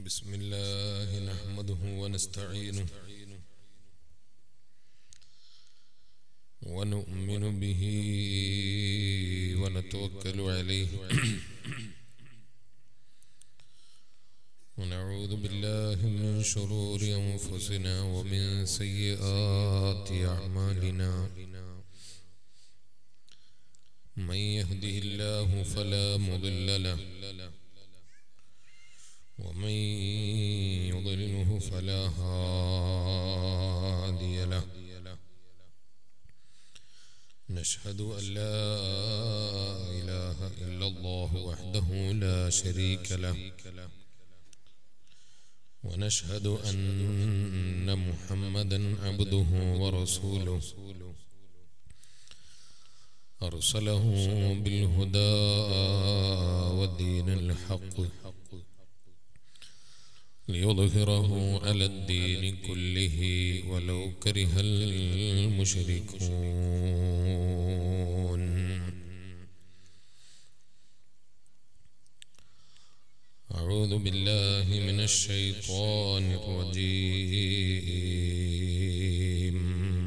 بسم الله نحمده ونستعينه ونؤمن به ونتوكل عليه ونعوذ بالله من شرور أنفسنا ومن سيئات أعمالنا من يهده الله فلا مضل له ومن يضلله فلا هادي له نشهد أن لا إله إلا الله وحده لا شريك له ونشهد أن محمدا عبده ورسوله أرسله بالهدى ودين الحق ليظهره على الدين كله ولو كره المشركون أعوذ بالله من الشيطان الرجيم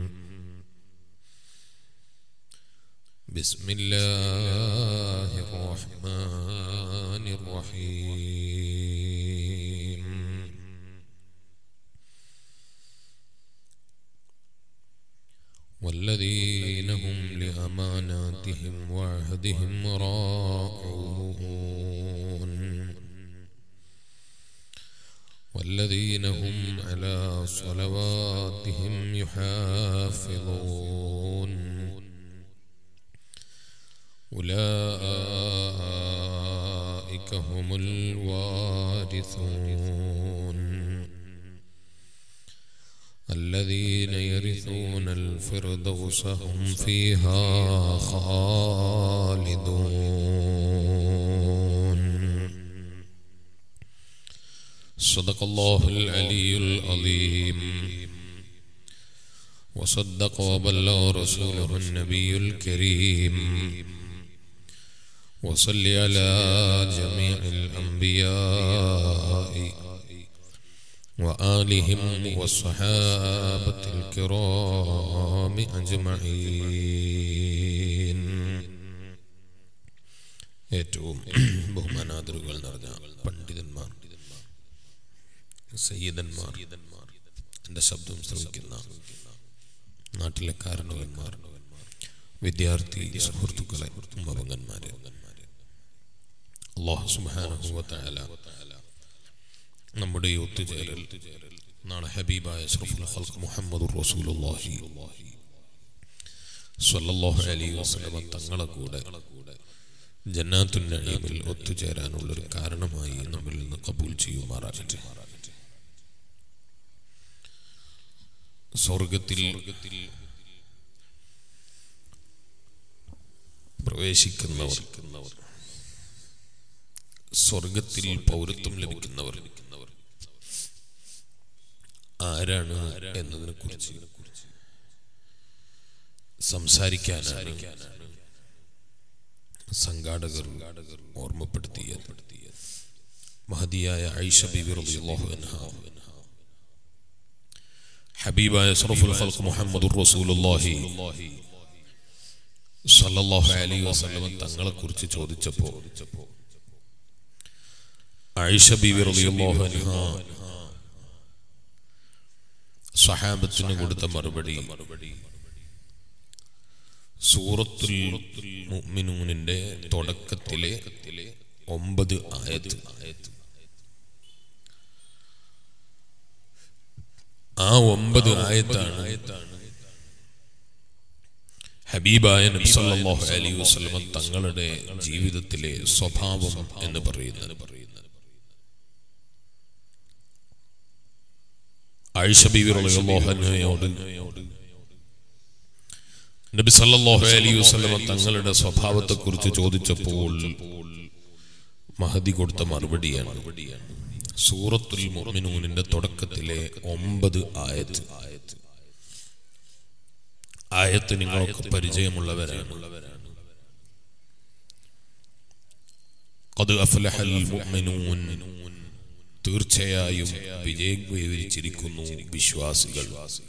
بسم الله الرحمن الرحيم والذين هم لأماناتهم وعهدهم راعون والذين هم على صلواتهم يحافظون أولئك هم الوارثون الذين يرثون الفردوس هم فيها خالدون صدق الله العلي العظيم وصدق وبلغ رسوله النبي الكريم وصل على جميع الأنبياء وآلهم والصحابة الكرام أجمعين ഏറ്റവും ബഹുമാനാദറുകൾ നിറഞ്ഞ പണ്ഡിതന്മാർ സയ്യിദന്മാർ എൻ്റെ ശബ്ദം ശ്രമിക്കുന്ന നാട്ടിലെ കാരണവന്മാർ വിദ്യാർത്ഥി സുഹൃത്തുക്കളെ ഉമ്മപങ്ങന്മാരെ അള്ളാഹു സുബ്ഹാനഹു വ തആല നമ്മുടെ ഈ ഒത്തുചേരൽ നാളെ ഹബീബായ അഷ്റഫുൽ ഖൽഖ് മുഹമ്മദുർ റസൂലുള്ളാഹി സ്വല്ലല്ലാഹു അലൈഹി വസല്ലം തങ്ങളെ കൂടെ ജന്നാത്തുൻ നഈമിൽ ഒത്തുചേരാനുള്ള ഒരു കാരണമായി നമ്മിൽ നിന്ന് കബൂൽ ചെയ്യുമാറാകട്ടെ സ്വർഗത്തിൽ പ്രവേശിക്കുന്നവർ സ്വർഗത്തിൽ പൗരത്വം ലഭിക്കുന്നവർ ആരാണ് എന്നതിനെ കുറിച്ച് സംസാരിക്കാനാണ് സംഘാടകർ ഓർമ്മപ്പെടുത്തിയത് മഹതിയായ ഐഷ ബിബി റളിയല്ലാഹു അൻഹ ഹബീബായ അഷ്റഫുൽ ഖൽഖ് മുഹമ്മദുർ റസൂലുള്ളാഹി സല്ലല്ലാഹു അലൈഹി വസല്ലം തങ്ങളെ കുറിച്ച് ചോദിച്ചപ്പോൾ ആയിഷ ബീവി റളിയല്ലാഹു അൻഹ സഹാബത്തിന് കൊടുത്ത മറുപടി സൂറത്തുൽ മുഅ്മിനൂനിന്റെ തുടക്കത്തിലെ ഒമ്പത് ആയത്ത് ആ ഒമ്പത് ആയത്താണ് ഹബീബായ നബി സല്ലല്ലാഹു അലൈഹി വസല്ലം തങ്ങളുടെ ജീവിതത്തിലെ സ്വഭാവം എന്ന് പറയുന്നത് ആയിഷ ബീവി റളിയല്ലാഹു അൻഹയോട് നബി സല്ലല്ലാഹു അലൈഹി വസല്ലം തങ്ങളുടെ സ്വഭാവത്തെ കുറിച്ച് ചോദിച്ചപ്പോൾ മഹദി കൊടുത്ത മറുപടിയാണ് സൂറത്തുൽ മുഅ്മിനൂനിന്റെ തുടക്കത്തിലെ ഒമ്പത് ആയത്ത് ആയത്ത് നിങ്ങൾക്ക് പരിചയമുള്ളവരാണ് قد أفلح المؤمنون തീർച്ചയായും വിജയം കൈവരിച്ചിരിക്കുന്നു വിശ്വാസികൾ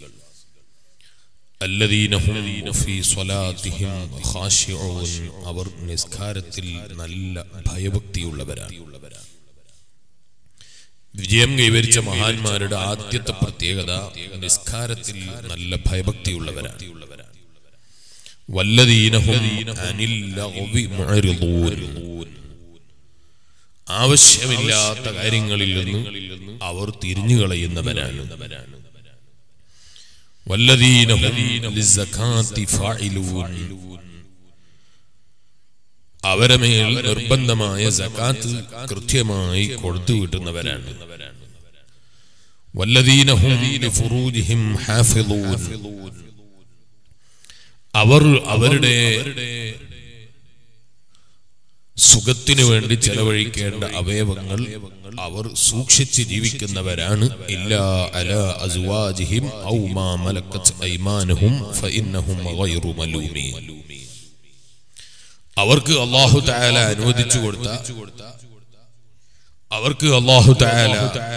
الذين هم في صلاتهم خاشعون അവർ നിസ്കാരത്തിൽ നല്ല ഭയഭക്തിയുള്ളവരാണ് വിജയം കൈവരിച്ച മഹാന്മാരുടെ ആദ്യത്തെ പ്രത്യേകത നിസ്കാരത്തിൽ നല്ല ഭയഭക്തിയുള്ളവരാണ് വല്ലദീനഹും അനിൽ ലഗ്വി മുഅ്രിദൂൻ ആവശ്യമില്ലാത്ത കാര്യങ്ങളിൽ നിന്ന് അവർ തിരിഞ്ഞു കളയുന്നവരാണ് വല്ലദീനഹും ലിസ്സകാത്തി ഫാഇലൂൻ അവരെ മേൽ നിർബന്ധമായ സകാത്ത് കൃത്യമായി കൊടുത്തു കിട്ടുന്നവരാണ് വല്ലദീനഹും ലിഫുറൂജിഹിം ഹാഫിളൂൻ അവർ അവരുടെ സുഖത്തിനു വേണ്ടി ചെലവഴിക്കേണ്ട അവയവങ്ങൾ അവർ സൂക്ഷിച്ച് ജീവിക്കുന്നവരാണ് ഇല്ലാ അല അസ്വാജിഹിം ഔ മാ മലക്കത്ത് ഐമാനുഹും ഫഇന്നഹും ഗൈറു മലൂമീൻ അവർക്ക് അള്ളാഹു താല അനുവദിച്ചു കൊടുത്ത അവർക്ക് അള്ളാഹു താല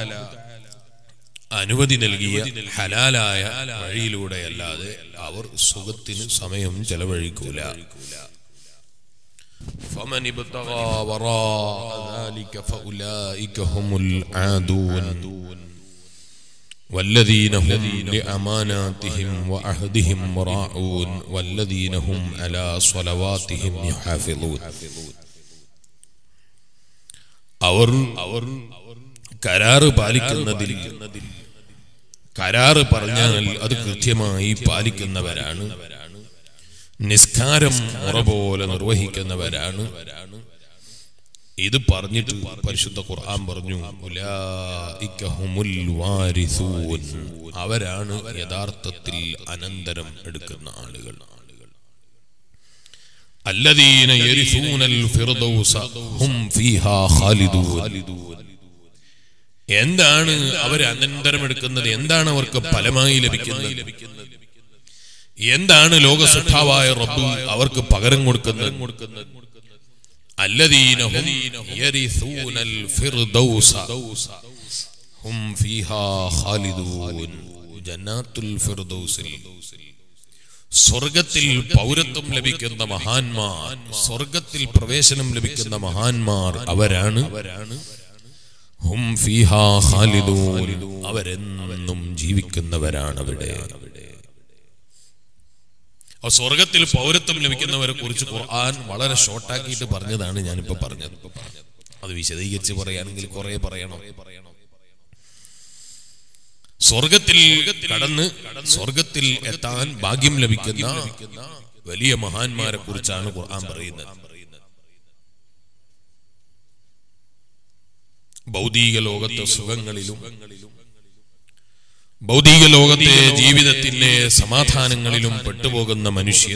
അനുമതി നൽകിയ ഹലാലായ വഴിയിലൂടെ അല്ലാതെ അവർ സുഖത്തിന് സമയം ചെലവഴിക്കൂല فمن ابتغى وراء ذلك فأولئك هم العادون والذين هم لأماناتهم وعهدهم راعون والذين هم على صلواتهم يحافظون അവർ അവർ കരാറ് പാലിക്കുന്നതിൽ കരാറ് പറഞ്ഞാൽ അത് കൃത്യമായി പാലിക്കുന്നവരാണ് നിസ്കാരം മുറ പോലെ നിർവഹിക്കുന്നവരാണ് ഇത് പറഞ്ഞിട്ട് പരിശുദ്ധ ഖുർആൻ പറഞ്ഞു ഉലായിക ഹുമുൽ വാരിസൂൻ അവരാണ് യഥാർത്ഥത്തിൽ അനന്തരം എടുക്കുന്ന ആളുകൾ الذين يرثون الفردوس هم فيها خالدون എന്താണ് അവർ അനന്തരം എടുക്കുന്നത് എന്താണ് അവർക്ക് ഫലമായി ലഭിക്കുന്നത് എന്താണ് ലോകസൃഷ്ടാവായ റബ്ബ് അവർക്ക് പകരം കൊടുക്കുന്നത് الذين هم يرثون الفردوس هم فيها خالدون جنات الفردوس സ്വർഗത്തിൽ പൗരത്വം ലഭിക്കുന്ന മഹാന്മാർ സ്വർഗത്തിൽ പ്രവേശനം ലഭിക്കുന്ന മഹാന്മാർ അവരാണ് ഹും ഫീഹാ ഖാലിദൂൻ അവരെന്നും ജീവിക്കുന്നവരാണ് അവിടെ ആ സ്വർഗത്തിൽ പൗരത്വം ലഭിക്കുന്നവരെ കുറിച്ച് ഖുർആൻ വളരെ ഷോർട്ടാക്കിയിട്ട് പറഞ്ഞതാണ് ഞാനിപ്പോ പറഞ്ഞത് അത് വിശദീകരിച്ച് പറയുകയാണെങ്കിൽ കുറെ പറയണം സ്വർഗത്തിൽ കടന്ന് സ്വർഗത്തിൽ എത്താൻ ഭാഗ്യം ലഭിക്കുന്ന വലിയ മഹാന്മാരെ കുറിച്ചാണ് ഖുർആൻ പറയുന്നത് ഭൗതിക ലോകത്തെ സുഖങ്ങളിലും ഭൗതിക ലോകത്തെ ജീവിതത്തിന്റെ സമാധാനങ്ങളിലും പെട്ടുപോകുന്ന മനുഷ്യൻ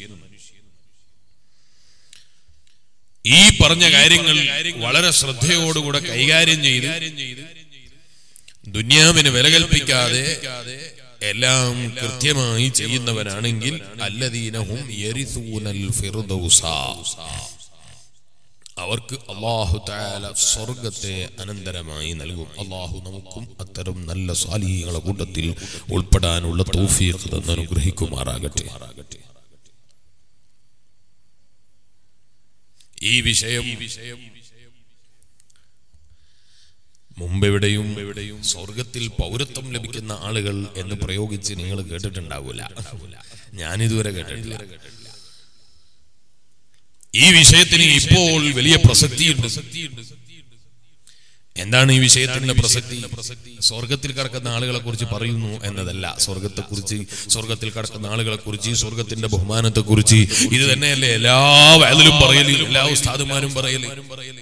ഈ പറഞ്ഞ കാര്യങ്ങൾ വളരെ ശ്രദ്ധയോടുകൂടെ കൈകാര്യം ചെയ്ത് ദുന്യാവിന് വില കൽപ്പിക്കാതെ എല്ലാം കൃത്യമായി ചെയ്യുന്നവനാണെങ്കിൽ അല്ലദീനഹും യരിസൂനൽ ഫിർദൗസ അവർക്ക് അള്ളാഹു താല സ്വർഗത്തെ അനന്തരമായി നൽകും അള്ളാഹു നമുക്കും അത്തരം നല്ല സ്വാലിഹികളെ കൂട്ടത്തിൽ ഉൾപ്പെടാനുള്ള തൗഫീഖ് തന്ന് അനുഗ്രഹിക്കുമാറാകട്ടെ ഈ വിഷയം വിഷയം മുമ്പെവിടെയും എവിടെയും സ്വർഗത്തിൽ പൗരത്വം ലഭിക്കുന്ന ആളുകൾ എന്ന് പ്രയോഗിച്ച് നിങ്ങൾ കേട്ടിട്ടുണ്ടാവൂല ഞാനിതുവരെ കേട്ടിട്ടില്ല ഈ വിഷയത്തിന് ഇപ്പോൾ വലിയ പ്രസക്തിയുണ്ട് എന്താണ് ഈ വിഷയത്തിന്റെ പ്രസക്തി സ്വർഗത്തിൽ കിടക്കുന്ന ആളുകളെ കുറിച്ച് പറയുന്നു എന്നതല്ല സ്വർഗത്തെ കുറിച്ച് സ്വർഗത്തിൽ കിടക്കുന്ന ആളുകളെ കുറിച്ച് സ്വർഗത്തിന്റെ ബഹുമാനത്തെ കുറിച്ച് ഇത് തന്നെയല്ലേ എല്ലാ വേദലും പറയല് എല്ലാ ഉസ്താദുമാരും പറയല്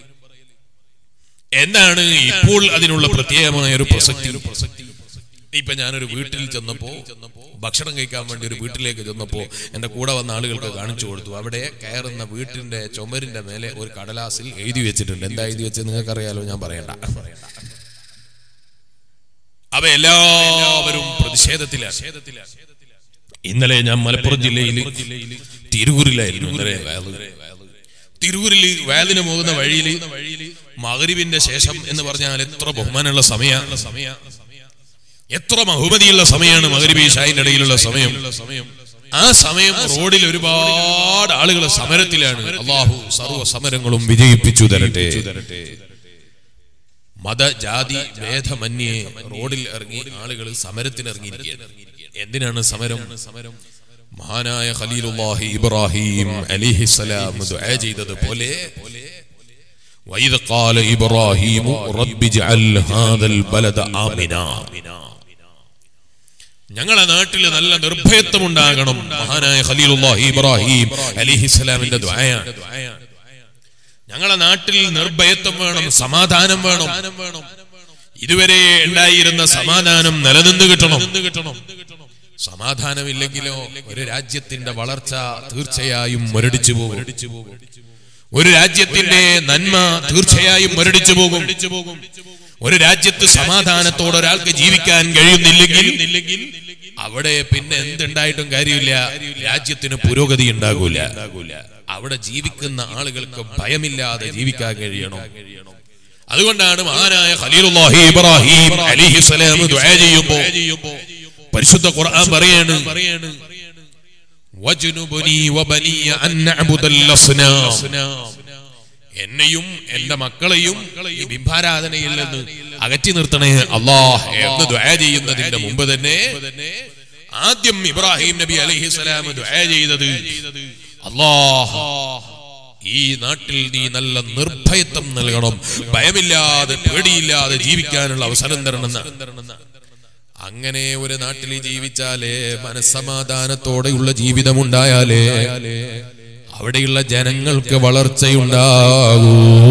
എന്താണ് ഇപ്പോൾ അതിനുള്ള പ്രത്യേകമായ ഒരു പ്രസക്തി ഇപ്പൊ ഞാനൊരു വീട്ടിൽ ചെന്നപ്പോ ഭക്ഷണം കഴിക്കാൻ വേണ്ടി ഒരു വീട്ടിലേക്ക് ചെന്നപ്പോ എന്റെ കൂടെ വന്ന ആളുകൾക്ക് കാണിച്ചു കൊടുത്തു അവിടെ കയറുന്ന വീട്ടിന്റെ ചുമരിന്റെ മേലെ ഒരു കടലാസിൽ എഴുതി വെച്ചിട്ടുണ്ട് എന്താ എഴുതി വെച്ചത് നിങ്ങൾക്കറിയാലോ ഞാൻ പറയണ്ട അവ എല്ലാവരും പ്രതിഷേധത്തിലാണ് ഇന്നലെ ഞാൻ മലപ്പുറം ജില്ലയിൽ തിരൂരിലായിരുന്നു ഇന്നലെ തിരൂരിൽ വേദന പോകുന്ന വഴിയിൽ മകരിവിന്റെ ശേഷം എന്ന് പറഞ്ഞാൽ എത്ര ബഹുമാനമുള്ള സമയ സമയ എത്ര ബഹുമതിയുള്ള സമയമാണ് മകരിബി ഷായിന്റെ ഇടയിലുള്ള സമയം ആ സമയം റോഡിൽ ഒരുപാട് ആളുകൾ സമരത്തിലാണ് അള്ളാഹു സർവ്വ സമരങ്ങളും വിജയിപ്പിച്ചു തരട്ടെ മത ജാതി ഭേദമന്യേ റോഡിൽ ഇറങ്ങി ആളുകൾ സമരത്തിന് ഇറങ്ങിയിരിക്കുകയാണ് എന്തിനാണ് സമരം സമരം മഹാനായ ഖലീലുല്ലാഹി ഇബ്രാഹിം അലിഹിസലാം ദുആ ചെയ്തതുപോലെ وإذ قال إبراهيم رب اجعل هذا البلد آمنا ഞങ്ങളെ നാട്ടിൽ നല്ല നിർഭയത്വം ഉണ്ടാകണം മഹാനായ ഖലീലുല്ലാഹി ഇബ്രാഹിം അലിഹിസ്സലാമിന്റെ ദ്വായാണ് ഞങ്ങളെ നാട്ടിൽ നിർഭയത്വം വേണം സമാധാനം വേണം ഇതുവരെ ഉണ്ടായിരുന്ന സമാധാനം നിലനിന്ന് കിട്ടണം സമാധാനമില്ലെങ്കിലോ ഒരു രാജ്യത്തിന്റെ വളർച്ച തീർച്ചയായും മുരടിച്ചു പോകും ഒരു രാജ്യത്തിന്റെ നന്മ തീർച്ചയായും മുരടിച്ചു പോകും ഒരു രാജ്യത്ത് സമാധാനത്തോടെ ഒരാൾക്ക് ജീവിക്കാൻ കഴിയുന്നില്ലെങ്കിൽ അവിടെ പിന്നെ എന്തുണ്ടായിട്ടും കാര്യമില്ല രാജ്യത്തിന് പുരോഗതി ഉണ്ടാകൂല അവിടെ ജീവിക്കുന്ന ആളുകൾക്ക് ഭയമില്ലാതെ ജീവിക്കാൻ കഴിയണം അതുകൊണ്ടാണ് മഹാനായ ഖലീലുല്ലാഹി ഇബ്രാഹിം അലിഹിസ്സലാം ദുആ ചെയ്യുമ്പോൾ പരിശുദ്ധ ഖുർആൻ പറയാണ് വജ്നുബനി വബനിയ അൻ നഅബുദൽ അസ്നാം എന്നെയും എന്റെ മക്കളെയും ഈ ബിംബാരാധനയിൽ നിന്ന് അകറ്റി നിർത്തണേ അള്ളാഹ് എന്ന് ദ്വയ ചെയ്യുന്നതിന്റെ മുമ്പ് തന്നെ ആദ്യം ഇബ്രാഹിം നബി അലൈഹി സ്വലാം ദ്വയ ചെയ്തത് അള്ളാഹ് ഈ നാട്ടിൽ നീ നല്ല നിർഭയത്വം നൽകണം ഭയമില്ലാതെ പേടിയില്ലാതെ ജീവിക്കാനുള്ള അവസരം തരണമെന്ന് അങ്ങനെ ഒരു നാട്ടിൽ ജീവിച്ചാലേ മനസ്സമാധാനത്തോടെയുള്ള ജീവിതമുണ്ടായാലേ അവിടെയുള്ള ജനങ്ങൾക്ക് വളർച്ചയുണ്ടാകൂ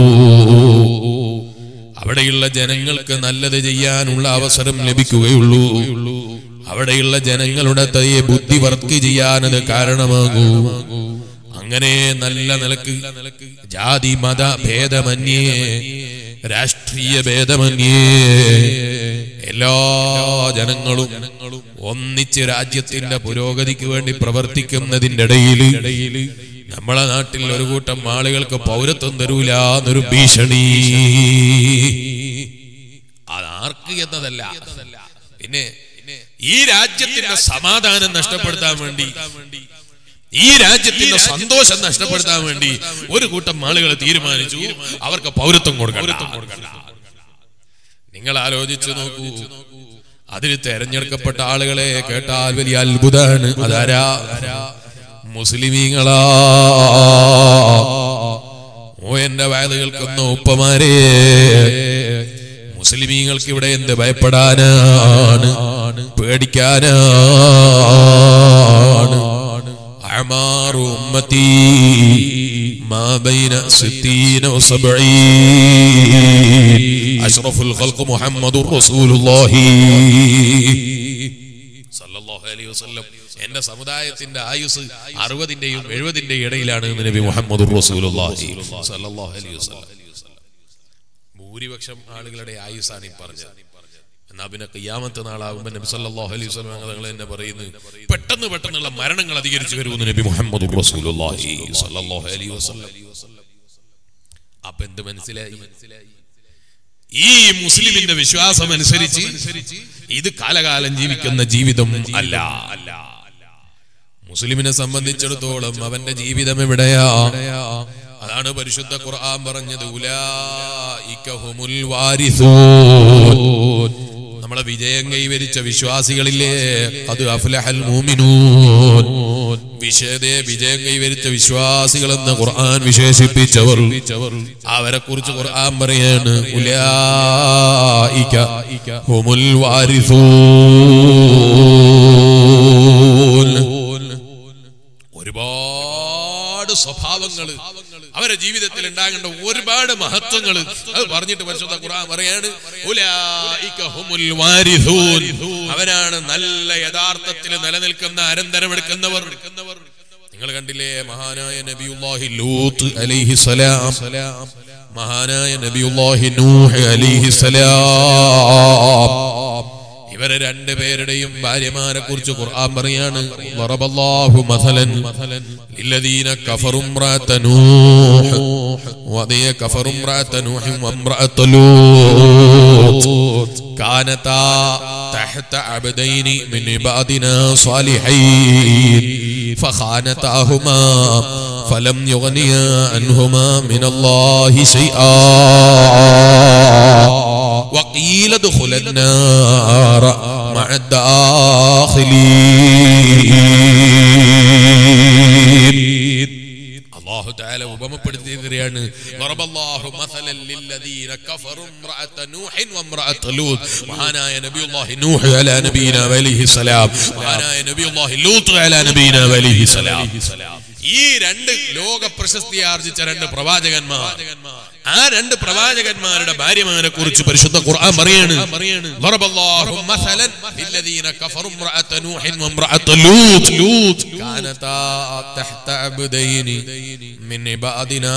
അവിടെയുള്ള ജനങ്ങൾക്ക് നല്ലത് ചെയ്യാനുള്ള അവസരം ലഭിക്കുകയുള്ളൂ അവിടെയുള്ള ജനങ്ങളുടെ തയെ ബുദ്ധി വർക്ക് ചെയ്യാനത് കാരണമാകൂ അങ്ങനെ നല്ല നിലക്ക് ജാതി മത ഭേദമന്യേ രാഷ്ട്രീയ ഭേദമന്യേ എല്ലാ ജനങ്ങളും ഒന്നിച്ച് രാജ്യത്തിന്റെ പുരോഗതിക്ക് വേണ്ടി പ്രവർത്തിക്കുന്നതിന്റെ ഇടയിൽ നമ്മളെ നാട്ടിൽ ഒരു കൂട്ടം ആളുകൾക്ക് പൗരത്വം തരൂല എന്നൊരു ഭീഷണി അതാർക്ക് എന്നതല്ല പിന്നെ ഈ രാജ്യത്തിന്റെ സമാധാനം നഷ്ടപ്പെടുത്താൻ വേണ്ടി ഈ രാജ്യത്തിന്റെ സന്തോഷം നഷ്ടപ്പെടുത്താൻ വേണ്ടി ഒരു കൂട്ടം ആളുകൾ തീരുമാനിച്ചു അവർക്ക് പൗരത്വം കൊടുക്കണം നിങ്ങൾ ആലോചിച്ചു നോക്കൂ അതിൽ തെരഞ്ഞെടുക്കപ്പെട്ട ആളുകളെ കേട്ടാൽ വലിയ അത്ഭുതമാണ് അതാരാ മുസ്ലിമീങ്ങളാ ഓ എന്റെ വയല് കേൾക്കുന്ന ഉപ്പമാരെ മുസ്ലിമീങ്ങൾക്ക് ഇവിടെ എന്ത് ഭയപ്പെടാനാണ് പേടിക്കാനാണ് أعمار أمتي ما بين ستين وسبعين أشرف الخلق محمد رسول الله സല്ലല്ലാഹു അലൈഹി വസല്ലം എന്റെ സമുദായത്തിന്റെ ആയുസ് അറുപതിന്റെയും എഴുപതിന്റെയും ഇടയിലാണ് എന്ന് നബി മുഹമ്മദ് റസൂലുള്ളാഹി സല്ലല്ലാഹു അലൈഹി വസല്ലം ഭൂരിപക്ഷം ആളുകളുടെ ആയുസാണ് ഈ പറഞ്ഞത് എന്നാ പിന്നെ കയ്യാമത്തെ നാളാകുമ്പോൾ നബി സല്ലല്ലാഹു അലൈഹി വസല്ലം തങ്ങൾ തന്നെ പറയുന്നു പെട്ടെന്ന് പെട്ടെന്നുള്ള മരണങ്ങൾ അധികരിച്ചു വരുമെന്ന് നബി മുഹമ്മദ് റസൂലുള്ളാഹി സല്ലല്ലാഹു അലൈഹി വസല്ലം അപ്പൊ എന്ത് മനസ്സിലായി ഈ മുസ്ലിമിന്റെ വിശ്വാസം അനുസരിച്ച് ഇത് കാലകാലം ജീവിക്കുന്ന ജീവിതം അല്ല അല്ല മുസ്ലിമിനെ സംബന്ധിച്ചിടത്തോളം അവന്റെ ജീവിതം എവിടെയാ അതാണ് പരിശുദ്ധ ഖുർആൻ പറഞ്ഞത് ഉലായിക ഹുമുൽ വാരിസൂൻ നമ്മളെ വിജയം കൈവരിച്ച വിശ്വാസികളില്ലേ അത് അഫ്ലഹൽ മൂമിനൂൻ വിഷയതെ വിജയം കൈവരിച്ച വിശ്വാസികൾ എന്ന് ഖുർആൻ വിശേഷിപ്പിച്ചവർ അവരെ കുറിച്ച് ഖുർആൻ പറയാണ് ഉലായിക ഹുമുൽ വാരിസൂൻ ഒരുപാട് സ്വഭാവങ്ങൾ അവരുടെ ജീവിതത്തിൽ ഉണ്ടാകേണ്ട ഒരുപാട് മഹത്വങ്ങൾ അത് പറഞ്ഞിട്ട് പരിശുദ്ധ ഖുർആൻ പറയാണ് ഉലായിക ഹുമുൽ വാരിസൂൻ അവരാണ് നല്ല യഥാർത്ഥത്തിൽ നിലനിൽക്കുന്ന അനന്തരമെടുക്കുന്നവർ നിങ്ങൾ കണ്ടില്ലേ മഹാനായ നബിയുല്ലാഹി ലൂത്ത് അലൈഹി സലാം മഹാനായ നബിയുല്ലാഹി നൂഹ് അലൈഹി സലാം ഇവരെ രണ്ടുപേരുടെയും ഭാര്യമാരെ കുറിച്ച് ഖുർആൻ പറയാണ് വറബല്ലാഹു മസലൻ للذين كفروا امرأة نوح وذي كفروا امرأة نوح وامرأة لوط كانتا تحت عبدين من عبادنا صالحين فخانتاهما فلم يغنيا عنهما من الله شيئا وقيل ادخل النار مع الداخلين അള്ളാഹു താല ഉപമപ്പെടുത്തി തരികയാണ് വറബല്ലാഹു മസലൻ ലില്ലദീന കഫറു ഇംറഅത നൂഹിൻ വഇംറഅത ലൂത്ത് മഹാനായ നബിയുല്ലാഹി നൂഹ് അലാ നബീന വലൈഹി സലാം മഹാനായ നബിയുല്ലാഹി ലൂത്ത് അലാ നബീന വലൈഹി സലാം ഈ രണ്ട് ലോക പ്രശസ്തി ആർജിച്ച രണ്ട് പ്രവാചകന്മാർ ആ രണ്ട് പ്രവാചകന്മാരുടെ ഭാര്യമാരെ കുറിച്ച് പരിശുദ്ധ ഖുർആൻ പറയാണ് ضربallahu مثلا للذين كفروا امرأة نوح وامرأة لوط لوط كانتا تحت عبدين من عبادنا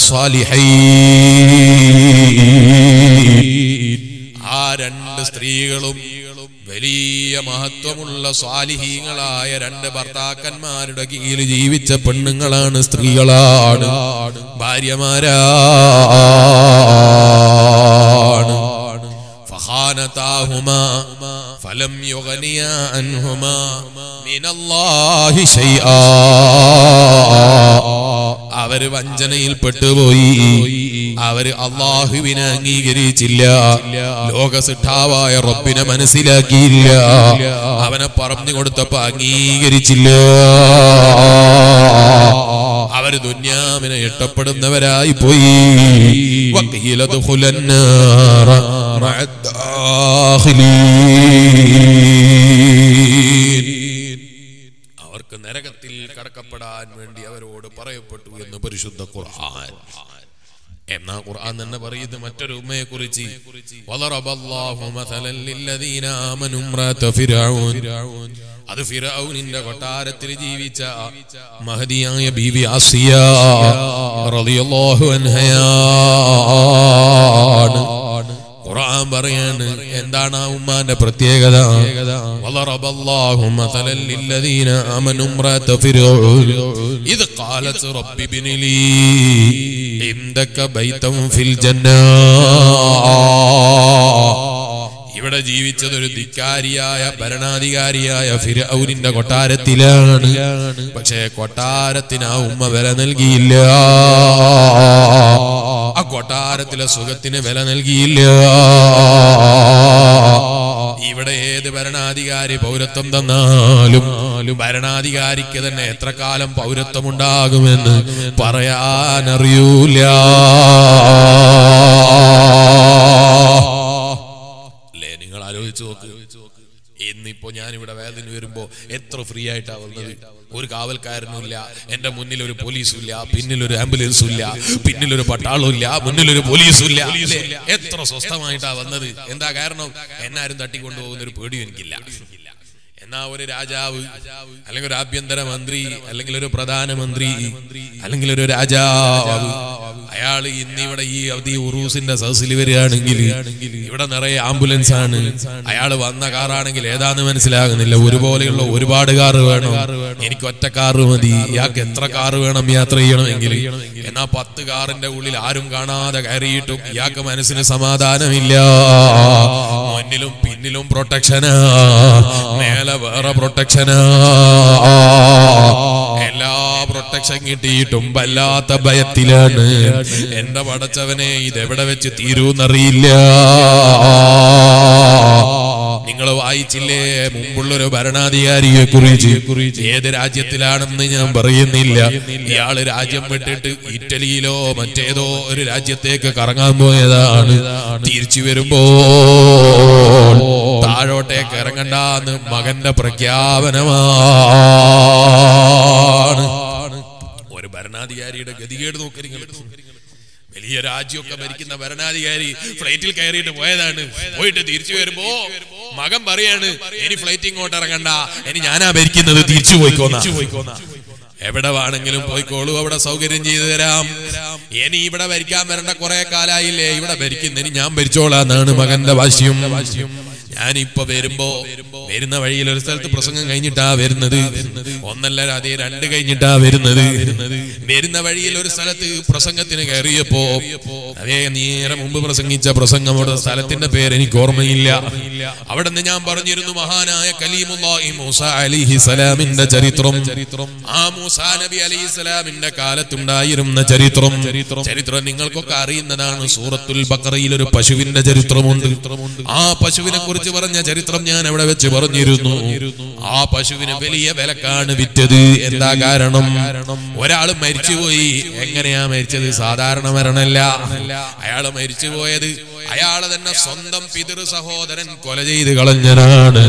صالحين ആ രണ്ട് സ്ത്രീകളും വലിയ മഹത്വമുള്ള സ്വാലിഹീങ്ങളായ രണ്ട് ഭർത്താക്കന്മാരുടെ കീഴിൽ ജീവിച്ച പെണ്ണുങ്ങളാണ് സ്ത്രീകളാണ് ഭാര്യമാരാണ് فخانتاهما فلم يغنيا عنهما من الله شيئا അവര് വഞ്ചനയിൽ പെട്ടുപോയി അവര് അള്ളാഹുവിനെ അംഗീകരിച്ചില്ല ലോകസിദ്ധാവായ റബ്ബിനെ മനസ്സിലാക്കിയില്ല അവനെ പറഞ്ഞു കൊടുത്തപ്പോ അംഗീകരിച്ചില്ല അവര് ദുന്യാവിനെ ഇഷ്ടപ്പെടുന്നവരായി പോയി വക്കീല ദുഖുലന്നാറ മഅ الداخلين. അവർക്ക് നരകത്തിൽ കടക്കപ്പെടാൻ വേണ്ടി അവരോട് പറയപ്പെട്ടു എന്ന് പരിശുദ്ധ ഖുർആൻ എന്നാ ഖുർആൻ തന്നെ പറയുന്നത് മറ്റൊരു ഉമ്മയെ കുറിച്ച് അത് ഫിറൌനിന്റെ കൊട്ടാരത്തിൽ ജീവിച്ച മഹദിയായ ബീവി ആസിയ റളിയല്ലാഹു അൻഹയാണ് ഖുർആൻ പറയാണ് എന്താണ് ആ ഉമ്മാന്റെ പ്രത്യേകത وضرب الله مثلا للذين آمنوا امرأة فرعون إذ قالت رب ابن لي عندك بيتا في الجنة ഇവിടെ ജീവിച്ചത് ഒരു ധിക്കാരിയായ ഭരണാധികാരിയായ ഫിരൌനിന്റെ കൊട്ടാരത്തിലാണ് പക്ഷേ കൊട്ടാരത്തിന് ആ ഉമ്മ വില നൽകിയില്ല ആ കൊട്ടാരത്തിലെ സുഖത്തിന് വില നൽകിയില്ല ഇവിടെ ഏത് ഭരണാധികാരി പൗരത്വം തന്നാലും ഭരണാധികാരിക്ക് തന്നെ എത്ര കാലം പൗരത്വം ഉണ്ടാകുമെന്ന് പറയാനറിയൂല അല്ലേ നിങ്ങൾ ആലോചിച്ച് നോക്ക് ഇന്നിപ്പോ ഞാൻ ഇവിടെ വേദന വരുമ്പോ എത്ര ഫ്രീ ആയിട്ടാ വന്നത് ഒരു കാവൽക്കാരനുമില്ല എന്റെ മുന്നിൽ ഒരു പോലീസും ഇല്ല പിന്നിൽ ഒരു ആംബുലൻസും ഇല്ല പിന്നിൽ ഒരു പട്ടാളവും ഇല്ല മുന്നിൽ ഒരു പോലീസും ഇല്ല അല്ലേ? എത്ര സ്വസ്ഥമായിട്ടാ വന്നത് എന്താ കാരണം എന്നാരും തട്ടിക്കൊണ്ടുപോകുന്ന ഒരു പേടിയും എനിക്കില്ല എന്നാ ഒരു രാജാവ് അല്ലെങ്കിൽ ഒരു ആഭ്യന്തര മന്ത്രി അല്ലെങ്കിൽ ഒരു പ്രധാനമന്ത്രി അല്ലെങ്കിൽ ഒരു രാജാവ് അയാൾ ഇന്നിവിടെ ഈ അവധി ഉറൂസിന്റെ സദസ്സിൽ വരികയാണെങ്കിൽ ഇവിടെ നിറയെ ആംബുലൻസ് ആണ് അയാൾ വന്ന കാറാണെങ്കിൽ ഏതാന്ന് മനസ്സിലാകുന്നില്ല ഒരുപോലെയുള്ള ഒരുപാട് കാറ് വേണം എനിക്ക് ഒറ്റ കാറ് മതി ഇയാൾക്ക് എത്ര കാറ് വേണം യാത്ര ചെയ്യണമെങ്കിൽ എന്നാ പത്ത് കാറിന്റെ ഉള്ളിൽ ആരും കാണാതെ കയറിയിട്ടും ഇയാൾക്ക് മനസ്സിന് സമാധാനമില്ല മുന്നിലും പിന്നിലും പ്രൊട്ടക്ഷനാ മേലെ വേറെ പ്രൊട്ടക്ഷനാ എല്ലാ പ്രൊട്ടക്ഷൻ കിട്ടിയിട്ടും വല്ലാത്ത ഭയത്തിലാണ് എന്റെ പടച്ചവനെ ഇതെവിടെ വെച്ച് തീരൂന്നറിയില്ല നിങ്ങൾ വായിച്ചില്ലേ മുമ്പുള്ളൊരു ഭരണാധികാരിയെ കുറിച്ച് ഏത് രാജ്യത്തിലാണെന്ന് ഞാൻ പറയുന്നില്ല ഇയാള് രാജ്യം വിട്ടിട്ട് ഇറ്റലിയിലോ മറ്റേതോ ഒരു രാജ്യത്തേക്ക് കറങ്ങാൻ പോയതാണ് തിരിച്ചു വരുമ്പോ താഴോട്ടേക്ക് ഇറങ്ങണ്ടെന്ന് മകന്റെ പ്രഖ്യാപനമാണ് ഒരു ഭരണാധികാരിയുടെ ഗതികേട് നോക്കി നിങ്ങൾ വലിയ രാജ്യമൊക്കെ ഭരിക്കുന്ന ഭരണാധികാരി ഫ്ലൈറ്റിൽ കയറിയിട്ട് പോയതാണ് പോയിട്ട് തിരിച്ചു വരുമ്പോ മകൻ പറയാണ് ഇനി ഫ്ലൈറ്റ് ഇങ്ങോട്ട് ഇറങ്ങണ്ട ഇനി ഞാനാ ഭരിക്കുന്നത് തിരിച്ചു പോയിക്കോന്ന എവിടെ വേണമെങ്കിലും പോയിക്കോളൂ അവിടെ സൗകര്യം ചെയ്തു തരാം ഇനി ഇവിടെ ഭരിക്കാൻ വരേണ്ട കുറെ കാലായില്ലേ ഇവിടെ ഭരിക്കുന്നതിന് ഞാൻ ഭരിച്ചോളാന്നാണ് മകന്റെ വാശ്യം ഞാനിപ്പോ വരുമ്പോ വരുന്ന വഴിയിൽ ഒരു സ്ഥലത്ത് പ്രസംഗം കഴിഞ്ഞിട്ടാ വരുന്നത് ഒന്നല്ല അതേ രണ്ട് കഴിഞ്ഞിട്ടാ വരുന്നത് വരുന്ന വഴിയിൽ ഒരു സ്ഥലത്ത് പ്രസംഗത്തിന് കയറിയപ്പോ അതേ നേരെ മുമ്പ് പ്രസംഗിച്ച പ്രസംഗം അവിടെ സ്ഥലത്തിന്റെ പേര് എനിക്ക് ഓർമ്മയില്ല അവിടെ നിന്ന് ഞാൻ പറഞ്ഞിരുന്നു മഹാനായ കലീമുല്ലാഹി മൂസ അലിഹി സലാമിന്റെ ചരിത്രം ആ മൂസ നബി അലൈഹി സ്വലാമിന്റെ കാലത്തുണ്ടായിരുന്ന ചരിത്രം ചരിത്രം നിങ്ങൾക്കൊക്കെ അറിയുന്നതാണ് സൂറത്തുൽ ബക്കറയിൽ ഒരു പശുവിന്റെ ചരിത്രമുണ്ട് ആ പശുവിനെ കുറിച്ച് പറഞ്ഞ ചരിത്രം ഞാൻ അവിടെ വെച്ച് പറഞ്ഞിരുന്നു ആ പശുവിന് വലിയ വിലക്കാണ് വിറ്റത് എന്താ കാരണം ഒരാൾ മരിച്ചുപോയി എങ്ങനെയാ മരിച്ചത് സാധാരണ മരണല്ല അയാള് മരിച്ചുപോയത് അയാള് തന്നെ സ്വന്തം പിതൃ സഹോദരൻ കൊല ചെയ്ത് കളഞ്ഞനാണ്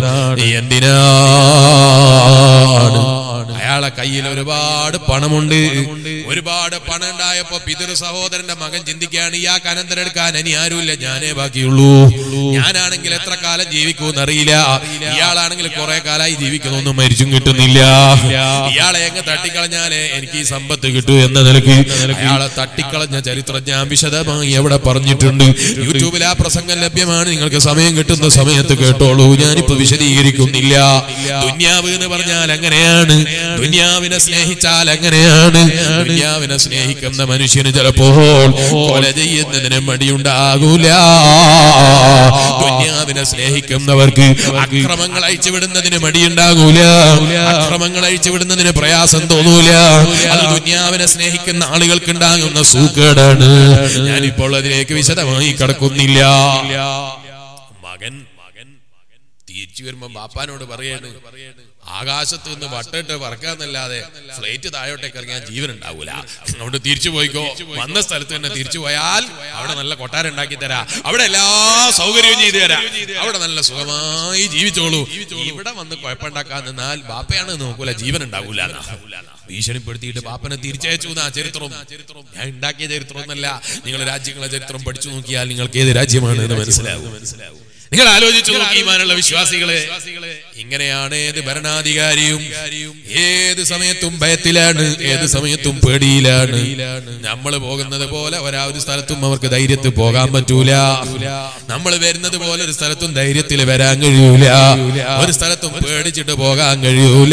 എന്തിനാണ് അയാളെ കയ്യിൽ ഒരുപാട് പണമുണ്ട് ഒരുപാട് പണം ഉണ്ടായപ്പോ പിതൃ സഹോദരന്റെ മകൻ ചിന്തിക്കുകയാണ് ഇയാൾക്ക് അനന്തരെടുക്കാൻ ഇനി ആരുമില്ല ഞാനേ ബാക്കിയുള്ളൂ ഞാനാണെങ്കിൽ എത്ര കാലം ജീവിക്കുമെന്ന് അറിയില്ല ഇയാളാണെങ്കിൽ കുറെ കാലമായി ജീവിക്കുന്നൊന്നും മരിച്ചും കിട്ടുന്നില്ല ഇയാളെ എങ്ങ് തട്ടിക്കളഞ്ഞാലേ എനിക്ക് ഈ സമ്പത്ത് കിട്ടൂ എന്ന നിലയ്ക്ക് അയാളെ തട്ടിക്കളഞ്ഞ ചരിത്രം ഞാൻ വിശദമായി എവിടെ പറഞ്ഞിട്ടുണ്ട് യൂട്യൂബിൽ ആ പ്രസംഗം ലഭ്യമാണ് നിങ്ങൾക്ക് സമയം കിട്ടുന്ന സമയത്ത് കേട്ടോളൂ ഞാനിപ്പോ വിശദീകരിക്കുന്നില്ല ദുന്യാവ് എന്ന് പറഞ്ഞാൽ അങ്ങനെയാണ് ദുന്യാവിനെ സ്നേഹിച്ചാൽ അങ്ങനെയാണ് ദുന്യാവിനെ സ്നേഹിക്കുന്ന മനുഷ്യന് ചിലപ്പോൾ കൊല ചെയ്യുന്നതിന് മടിയുണ്ടാകൂല ദുന്യാവിനെ സ്നേഹിക്കുന്നവർക്ക് അക്രമങ്ങൾ അയച്ചുവിടുന്നതിന് മടിയുണ്ടാകൂല അക്രമങ്ങൾ അയച്ചുവിടുന്നതിന് പ്രയാസം തോന്നൂല അത് ദുന്യാവിനെ സ്നേഹിക്കുന്ന ആളുകൾക്ക് ഉണ്ടാകുന്ന സൂക്കേടാണ് ഞാനിപ്പോൾ അതിലേക്ക് വിശദമായി കടക്കുന്നില്ല മകൻ മകൻ തിരിച്ചു വരുമ്പോ ബാപ്പാനോട് പറയാണ് ആകാശത്ത് നിന്ന് വട്ടിട്ട് പറക്കാന്നല്ലാതെ ഫ്ലൈറ്റ് താഴോട്ടേക്ക് ഇറങ്ങിയാൽ ജീവൻ ഉണ്ടാവൂല അതുകൊണ്ട് തിരിച്ചു പോയിക്കോ വന്ന സ്ഥലത്ത് തന്നെ തിരിച്ചു പോയാൽ അവിടെ നല്ല കൊട്ടാരം ഉണ്ടാക്കി തരാ അവിടെ എല്ലാ സൗകര്യവും ചെയ്തു തരാ അവിടെ നല്ല സുഖമായി ജീവിച്ചോളൂ ഇവിടെ വന്ന് കുഴപ്പമുണ്ടാക്കാൻ നിന്നാൽ ബാപ്പയാണ് നോക്കൂല ജീവൻ ഉണ്ടാവൂല എന്നാ. ഭീഷണിപ്പെടുത്തിയിട്ട് ബാപ്പനെ തിരിച്ചയച്ചു എന്നാ ചരിത്രം ഞാൻ ഉണ്ടാക്കിയ ചരിത്രം എന്നല്ല നിങ്ങൾ രാജ്യങ്ങളെ ചരിത്രം പഠിച്ചു നോക്കിയാൽ നിങ്ങൾക്ക് ഏത് രാജ്യമാണ് എന്ന് മനസ്സിലാവും മനസ്സിലാവും നിങ്ങൾ ആലോചിച്ചു നോക്കി ഈമാനുള്ള വിശ്വാസികളെ ഇങ്ങനെയാണ് ഏത് ഭരണാധികാരിയും ഏത് സമയത്തും ഭയത്തിലാണ് ഏത് സമയത്തും പേടിയിലാണ് നമ്മൾ പോകുന്നത് പോലെ ഒരാ ഒരു സ്ഥലത്തും അവർക്ക് ധൈര്യത്തിൽ പോകാൻ പറ്റൂല നമ്മൾ വരുന്നത് പോലെ ഒരു സ്ഥലത്തും ധൈര്യത്തിൽ വരാൻ കഴിയൂല ഒരു സ്ഥലത്തും പേടിച്ചിട്ട് പോകാൻ കഴിയൂല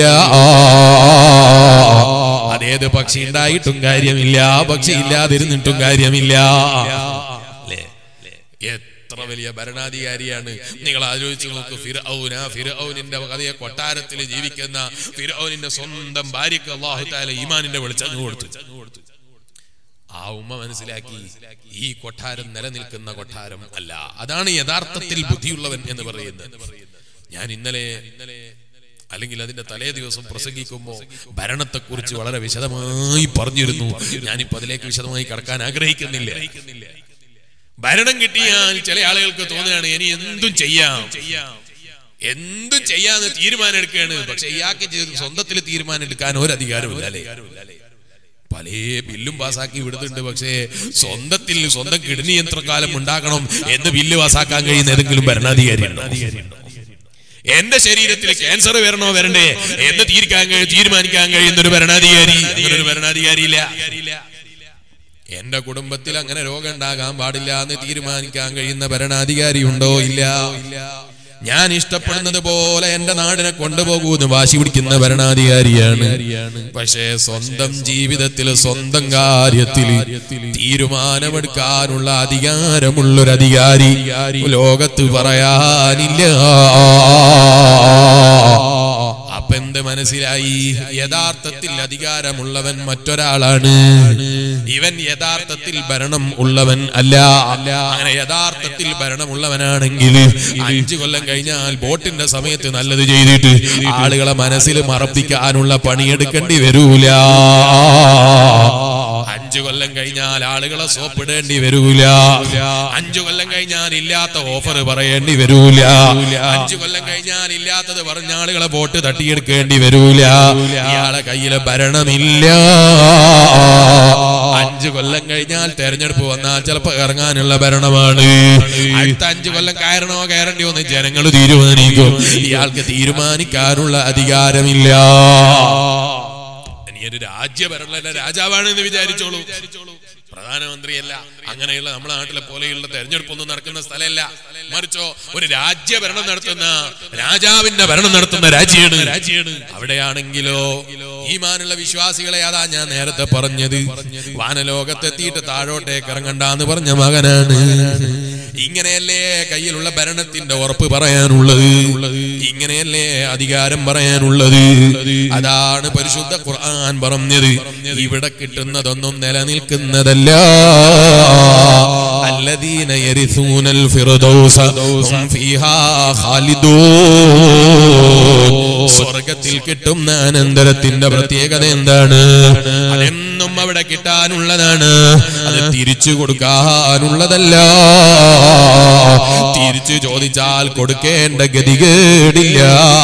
അതേത് പക്ഷി ഉണ്ടായിട്ടും കാര്യമില്ല പക്ഷി ഇല്ലാതിരുന്നിട്ടും കാര്യമില്ല അല്ലേ എത്ര വലിയ ഭരണാധികാരിയാണ് നിങ്ങൾ ആലോചിച്ച് നോക്ക് ഫിർഔന ഫിർഔനിന്റെ കഥയെ കൊട്ടാരത്തിൽ ജീവിക്കുന്ന ഫിർഔനിന്റെ സ്വന്തം ഭാര്യക്ക് അള്ളാഹു താല ഈമാനിന്റെ വെളിച്ചങ്ങ് കൊടുത്തു ആ ഉമ്മ മനസ്സിലാക്കി ഈ കൊട്ടാരം നിലനിൽക്കുന്ന കൊട്ടാരം അല്ല അതാണ് യഥാർത്ഥത്തിൽ ബുദ്ധിയുള്ളവൻ എന്ന് പറയുന്നത് ഞാൻ ഇന്നലെ ഇന്നലെ അല്ലെങ്കിൽ അതിന്റെ തലേ ദിവസം പ്രസംഗിക്കുമ്പോൾ ഭരണത്തെക്കുറിച്ച് വളരെ വിശദമായി പറഞ്ഞിരുന്നു ഞാനിപ്പോ അതിലേക്ക് വിശദമായി കടക്കാൻ ആഗ്രഹിക്കുന്നില്ല ഭരണം കിട്ടിയാൽ ചില ആളുകൾക്ക് തോന്നുകയാണ് ഇനി എന്തും ചെയ്യാം എന്തും ചെയ്യാന്ന് തീരുമാനം എടുക്കുകയാണ് പക്ഷെ ഇയാൾക്ക് ചെയ്ത് സ്വന്തത്തിൽ തീരുമാനം എടുക്കാൻ ഒരു അധികാരമില്ല അല്ലേ പല ബില്ലും പാസ്സാക്കി വിടുന്നുണ്ട് പക്ഷേ സ്വന്തത്തിൽ സ്വന്തം കിഡ്നി എത്ര കാലം ഉണ്ടാക്കണം എന്ന് ബില്ല് പാസ്സാക്കാൻ കഴിയുന്ന ഏതെങ്കിലും ഭരണാധികാരി ഉണ്ടോ? എന്റെ ശരീരത്തിൽ ക്യാൻസർ വരണോ വരണ്ടേ എന്ന് തീരുമാനിക്കാൻ കഴി- തീരുമാനിക്കാൻ കഴിയുന്ന ഒരു ഭരണാധികാരി അങ്ങനെ ഒരു ഭരണാധികാരി ഇല്ല എന്റെ കുടുംബത്തിൽ അങ്ങനെ രോഗം ഉണ്ടാകാൻ പാടില്ല എന്ന് തീരുമാനിക്കാൻ കഴിയുന്ന ഭരണാധികാരി ഉണ്ടോ ഇല്ല ഞാൻ ഇഷ്ടപ്പെടുന്നത് പോലെ എന്റെ നാടിനെ കൊണ്ടുപോകൂ എന്ന് വാശി പിടിക്കുന്ന ഭരണാധികാരിയാണ് പക്ഷേ സ്വന്തം ജീവിതത്തിൽ സ്വന്തം കാര്യത്തിൽ തീരുമാനമെടുക്കാനുള്ള അധികാരമുള്ളൊരു അധികാരി ലോകത്ത് പറയാനില്ല അപ്പൊ എന്ത് മനസ്സിലായി യഥാർത്ഥത്തിൽ അധികാരമുള്ളവൻ മറ്റൊരാളാണ് ഇവൻ യഥാർത്ഥത്തിൽ ഭരണം ഉള്ളവൻ അല്ല അങ്ങനെ യഥാർത്ഥത്തിൽ ഭരണമുള്ളവനാണെങ്കിൽ അഞ്ചു കൊല്ലം കഴിഞ്ഞാൽ ബോട്ടിന്റെ സമയത്ത് നല്ലത് ചെയ്തിട്ട് ആളുകളെ മനസ്സിൽ മറപ്പിക്കാനുള്ള പണിയെടുക്കേണ്ടി വരൂല അഞ്ചു കൊല്ലം കഴിഞ്ഞാൽ ആളുകളെ സോപ്പിടേണ്ടി വരൂല അഞ്ചു കൊല്ലം കഴിഞ്ഞാൽ ഇല്ലാത്ത ഓഫർ പറയേണ്ടി വരൂല അഞ്ചു കൊല്ലം കഴിഞ്ഞാൽ ഇല്ലാത്തത് പറഞ്ഞ ആളുകളെ വോട്ട് തട്ടിയെടുക്കേണ്ടി വരൂല ഇയാളെ കയ്യില് ഭരണമില്ല അഞ്ചു കൊല്ലം കഴിഞ്ഞാൽ തെരഞ്ഞെടുപ്പ് വന്നാൽ ചിലപ്പോ ഇറങ്ങാനുള്ള ഭരണമാണ് അടുത്ത അഞ്ചു കൊല്ലം കയറണോ കയറണ്ടിയോ എന്ന് ജനങ്ങൾ തീരുമാനിക്കും ഇയാൾക്ക് തീരുമാനിക്കാനുള്ള അധികാരമില്ല ഇനി ഒരു രാജ്യഭരണ രാജാവാണ് എന്ന് വിചാരിച്ചോളൂ പ്രധാനമന്ത്രിയല്ല അങ്ങനെയുള്ള നമ്മുടെ നാട്ടിലെ പോലെയുള്ള തെരഞ്ഞെടുപ്പൊന്നും നടക്കുന്ന സ്ഥലമല്ല മറിച്ചോ ഒരു രാജ്യഭരണം നടത്തുന്ന രാജാവിന്റെ ഭരണം നടത്തുന്ന രാജ്യമാണ് രാജ്യമാണ് അവിടെയാണെങ്കിലോ ഈമാനുള്ള വിശ്വാസികളെ അതാ ഞാൻ നേരത്തെ പറഞ്ഞത് വാനലോകത്തെത്തിയിട്ട് താഴോട്ടേക്ക് ഇറങ്ങണ്ടെന്ന് പറഞ്ഞ മകനാണ് ഇങ്ങനെയല്ലേ കയ്യിലുള്ള ഭരണത്തിന്റെ ഉറപ്പ് പറയാനുള്ളത് ഇങ്ങനെയല്ലേ അധികാരം പറയാനുള്ളത് അതാണ് പരിശുദ്ധ ഖുർആൻ പറഞ്ഞത് ഇവിടെ കിട്ടുന്നതൊന്നും നിലനിൽക്കുന്നതല്ല الذين يرثون الفردوس هم فيها خالدون സ്വർഗത്തിൽ കിട്ടുന്ന അനന്തരത്തിന്റെ പ്രത്യേകത എന്താണ് അതെന്നും അവിടെ കിട്ടാനുള്ളതാണ് അത് തിരിച്ചു കൊടുക്കാനുള്ളതല്ല തിരിച്ചു ചോദിച്ചാൽ കൊടുക്കേണ്ട ഗതികേടില്ല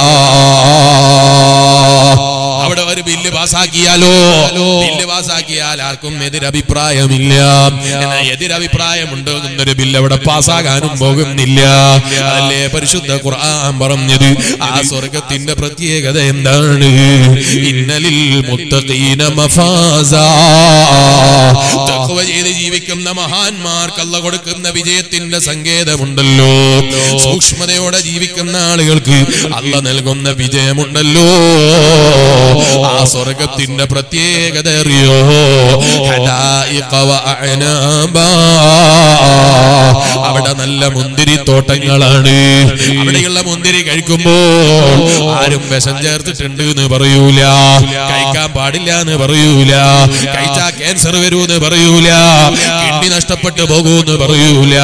അവിടെ ഒരു ബില്ല് പാസ്സാക്കിയാലോ ബില്ല് പാസ്സാക്കിയാൽ ആർക്കും എതിരഭിപ്രായമില്ല എന്നാൽ എതിരഭിപ്രായമുണ്ടോ എന്നൊരു ബില്ല് അവിടെ പാസ്സാകാനും പോകുന്നില്ല അതല്ലേ പരിശുദ്ധ ഖുർആൻ പറഞ്ഞത് ആ സ്വർഗത്തിന്റെ പ്രത്യേകത എന്താണ് ഇന്നലിൽ മുത്തഖീന മഫാസ തഖ്വ ചെയ്ത് ജീവിക്കുന്ന മഹാന്മാർക്ക് അല്ല കൊടുക്കുന്ന വിജയത്തിന്റെ സങ്കേതമുണ്ടല്ലോ സൂക്ഷ്മതയോടെ ജീവിക്കുന്ന ആളുകൾക്ക് അല്ല നൽകുന്ന വിജയമുണ്ടല്ലോ ആ സ്വർഗത്തിന്റെ പ്രത്യേകത അറിയോ ഹദായിഖ വ അഅനാബാ. അവിടെ നല്ല മുന്തിരി തോട്ടങ്ങളാണ് അവിടെയുള്ള മുന്തിരി കഴിക്കുമ്പോ ആരും വിഷം ചേർത്തിട്ടുണ്ട് എന്ന് പറയൂല കഴിക്കാൻ പാടില്ല എന്ന് പറയൂല കഴിച്ചാ ക്യാൻസർ വരൂന്ന് പറയൂല കിഡ്നി നഷ്ടപ്പെട്ടു പോകൂന്ന് പറയൂല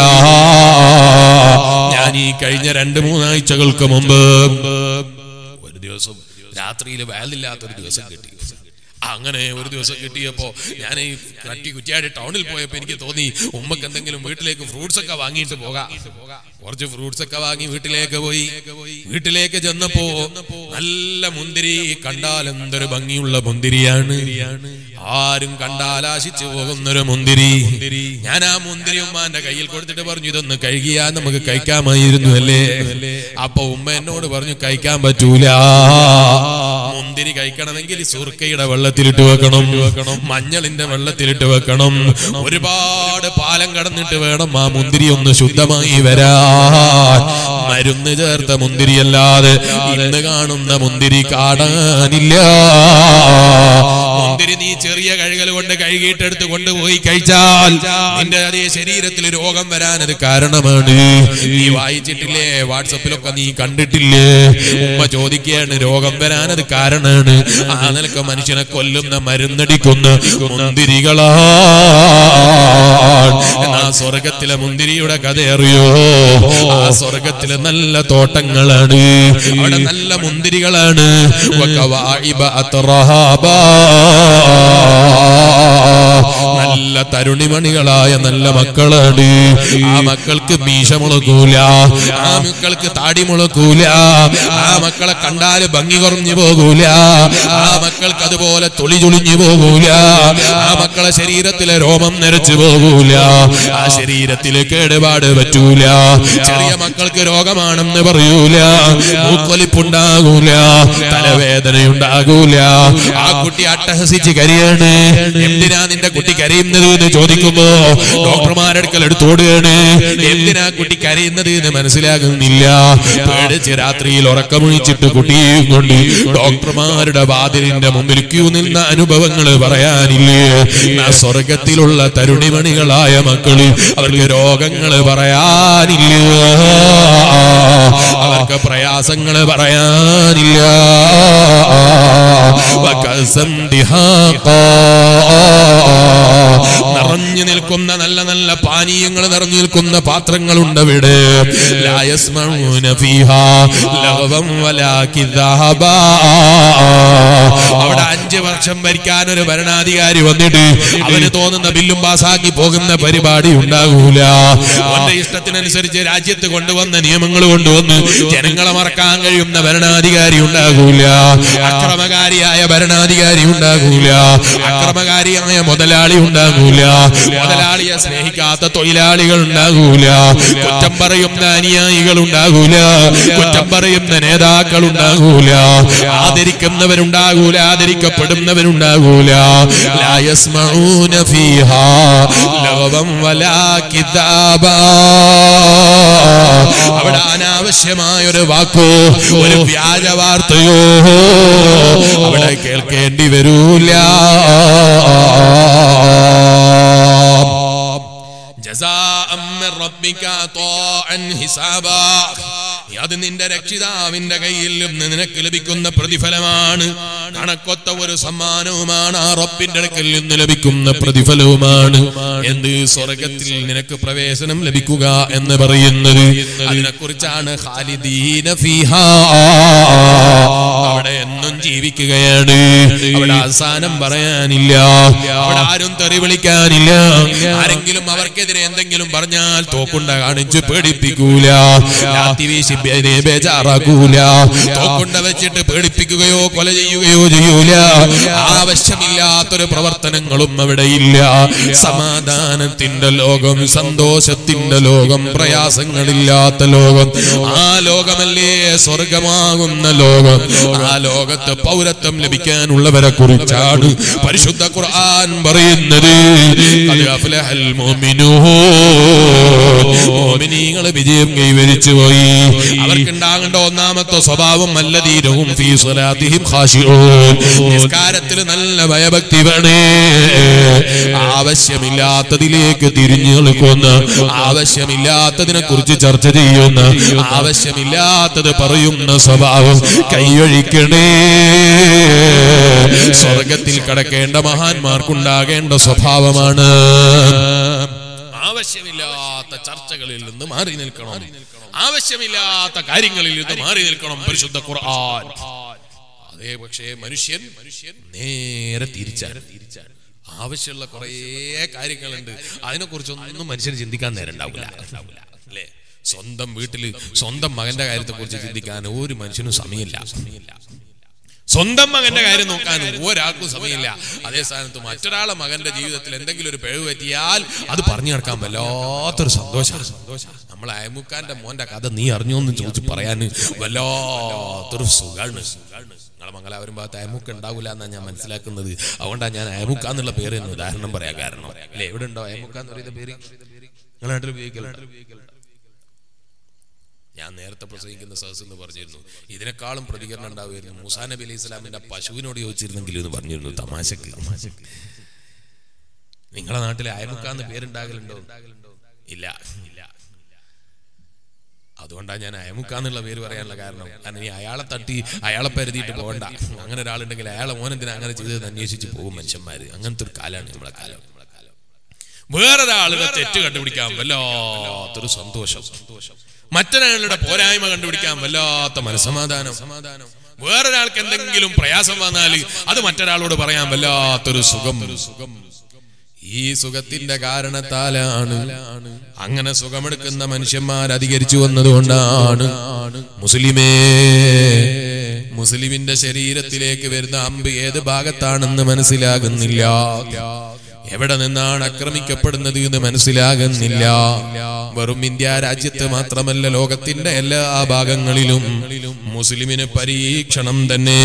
ഞാൻ ഈ കഴിഞ്ഞ രണ്ട് മൂന്നാഴ്ചകൾക്ക് മുമ്പ് ഒരു ദിവസം രാത്രിയിൽ വയലില്ലാത്തൊരു ദിവസം കിട്ടി അങ്ങനെ ഒരു ദിവസം കിട്ടിയപ്പോ ഞാൻ ഈ കട്ടി കുറ്റിയാടി ടൗണിൽ പോയപ്പോ എനിക്ക് തോന്നി ഉമ്മക്ക് എന്തെങ്കിലും വീട്ടിലേക്ക് ഫ്രൂട്ട്സ് ഒക്കെ വാങ്ങിയിട്ട് പോകാം കുറച്ച് ഫ്രൂട്ട്സ് ഒക്കെ വാങ്ങി വീട്ടിലേക്ക് പോയി വീട്ടിലേക്ക് ചെന്നപ്പോ നല്ല മുന്തിരി കണ്ടാൽ എന്തൊരു ഭംഗിയുള്ള മുന്തിരിയാണ് ആരും കണ്ടാൽ ആശിച്ചു പോകുന്നൊരു മുന്തിരി ഞാൻ ആ മുന്തിരി ഉമ്മാന്റെ കയ്യിൽ കൊടുത്തിട്ട് പറഞ്ഞു ഇതൊന്ന് കഴുകിയാൽ നമുക്ക് കഴിക്കാമായിരുന്നു അല്ലേ അപ്പൊ ഉമ്മ എന്നോട് പറഞ്ഞു കഴിക്കാൻ പറ്റൂല മുന്തിരി കഴിക്കണമെങ്കിൽ സുർക്കയുടെ വെള്ളത്തിലിട്ട് വെക്കണം മഞ്ഞളിന്റെ വെള്ളത്തിലിട്ട് വെക്കണം ഒരുപാട് പാലം കടന്നിട്ട് വേണം ആ മുന്തിരി ഒന്ന് ശുദ്ധമായി വരാൻ മരുന്ന് ചേർത്ത മുന്തിരിയല്ലാതെ ഇന്ന് കാണുന്ന മുന്തിരി കാണാനില്ല മുന്തിരി നീ ചെറിയ കഴുകൽ കൊണ്ട് കഴുകിയിട്ടെടുത്ത് കൊണ്ടുപോയി കഴിച്ചാൽ നിന്റെ അതേ ശരീരത്തിൽ രോഗം വരാൻ അത് കാരണമാണ് നീ വായിച്ചിട്ടില്ലേ വാട്സപ്പിലൊക്കെ നീ കണ്ടിട്ടില്ലേ ഉമ്മ ചോദിക്കുകയാണ് രോഗം വരാൻ അത് കാരണമാണ് ആ നിലക്ക് മനുഷ്യനെ കൊല്ലുന്ന മരുന്നടിക്കുന്ന മുന്തിരികളാ എന്നാ സ്വർഗത്തിലെ മുന്തിരിയുടെ കഥ അറിയോ ആ സ്വർഗത്തിലെ നല്ല തോട്ടങ്ങളാണ് അവിടെ നല്ല മുന്തിരികളാണ് വകവാഇബ അത്റഹാബാ. നല്ല തരുണിമണികളായ നല്ല മക്കളാണ് ആ മക്കൾക്ക് മീശ മുളക്കൂല ആ മക്കൾക്ക് താടി മുളക്കൂല ആ മക്കളെ കണ്ടാല് ഭംഗി കുറഞ്ഞു പോകൂല ആ മക്കൾക്ക് അതുപോലെ തൊളി ചുളിഞ്ഞു പോകൂല ആ മക്കളെ ശരീരത്തിലെ രോമം നിരച്ചു പോകൂല ആ ശരീരത്തിലെ കേടുപാട് പറ്റൂല ചെറിയ മക്കൾക്ക് രോഗമാണെന്ന് പറയൂല മൂക്കൊലിപ്പുണ്ടാകൂല തലവേദനയുണ്ടാകൂല ആ കുട്ടി അട്ടഹസിച്ച് കരയാണ് എന്തിനാ നിന്റെ കുട്ടി കരയുന്നത് എന്ന് ചോദിക്കുമ്പോ ഡോക്ടർമാരെടുക്കൽ എടുത്തോടുകയാണ് എന്തിനാ കുട്ടി കരയുന്നത് എന്ന് മനസ്സിലാകുന്നില്ല പേടിച്ച് രാത്രിയിൽ ഉറക്കമൊഴിച്ചിട്ട് കുട്ടിയെയും കൊണ്ട് ഡോക്ടർമാരുടെ വാതിലിന്റെ മുമ്പിൽ ക്യൂ നിന്ന അനുഭവങ്ങൾ പറയാനില്ലേ ആ സ്വർഗത്തിലുള്ള തരുണിമണികളായ മക്കള് അവർക്ക് രോഗങ്ങൾ പറയാനില്ല അവർക്ക് പ്രയാസങ്ങൾ പറയാനില്ല വകസം ദിഹാഖാ. നിറഞ്ഞു നിൽക്കുന്ന നല്ല നല്ല പാനീയങ്ങൾ നിറഞ്ഞു നിൽക്കുന്ന പാത്രങ്ങളുണ്ട് അവിടെ ലാ യസ്മഊന ഫീഹാ ലഗ്വൻ വലാ കിദ്ഹാബാ. അവിടെ അഞ്ച് വർഷം ഭരിക്കാൻ ഒരു ഭരണാധികാരി വന്നിട്ട് അവന് തോന്നുന്ന ബില്ലും പാസാക്കി പോകുന്ന പരിപാടി ഉണ്ടാകൂല അവന്റെ ഇഷ്ടത്തിനനുസരിച്ച് രാജ്യത്ത് കൊണ്ടുവന്ന നിയമങ്ങൾ കൊണ്ടുവന്ന് ജനങ്ങളെ മറക്കാൻ കഴിയുന്ന ഭരണാധികാരി ഉണ്ടാകൂല അക്രമകാരിയായ ഭരണാധികാരി ഉണ്ടാകൂല അക്രമകാരിയായ മുതലാളി ഉണ്ടാകൂല മുതലാളിയെ സ്നേഹിക്കാത്ത തൊഴിലാളികൾ ഉണ്ടാകൂല കുറ്റം പറയുന്ന അനുയായികൾ ഉണ്ടാകൂല കുറ്റം പറയുന്ന നേതാക്കൾ ഉണ്ടാകൂല ആദരിക്കുന്നവരുണ്ടാകൂല ആദരിക്കുന്ന ആദരിക്കപ്പെടുന്നവരുണ്ടാകൂല ലാ യസ്മഊന ഫീഹാ ലഗവൻ വലാ കിതാബാ അവിടെ അനാവശ്യമായ ഒരു വാക്കോ ഒരു വ്യാജ വാർത്തയോ അവിടെ കേൾക്കേണ്ടി വരൂല ജസാഅം മിർ റബ്ബിക ത്വാഅൻ ഹിസാബാ അത് നിന്റെ രക്ഷിതാവിന്റെ കയ്യിൽ നിന്ന് നിനക്ക് ലഭിക്കുന്ന പ്രതിഫലമാണ് കണക്കൊത്ത ഒരു സമ്മാനവുമാണ് ആ റബ്ബിന്റെ അടുക്കൽ നിന്ന് ലഭിക്കുന്ന പ്രതിഫലവുമാണ് എന്ത് സ്വർഗത്തിൽ നിനക്ക് പ്രവേശനം ലഭിക്കുക എന്ന് പറയുന്നത് അതിനെ കുറിച്ചാണ് ഖാലിദീന ഫീഹാ അവിടെ എന്നും ജീവിക്കുകയാണ് അവിടെ അവസാനം പറയാനില്ല അവിടെ ആരും തെറി വിളിക്കാനില്ല ആരെങ്കിലും അവർക്കെതിരെ എന്തെങ്കിലും പറഞ്ഞാൽ തോക്കുണ്ട കാണിച്ച് പേടിപ്പിക്കൂല ലാത്തി വീശി ബേ- ബേജാറാക്കൂല തോക്കുണ്ട വെച്ചിട്ട് പേടിപ്പിക്കുകയോ കൊല ചെയ്യുകയോ ചെയ്യൂല ആവശ്യമില്ലാത്തൊരു പ്രവർത്തനങ്ങളും അവിടെ ഇല്ല സമാധാനത്തിന്റെ ലോകം സന്തോഷത്തിന്റെ ലോകം പ്രയാസങ്ങളില്ലാത്ത ലോകം ആ ലോകമല്ലേ സ്വർഗമാകുന്ന ലോകം ആ ലോകത്ത് പൗരത്വം ലഭിക്കാനുള്ളവരെ കുറിച്ചാണ് പരിശുദ്ധ ഖുർആൻ പറയുന്നത് ഖദ് അഫ്ലഹൽ മുഅ്മിനൂൻ. മുഅ്മിനീങ്ങൾ വിജയം കൈവരിച്ചു പോയി അവർക്കുണ്ടാകേണ്ട ഒന്നാമത്തെ സ്വഭാവം അല്ലതീരവും ഫീ സ്വലാത്തിഹിം ഖാശിഊൻ നിസ്കാരത്തിൽ നല്ല ഭയഭക്തി വേണേ ആവശ്യമില്ലാത്തതിലേക്ക് തിരിഞ്ഞു നിൽക്കുന്ന ആവശ്യമില്ലാത്തതിനെ കുറിച്ച് ചർച്ച ചെയ്യുന്ന ആവശ്യമില്ലാത്തത് പറയുന്ന സ്വഭാവം കൈയൊഴിക്കണേ സ്വർഗത്തിൽ കടക്കേണ്ട മഹാന്മാർക്കുണ്ടാകേണ്ട സ്വഭാവമാണ് ആവശ്യമില്ലാത്ത ചർച്ചകളിൽ നിന്ന് മാറി നിൽക്കണം ആവശ്യമില്ലാത്ത കാര്യങ്ങളിൽ നിന്ന് മാറി നിൽക്കണം പരിശുദ്ധ ഖുർആൻ അതേ പക്ഷേ മനുഷ്യൻ മനുഷ്യൻ നേരെ തിരിച്ചാണ് തിരിച്ചാണ് ആവശ്യമുള്ള കുറേ കാര്യങ്ങളുണ്ട് അതിനെ കുറിച്ചൊന്നും മനുഷ്യന് ചിന്തിക്കാൻ നേരം ഉണ്ടാവില്ല അല്ലേ സ്വന്തം വീട്ടില് സ്വന്തം മകന്റെ കാര്യത്തെ കുറിച്ച് ചിന്തിക്കാൻ ഒരു മനുഷ്യനും സമയമില്ല സമയമില്ല സ്വന്തം മകന്റെ കാര്യം നോക്കാൻ ഒരാൾക്കും സമയമില്ല അതേ സ്ഥാനത്ത് മറ്റൊരാളെ മകന്റെ ജീവിതത്തിൽ എന്തെങ്കിലും ഒരു പിഴവ് പറ്റിയാൽ അത് പറഞ്ഞു നടക്കാൻ വല്ലാത്തൊരു സന്തോഷം സന്തോഷം നമ്മൾ അയമുക്കാന്റെ മോന്റെ കഥ നീ അറിഞ്ഞോ എന്ന് ചോദിച്ചു പറയാൻ വല്ലാത്തൊരു സുഖാണ് സുഖാണ് നിങ്ങളെ മംഗലാപുരം ഭാഗത്ത് അയമുക്ക ഉണ്ടാവില്ല എന്നാണ് ഞാൻ മനസ്സിലാക്കുന്നത് അതുകൊണ്ടാണ് ഞാൻ അയമുക്ക എന്നുള്ള പേര് എന്ന് ഉദാഹരണം പറയാൻ കാരണം അല്ലെ എവിടെ ഉണ്ടോ അയമുക്ക എന്ന് പറയുന്ന പേര് നിങ്ങളുടെ നാട്ടിൽ ഉപയോഗിക്കലുണ്ടോ ഞാൻ നേരത്തെ പ്രസംഗിക്കുന്ന സഹസ് എന്ന് പറഞ്ഞിരുന്നു ഇതിനേക്കാളും പ്രതികരണം ഉണ്ടാവുമായിരുന്നു മൂസാ നബി അലൈഹി ഇസ്ലാമിന്റെ പശുവിനോട് ചോദിച്ചിരുന്നെങ്കിൽ എന്ന് പറഞ്ഞിരുന്നു തമാശക്ക് തമാശക്ക് നിങ്ങളെ നാട്ടിൽ അയമുക്കാന്ന് പേരുണ്ടാകലുണ്ടോ ഇല്ല ഇല്ല അതുകൊണ്ടാണ് ഞാൻ അയമുക്കാന്നുള്ള പേര് പറയാനുള്ള കാരണം കാരണം ഇനി അയാളെ തട്ടി അയാളെ പരുതിയിട്ട് പോകണ്ട അങ്ങനെ ഒരാളുണ്ടെങ്കിൽ അയാളെ മോനെന്തിനാ അങ്ങനെ ചെയ്തതെന്ന് അന്വേഷിച്ച് പോകും മനുഷ്യന്മാര് അങ്ങനത്തെ ഒരു കാലമാണ് നമ്മളെ കാലം വേറൊരാളുടെ തെറ്റ് കണ്ടുപിടിക്കാൻ വല്ലാത്തൊരു സന്തോഷം സന്തോഷം മറ്റൊരാളുടെ പോരായ്മ കണ്ടുപിടിക്കാൻ വല്ലാത്ത മനസമാധാനം സമാധാനം വേറൊരാൾക്ക് എന്തെങ്കിലും പ്രയാസം വന്നാൽ അത് മറ്റൊരാളോട് പറയാൻ വല്ലാത്തൊരു സുഖം സുഖം ഈ സുഖത്തിന്റെ കാരണത്താലാണ് അങ്ങനെ സുഖമെടുക്കുന്ന മനുഷ്യന്മാർ അധികരിച്ചു വന്നതുകൊണ്ടാണ് മുസ്ലിമേ മുസ്ലിമിന്റെ ശരീരത്തിലേക്ക് വരുന്ന അമ്പ് ഏത് ഭാഗത്താണെന്ന് മനസ്സിലാകുന്നില്ല എവിടെ നിന്നാണ് ആക്രമിക്കപ്പെടുന്നത് എന്ന് മനസ്സിലാകുന്നില്ല വെറും ഇന്ത്യ രാജ്യത്ത് മാത്രമല്ല ലോകത്തിന്റെ എല്ലാ ഭാഗങ്ങളിലും മുസ്ലിമിന് പരീക്ഷണം തന്നെ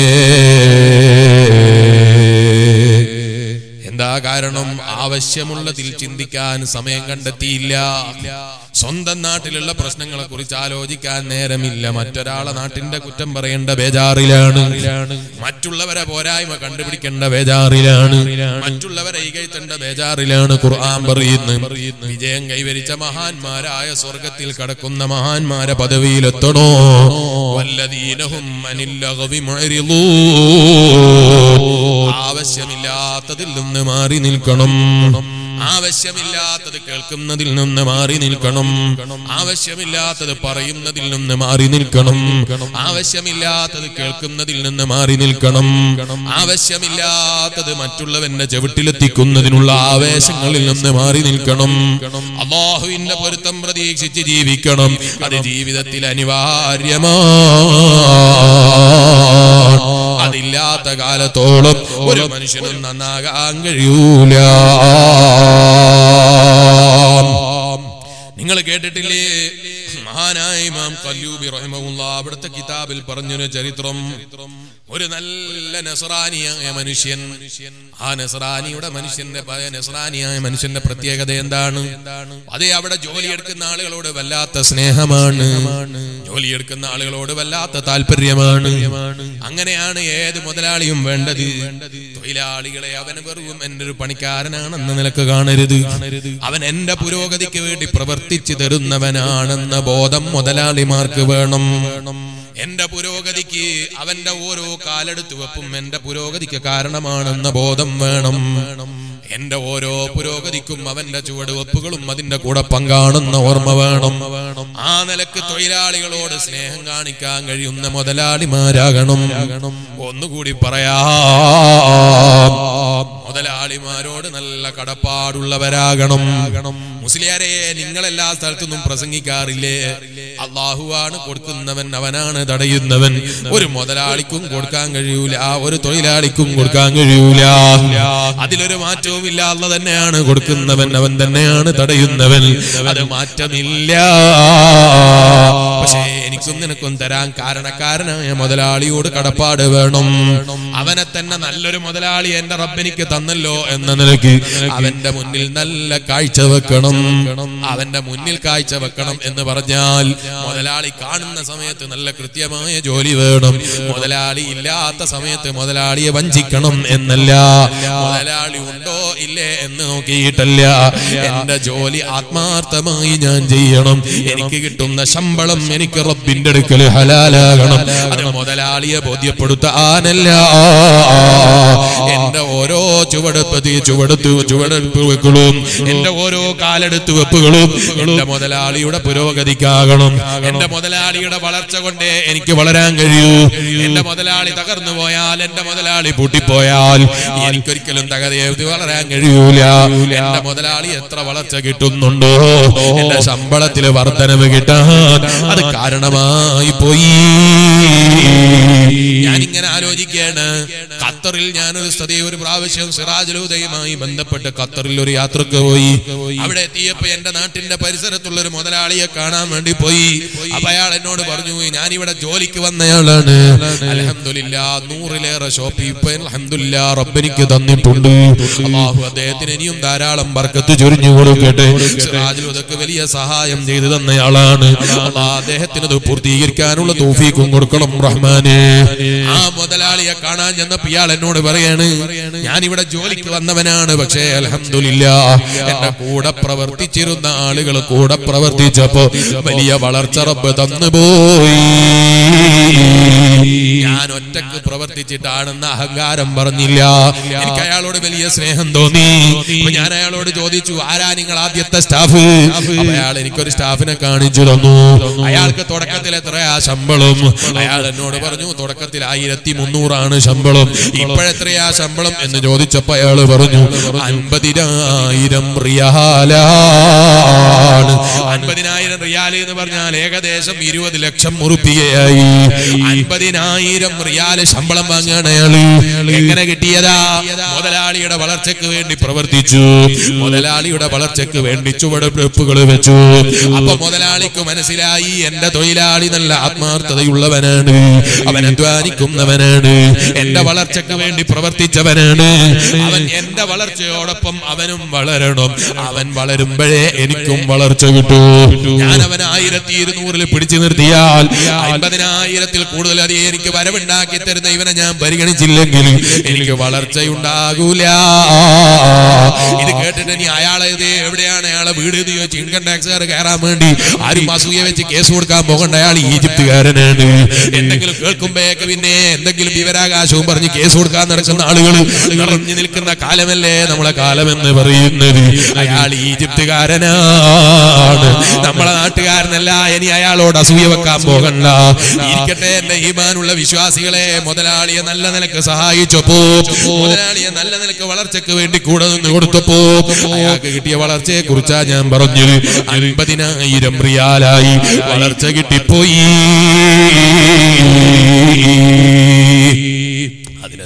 എന്താ കാരണം ആവശ്യമുള്ളതിൽ ചിന്തിക്കാൻ സമയം കണ്ടെത്തിയില്ല സ്വന്തം നാട്ടിലുള്ള പ്രശ്നങ്ങളെ കുറിച്ച് ആലോചിക്കാൻ നേരമില്ല മറ്റൊരാളെ നാട്ടിന്റെ കുറ്റം പറയേണ്ട ബേജാറിലാണ് മറ്റുള്ളവരെ പോരായ്മ കണ്ടുപിടിക്കേണ്ട ബേജാറിലാണ് മറ്റുള്ളവരെ ഇകഴ്ത്തേണ്ട ബേജാറിലാണ് ഖുർആൻ പറയുന്നത് വിജയം കൈവരിച്ച മഹാന്മാരായ സ്വർഗത്തിൽ കടക്കുന്ന മഹാന്മാരെ പദവിയിലെത്തണോ വല്ലദീനഹും അനിൽ ലഗ്വി മുഅ്രിളൂൻ ആവശ്യമില്ലാത്തതിൽ നിന്ന് മാറി നിൽക്കണം ആവശ്യമില്ലാത്തത് കേൾക്കുന്നതിൽ നിന്ന് മാറി നിൽക്കണം ആവശ്യമില്ലാത്തത് പറയുന്നതിൽ നിന്ന് മാറി നിൽക്കണം ആവശ്യമില്ലാത്തത് കേൾക്കുന്നതിൽ നിന്ന് മാറി നിൽക്കണം ആവശ്യമില്ലാത്തത് മറ്റുള്ളവന്റെ ചവിട്ടിലെത്തിക്കുന്നതിനുള്ള ആവേശങ്ങളിൽ നിന്ന് മാറി നിൽക്കണം അള്ളാഹുവിന്റെ പൊരുത്തം പ്രതീക്ഷിച്ച് ജീവിക്കണം അത് ജീവിതത്തിൽ അനിവാര്യമാണ് അതില്ലാത്ത കാലത്തോളം ഒരു മനുഷ്യനും നന്നാകാൻ കഴിയൂല നിങ്ങൾ കേട്ടിട്ടില്ലേ മഹാനായ ഇമാം കല്ലൂബി റഹിമഹുല്ല അവിടുത്തെ കിതാബിൽ പറഞ്ഞൊരു ചരിത്രം ഒരു നല്ല നസ്രാനിയായ മനുഷ്യൻ ആ നസ്രാനിയുടെ മനുഷ്യന്റെ പ- നസ്രാനിയായ മനുഷ്യന്റെ പ്രത്യേകത എന്താണ് അതേ അവിടെ ജോലിയെടുക്കുന്ന ആളുകളോട് വല്ലാത്ത സ്നേഹമാണ് ജോലിയെടുക്കുന്ന ആളുകളോട് വല്ലാത്ത താല്പര്യമാണ് അങ്ങനെയാണ് ഏത് മുതലാളിയും വേണ്ടത് തൊഴിലാളികളെ അവൻ വെറും എന്റെ ഒരു പണിക്കാരനാണെന്ന നിലക്ക് കാണരുത് അവൻ എന്റെ പുരോഗതിക്ക് വേണ്ടി പ്രവർത്തിച്ചു തരുന്നവനാണെന്ന ബോധം മുതലാളിമാർക്ക് വേണം എന്റെ പുരോഗതിക്ക് അവന്റെ ഓരോ കാലെടുത്ത് വെപ്പും എന്റെ പുരോഗതിക്ക് കാരണമാണെന്ന ബോധം വേണം എന്റെ ഓരോ പുരോഗതിക്കും അവന്റെ ചുവടുവെപ്പുകളും അതിന്റെ കൂടെ പങ്കാണെന്ന ഓർമ്മ വേണം ആ നിലക്ക് തൊഴിലാളികളോട് സ്നേഹം കാണിക്കാൻ കഴിയുന്ന മുതലാളിമാരാകണം ഒന്നുകൂടി പറയാം മുതലാളിമാരോട് നല്ല കടപ്പാടുള്ളവരാകണം മുസ്ലിയാരെ നിങ്ങളെല്ലാ സ്ഥലത്തുനിന്നും പ്രസംഗിക്കാറില്ലേ അള്ളാഹുവാണ് കൊടുക്കുന്നവൻ അവനാണ് തടയുന്നവൻ ഒരു മുതലാളിക്കും കൊടുക്കാൻ കഴിയൂല ഒരു തൊഴിലാളിക്കും കൊടുക്കാൻ കഴിയൂല അതിലൊരു മാറ്റവുമില്ല അല്ല തന്നെയാണ് കൊടുക്കുന്നവൻ അവൻ തന്നെയാണ് തടയുന്നവൻ അത് മാറ്റമില്ല പക്ഷേ എനിക്കും നിനക്കും തരാൻ കാരണക്കാരനായ മുതലാളിയോട് കടപ്പാട് വേണം അവനെ തന്നെ നല്ലൊരു മുതലാളി എന്റെ റബ്ബെനിക്ക് തന്നല്ലോ എന്ന നിലയ്ക്ക് അവന്റെ മുന്നിൽ നല്ല കാഴ്ച വെക്കണം അവന്റെ മുന്നിൽ കാഴ്ച വെക്കണം എന്ന് പറഞ്ഞാൽ മുതലാളി കാണുന്ന സമയത്ത് നല്ല കൃത്യമായ ജോലി വേണം മുതലാളി ഇല്ലാത്ത സമയത്ത് മുതലാളിയെ വഞ്ചിക്കണം എന്നല്ല മുതലാളി ഉണ്ടോ ഇല്ലേ എന്ന് നോക്കിയിട്ടല്ല എന്റെ ജോലി ആത്മാർത്ഥമായി ഞാൻ ചെയ്യണം എനിക്ക് കിട്ടുന്ന ശമ്പളം എനിക്ക് റബ്ബിന്റെ അടുക്കൽ ഹലാലാകണം അത് മുതലാളിയെ ബോധ്യപ്പെടുത്താനല്ല എന്റെ ഓരോ ചുവടെപ്പ് ചുവടുത്തു ചുവടെടുപ്പ് വെക്കുകളും എന്റെ ഓരോ കാലെടുത്ത് വെപ്പുകളും എന്റെ മുതലാളിയുടെ പുരോഗതിക്കാകണം എന്റെ മുതലാളിയുടെ വളർച്ച കൊണ്ടേ എനിക്ക് വളരാൻ കഴിയൂ എന്റെ മുതലാളി തകർന്നു പോയാൽ എന്റെ മുതലാളി പൂട്ടിപ്പോയാൽ എനിക്കൊരിക്കലും തകർത്ത് വളരാൻ കഴിയൂല എന്റെ മുതലാളി എത്ര വളർച്ച കിട്ടുന്നുണ്ടോ എന്റെ ശമ്പളത്തിൽ വർധനവ് കിട്ടാൻ അത് കാരണമായി പോയി ഞാനിങ്ങനെ ആലോചിക്കുകയാണ് ഖത്തറിൽ ഞാനൊരു സ്ഥിതി ഒരു പ്രാവശ്യം സിറാജുലുദയുമായി ബന്ധപ്പെട്ട് ഖത്തറിൽ ഒരു യാത്രക്ക് പോയി അവിടെ എത്തിയപ്പോ എന്റെ നാട്ടിന്റെ പരിസരത്തുള്ള ഒരു മുതലാളിയെ കാണാൻ വേണ്ടി പോയി അപ്പൊ അയാൾ എന്നോട് പറഞ്ഞു ഞാൻ ഇവിടെ ജോലിക്ക് വന്നയാളാണ് അലഹമില്ല നൂറിലേറെ ഷോപ്പ് ഇപ്പൊ അലഹമില്ല റബ്ബനിക്ക് തന്നിട്ടുണ്ട് അള്ളാഹു അദ്ദേഹത്തിന് ഇനിയും ധാരാളം ബർക്കത്ത് ചൊരിഞ്ഞു കൊടുക്കട്ടെ സിറാജുലുദക്ക് വലിയ സഹായം ചെയ്തു തന്നയാളാണ് അള്ളാഹ് അദ്ദേഹത്തിന് ഇത് പൂർത്തീകരിക്കാനുള്ള തോഫീക്കും കൊടുക്കണം റഹ്മാനെ ആ മുതലാളിയെ കാണാൻ ചെന്നപ്പോ ഇയാൾ എന്നോട് പറയാണ് ഞാൻ ഇവിടെ ജോലിക്ക് വന്നവനാണ് പക്ഷേ അലഹമില്ല എന്റെ കൂടെ പ്രവർത്തിച്ചിരുന്ന ആളുകൾ കൂടെ പ്രവർത്തിച്ചപ്പോ വലിയ വളർച്ച റബ്ബ് തന്നുപോയി ഞാൻ ഒറ്റക്ക് പ്രവർത്തിച്ചിട്ടാണെന്ന് അഹങ്കാരം പറഞ്ഞില്ല എനിക്ക് അയാളോട് വലിയ സ്നേഹം തോന്നി അപ്പൊ ഞാൻ അയാളോട് ചോദിച്ചു ആരാ നിങ്ങൾ ആദ്യത്തെ സ്റ്റാഫ് അപ്പൊ അയാൾ എനിക്കൊരു സ്റ്റാഫിനെ കാണിച്ചു തന്നു അയാൾക്ക് തുടക്കത്തിൽ എത്രയാ ശമ്പളം അയാൾ എന്നോട് പറഞ്ഞു തുടക്കത്തിൽ ആയിരത്തി മുന്നൂറാണ് ശമ്പളം ഇപ്പോഴെത്രയാ ശമ്പളം എന്ന് ചോദിച്ചപ്പോ അയാൾ പറഞ്ഞു അൻപതിനായിരം റിയാലാണ് അൻപതിനായിരം റിയാല് എന്ന് പറഞ്ഞാൽ ഏകദേശം ഇരുപത് ലക്ഷം ഉറുപ്പികയായി അൻപതിനായിരം റിയാല് ശമ്പളം വാങ്ങാണ് അയാള് എങ്ങനെ കിട്ടിയതാ മുതലാളിയുടെ വളർച്ചയ്ക്ക് വേണ്ടി പ്രവർത്തിച്ചു മുതലാളിയുടെ വളർച്ചയ്ക്ക് വേണ്ടി ചുവടുവെപ്പുകൾ വെച്ചു അപ്പൊ മുതലാളിക്ക് മനസ്സിലായി എന്റെ തൊഴിലാളി നല്ല ആത്മാർത്ഥതയുള്ളവനാണ് അവൻ അധ്വാനിക്കുന്നവനാണ് എന്റെ വളർച്ചയ്ക്ക് വേണ്ടി പ്രവർത്തിച്ചവനാണ് അവൻ എന്റെ വളർച്ചയോടൊപ്പം അവനും വളരണം അവൻ വളരുമ്പോഴേ എനിക്കും വളർച്ച കിട്ടൂ ഞാൻ അവൻ ആയിരത്തി ഇരുന്നൂറിൽ പിടിച്ചു നിർത്തിയാൽ അൻപതിനായിരത്തിൽ കൂടുതൽ അത് എനിക്ക് വരവുണ്ടാക്കി തരുന്ന ഇവനെ ഞാൻ പരിഗണിച്ചില്ലെങ്കിൽ എനിക്ക് വളർച്ചയുണ്ടാകൂല ഇത് കേട്ടിട്ട് ഇനി അയാളെ ഇത് എവിടെയാണ് അയാളെ വീട് എന്ന് ചോദിച്ച് ഇൻകം ടാക്സുകാർ കയറാൻ വേണ്ടി ആരും അസൂയ വെച്ച് കേസ് കൊടുക്കാൻ പോകണ്ട അയാൾ ഈജിപ്തുകാരനാണ് എന്തെങ്കിലും കേൾക്കുമ്പോഴേക്ക് പിന്നെ എന്തെങ്കിലും വിവരാകാശവും പറഞ്ഞ് കേസ് കൊടുക്കാൻ നടക്കുന്ന ആളുകൾ നിറഞ്ഞു നിൽക്കുന്ന കാലമല്ലേ നമ്മളെ കാലമെന്ന് പറയുന്നത് അയാൾ ഈജിപ്തുകാരനാണ് നമ്മളെ നാട്ടുകാരനല്ല ഇനി അയാളോട് അസൂയ വെക്കാൻ പോകണ്ട ഇരിക്കട്ടെ എന്റെ ഈമാനുള്ള വിശ്വാസികളെ മുതലാളിയെ നല്ല നിലക്ക് സഹായിച്ചപ്പോ മുതലാളിയെ നല്ല നിലക്ക് വളർച്ചയ്ക്ക് വേണ്ടി കൂടെ നിന്ന് കൊടുത്തപ്പോ അയാൾക്ക് കിട്ടിയ വളർച്ചയെ കുറിച്ചാ ഞാൻ പറഞ്ഞത് അൻപതിനായിരം റിയാലായി വളർച്ച കിട്ടിപ്പോയി അതിനെന്ത് വേണം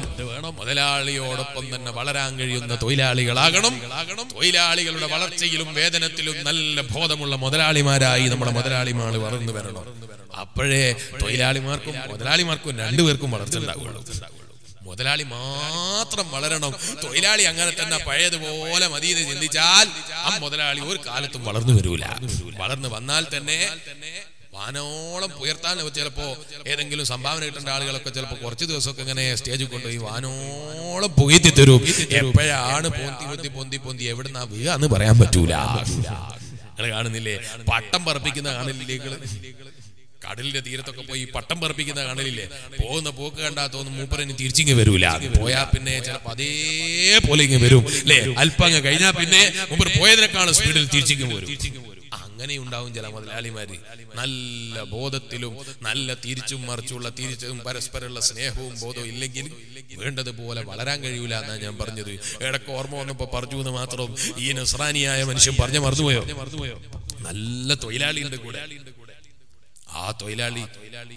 മുതലാളിയോടൊപ്പം തന്നെ വളരാൻ കഴിയുന്ന തൊഴിലാളികളാകണം തൊഴിലാളികളുടെ വളർച്ചയിലും വേതനത്തിലും നല്ല ബോധമുള്ള മുതലാളിമാരായി നമ്മുടെ മുതലാളിമാർ വളർന്നു വരണം അപ്പോഴേ തൊഴിലാളിമാർക്കും മുതലാളിമാർക്കും രണ്ടുപേർക്കും വളർച്ച ഉണ്ടാവുകയുള്ളൂ മുതലാളി മാത്രം വളരണം തൊഴിലാളി അങ്ങനെ തന്നെ പഴയതുപോലെ മതിയെന്ന് ചിന്തിച്ചാൽ ആ മുതലാളി ഒരു കാലത്തും വളർന്നു വരൂല വളർന്നു വന്നാൽ തന്നെ വാനോളം ഉയർത്താൻ ചിലപ്പോ ഏതെങ്കിലും സംഭാവന കിട്ടേണ്ട ആളുകളൊക്കെ ചിലപ്പോ കുറച്ച് ദിവസമൊക്കെ ഇങ്ങനെ സ്റ്റേജിൽ കൊണ്ടുപോയി വാനോളം പുകയത്തി തരും എപ്പോഴാണ് പൊന്തി പൊന്തി പൊന്തി പൊന്തി എവിടുന്നാ വീഴാന്ന് പറയാൻ പറ്റൂല നിങ്ങൾ കാണുന്നില്ലേ പട്ടം പറപ്പിക്കുന്ന കാണില്ലേ നിങ്ങള്? കടലിന്റെ തീരത്തൊക്കെ പോയി പട്ടം പറപ്പിക്കുന്ന കാണലില്ലേ പോകുന്ന പോക്ക് കണ്ടാ തോന്നും മൂപ്പരന് തിരിച്ചിങ്ങ് വരൂല പോയാ പിന്നെ ചിലപ്പോ അതേപോലെ ഇങ്ങ് വരും അല്ലേ അല്പം അങ്ങ് കഴിഞ്ഞാ പിന്നെ മൂപ്പർ പോയതിനേക്കാളും സ്പീഡിൽ തിരിച്ചിങ്ങ് വരും അങ്ങനെ ഉണ്ടാവും ചില മുതലാളിമാര് നല്ല ബോധത്തിലും നല്ല തിരിച്ചും മറിച്ചുള്ള തിരിച്ചും പരസ്പരമുള്ള സ്നേഹവും ബോധവും ഇല്ലെങ്കിൽ വേണ്ടതുപോലെ വളരാൻ കഴിയൂല എന്നാ ഞാൻ പറഞ്ഞത് ഇടക്ക് ഓർമ്മ വന്നപ്പോ പറഞ്ഞു എന്ന് മാത്രം ഈ നസ്രാനിയായ മനുഷ്യൻ പറഞ്ഞ മറന്നുപോയോ നല്ല തൊഴിലാളിയുടെ കൂടെ ആ തൊഴിലാളി തൊഴിലാളി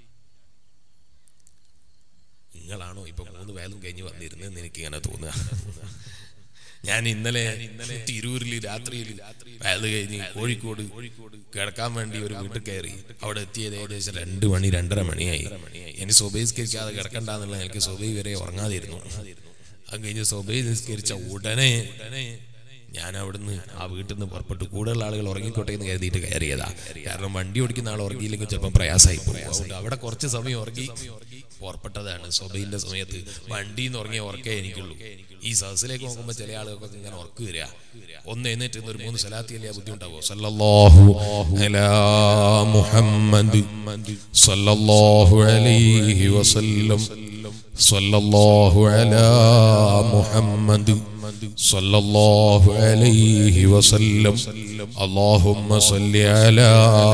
നിങ്ങളാണോ ഇപ്പൊ മൂന്ന് വേലും കഴിഞ്ഞ് വന്നിരുന്നെന്ന് എനിക്ക് ഇങ്ങനെ തോന്നുക ഞാൻ ഇന്നലെ ഇന്നലെ തിരൂരിൽ രാത്രിയിൽ വേല കഴിഞ്ഞ് കോഴിക്കോട് കിടക്കാൻ വേണ്ടി ഒരു വീട്ടിൽ കയറി അവിടെ എത്തിയത് ഏകദേശം രണ്ട് മണി രണ്ടര മണിയായി ഇനി സ്വബൈ നിസ്കരിക്കാതെ കിടക്കണ്ടെന്നുള്ള എനിക്ക് സ്വബൈ വരെ ഉറങ്ങാതിരുന്നു അത് കഴിഞ്ഞ് സ്വബൈ നിസ്കരിച്ച ഉടനെ ഞാൻ അവിടുന്ന് ആ വീട്ടിൽ നിന്ന് പുറപ്പെട്ട് കൂടുതൽ ആളുകൾ ഉറങ്ങിക്കോട്ടെ എന്ന് കരുതിയിട്ട് കയറിയതാ കാരണം വണ്ടി ഓടിക്കുന്ന ആൾ ഉറങ്ങിയില്ലെങ്കിൽ ചിലപ്പം പ്രയാസമായി പോകും അതുകൊണ്ട് അവിടെ കുറച്ച് സമയം ഉറങ്ങി പുറപ്പെട്ടതാണ് സ്വബൈന്റെ സമയത്ത് വണ്ടിയിൽ നിന്ന് ഉറങ്ങിയ ഉറക്കേ എനിക്കുള്ളൂ ഈ സദസ്സിലേക്ക് നോക്കുമ്പോൾ ചില ആളുകൾക്കൊക്കെ ഇങ്ങനെ ഉറക്ക് വരിക ഒന്ന് എന്നിട്ട് ഒരു മൂന്ന് സലാത്തി അല്ലേ ബുദ്ധിമുട്ടാവോ സല്ലല്ലാഹു അലാ മുഹമ്മദ് സല്ലല്ലാഹു അലൈഹി വസല്ലം സല്ലല്ലാഹു അലാ മുഹമ്മദ് صلى الله عليه وسلم اللهم صل على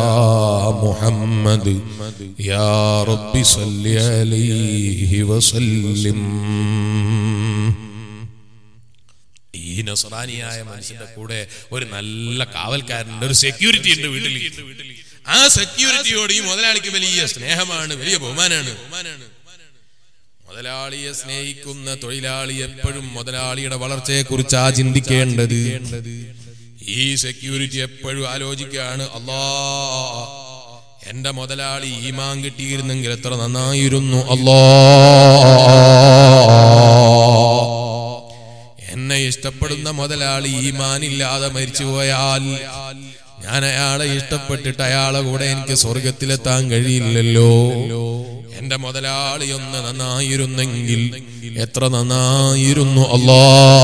محمد يا رب صل عليه وسلم ഈ നസറാനിയായ മനുഷ്യന്റെ കൂടെ ഒരു നല്ല കാവൽക്കാരനുണ്ട് ഒരു സെക്യൂരിറ്റി ഉണ്ട് വീട്ടിൽ ആ സെക്യൂരിറ്റിയോട് ഈ മുതലാളിക്ക് വലിയ സ്നേഹമാണ് വലിയ ബഹുമാനാണ് ബഹുമാനാണ് മുതലാളിയെ സ്നേഹിക്കുന്ന തൊഴിലാളി എപ്പോഴും മുതലാളിയുടെ വളർച്ചയെ കുറിച്ചാ ചിന്തിക്കേണ്ടത് ഈ സെക്യൂരിറ്റി എപ്പോഴും ആലോചിക്കുകയാണ് അല്ലാ എന്റെ മുതലാളി ഈമാൻ കിട്ടിയിരുന്നെങ്കിൽ എത്ര നന്നായിരുന്നു അല്ലാ എന്നെ ഇഷ്ടപ്പെടുന്ന മുതലാളി ഈമാനില്ലാതെ മരിച്ചുപോയാൽ ഞാൻ അയാളെ ഇഷ്ടപ്പെട്ടിട്ട് അയാളെ കൂടെ എനിക്ക് സ്വർഗത്തിലെത്താൻ കഴിയില്ലല്ലോ എന്റെ മുതലാളി ഒന്ന് നന്നായിരുന്നെങ്കിൽ എത്ര നന്നായിരുന്നു അല്ലാ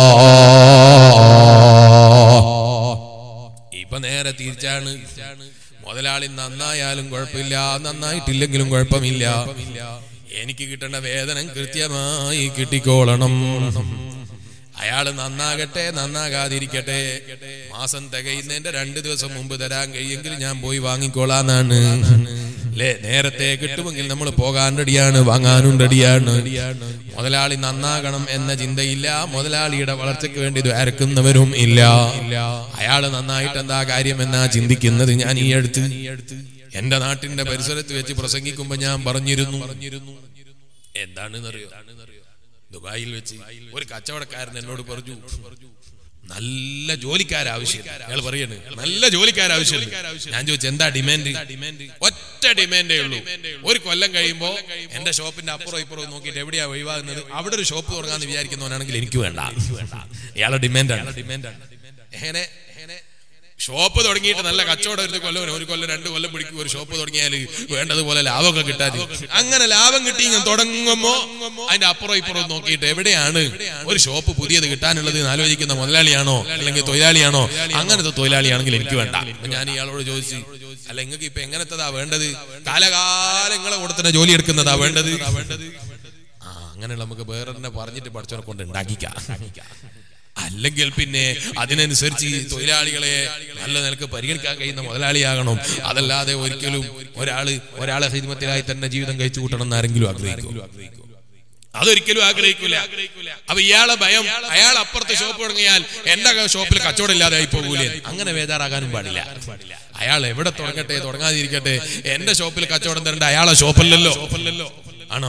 ഇപ്പൊ നേരെ തിരിച്ചാണ് മുതലാളി നന്നായാലും കുഴപ്പമില്ല നന്നായിട്ടില്ലെങ്കിലും കുഴപ്പമില്ല എനിക്ക് കിട്ടേണ്ട വേതനം കൃത്യമായി കിട്ടിക്കോളണം അയാള് നന്നാകട്ടെ നന്നാകാതിരിക്കട്ടെ മാസം തികയുന്നതിന്റെ രണ്ടു ദിവസം മുമ്പ് തരാൻ കഴിയെങ്കിൽ ഞാൻ പോയി വാങ്ങിക്കോളാന്നാണ് അല്ലേ നേരത്തെ കിട്ടുമെങ്കിൽ നമ്മൾ പോകാൻ റെഡിയാണ് വാങ്ങാനും റെഡിയാണ് മുതലാളി നന്നാകണം എന്ന ചിന്തയില്ല മുതലാളിയുടെ വളർച്ചയ്ക്ക് വേണ്ടി ഇത് അരക്കുന്നവരും ഇല്ല അയാള് നന്നായിട്ട് എന്താ കാര്യം എന്നാ ചിന്തിക്കുന്നത് ഞാൻ ഈ അടുത്ത് എന്റെ നാട്ടിന്റെ പരിസരത്ത് വെച്ച് പ്രസംഗിക്കുമ്പോ ഞാൻ പറഞ്ഞിരുന്നു എന്താണെന്നറിയോ ദുബായിൽ വെച്ച് ഒരു കച്ചവടക്കാരൻ എന്നോട് പറഞ്ഞു നല്ല ജോലിക്കാരാവശ്യം അയാൾ പറയാണ് നല്ല ജോലിക്കാരാവശ്യം ഞാൻ ചോദിച്ചു എന്താ ഡിമാൻഡ് ഒറ്റ ഡിമാൻഡേ ഉള്ളൂ ഒരു കൊല്ലം കഴിയുമ്പോ എന്റെ ഷോപ്പിന്റെ അപ്പുറം ഇപ്പുറം നോക്കിയിട്ട് എവിടെയാ ഒഴിവാകുന്നത് അവിടെ ഒരു ഷോപ്പ് തുടങ്ങാന്ന് വിചാരിക്കുന്നവനാണെങ്കിൽ എനിക്ക് വേണ്ട ഇയാളുടെ ഡിമാൻഡാണ് ഡിമാൻഡാണ് എങ്ങനെ ഷോപ്പ് തുടങ്ങിയിട്ട് നല്ല കച്ചവടം ഒരു കൊല്ലം ഒരു കൊല്ലം രണ്ട് കൊല്ലം പിടിക്കും ഒരു ഷോപ്പ് തുടങ്ങിയാൽ വേണ്ടതുപോലെ ലാഭമൊക്കെ കിട്ടാതെ അങ്ങനെ ലാഭം കിട്ടി ഇങ്ങനെ തുടങ്ങുമ്പോ അതിന്റെ അപ്പുറം ഇപ്പുറം നോക്കിയിട്ട് എവിടെയാണ് ഒരു ഷോപ്പ് പുതിയത് കിട്ടാനുള്ളത് എന്ന് ആലോചിക്കുന്ന മുതലാളിയാണോ അല്ലെങ്കിൽ തൊഴിലാളിയാണോ അങ്ങനത്തെ തൊഴിലാളിയാണെങ്കിൽ എനിക്ക് വേണ്ട അപ്പൊ ഞാൻ ഇയാളോട് ചോദിച്ചു അല്ല നിങ്ങൾക്ക് ഇപ്പൊ എങ്ങനത്തതാ വേണ്ടത് കാലകാലങ്ങളെ കൂടെ തന്നെ ജോലി എടുക്കുന്നതാ വേണ്ടത് ആ അങ്ങനെ നമുക്ക് വേറെ തന്നെ പറഞ്ഞിട്ട് പഠിച്ചവനെ കൊണ്ട് ഉണ്ടാക്കിക്കാം അല്ലെങ്കിൽ പിന്നെ അതിനനുസരിച്ച് ഈ തൊഴിലാളികളെ നല്ല നിലക്ക് പരിഗണിക്കാൻ കഴിയുന്ന മുതലാളിയാകണം അതല്ലാതെ ഒരിക്കലും ഒരാള് ഒരാളെ ഹിദ്മത്തിലായി തന്നെ ജീവിതം കഴിച്ചു കൂട്ടണം എന്ന് ആരെങ്കിലും ആഗ്രഹിക്കും അതൊരിക്കലും ആഗ്രഹിക്കൂല അപ്പൊ ഇയാളെ ഭയം അയാൾ അപ്പുറത്ത് ഷോപ്പ് തുടങ്ങിയാൽ എന്റെ ഷോപ്പിൽ കച്ചവടം ഇല്ലാതെ ആയി പോകൂലേ അങ്ങനെ ബേജാറാകാനും പാടില്ല അയാൾ എവിടെ തുടങ്ങട്ടെ തുടങ്ങാതിരിക്കട്ടെ എന്റെ ഷോപ്പിൽ കച്ചവടം തരേണ്ട അയാളെ ഷോപ്പല്ലല്ലോ ആണോ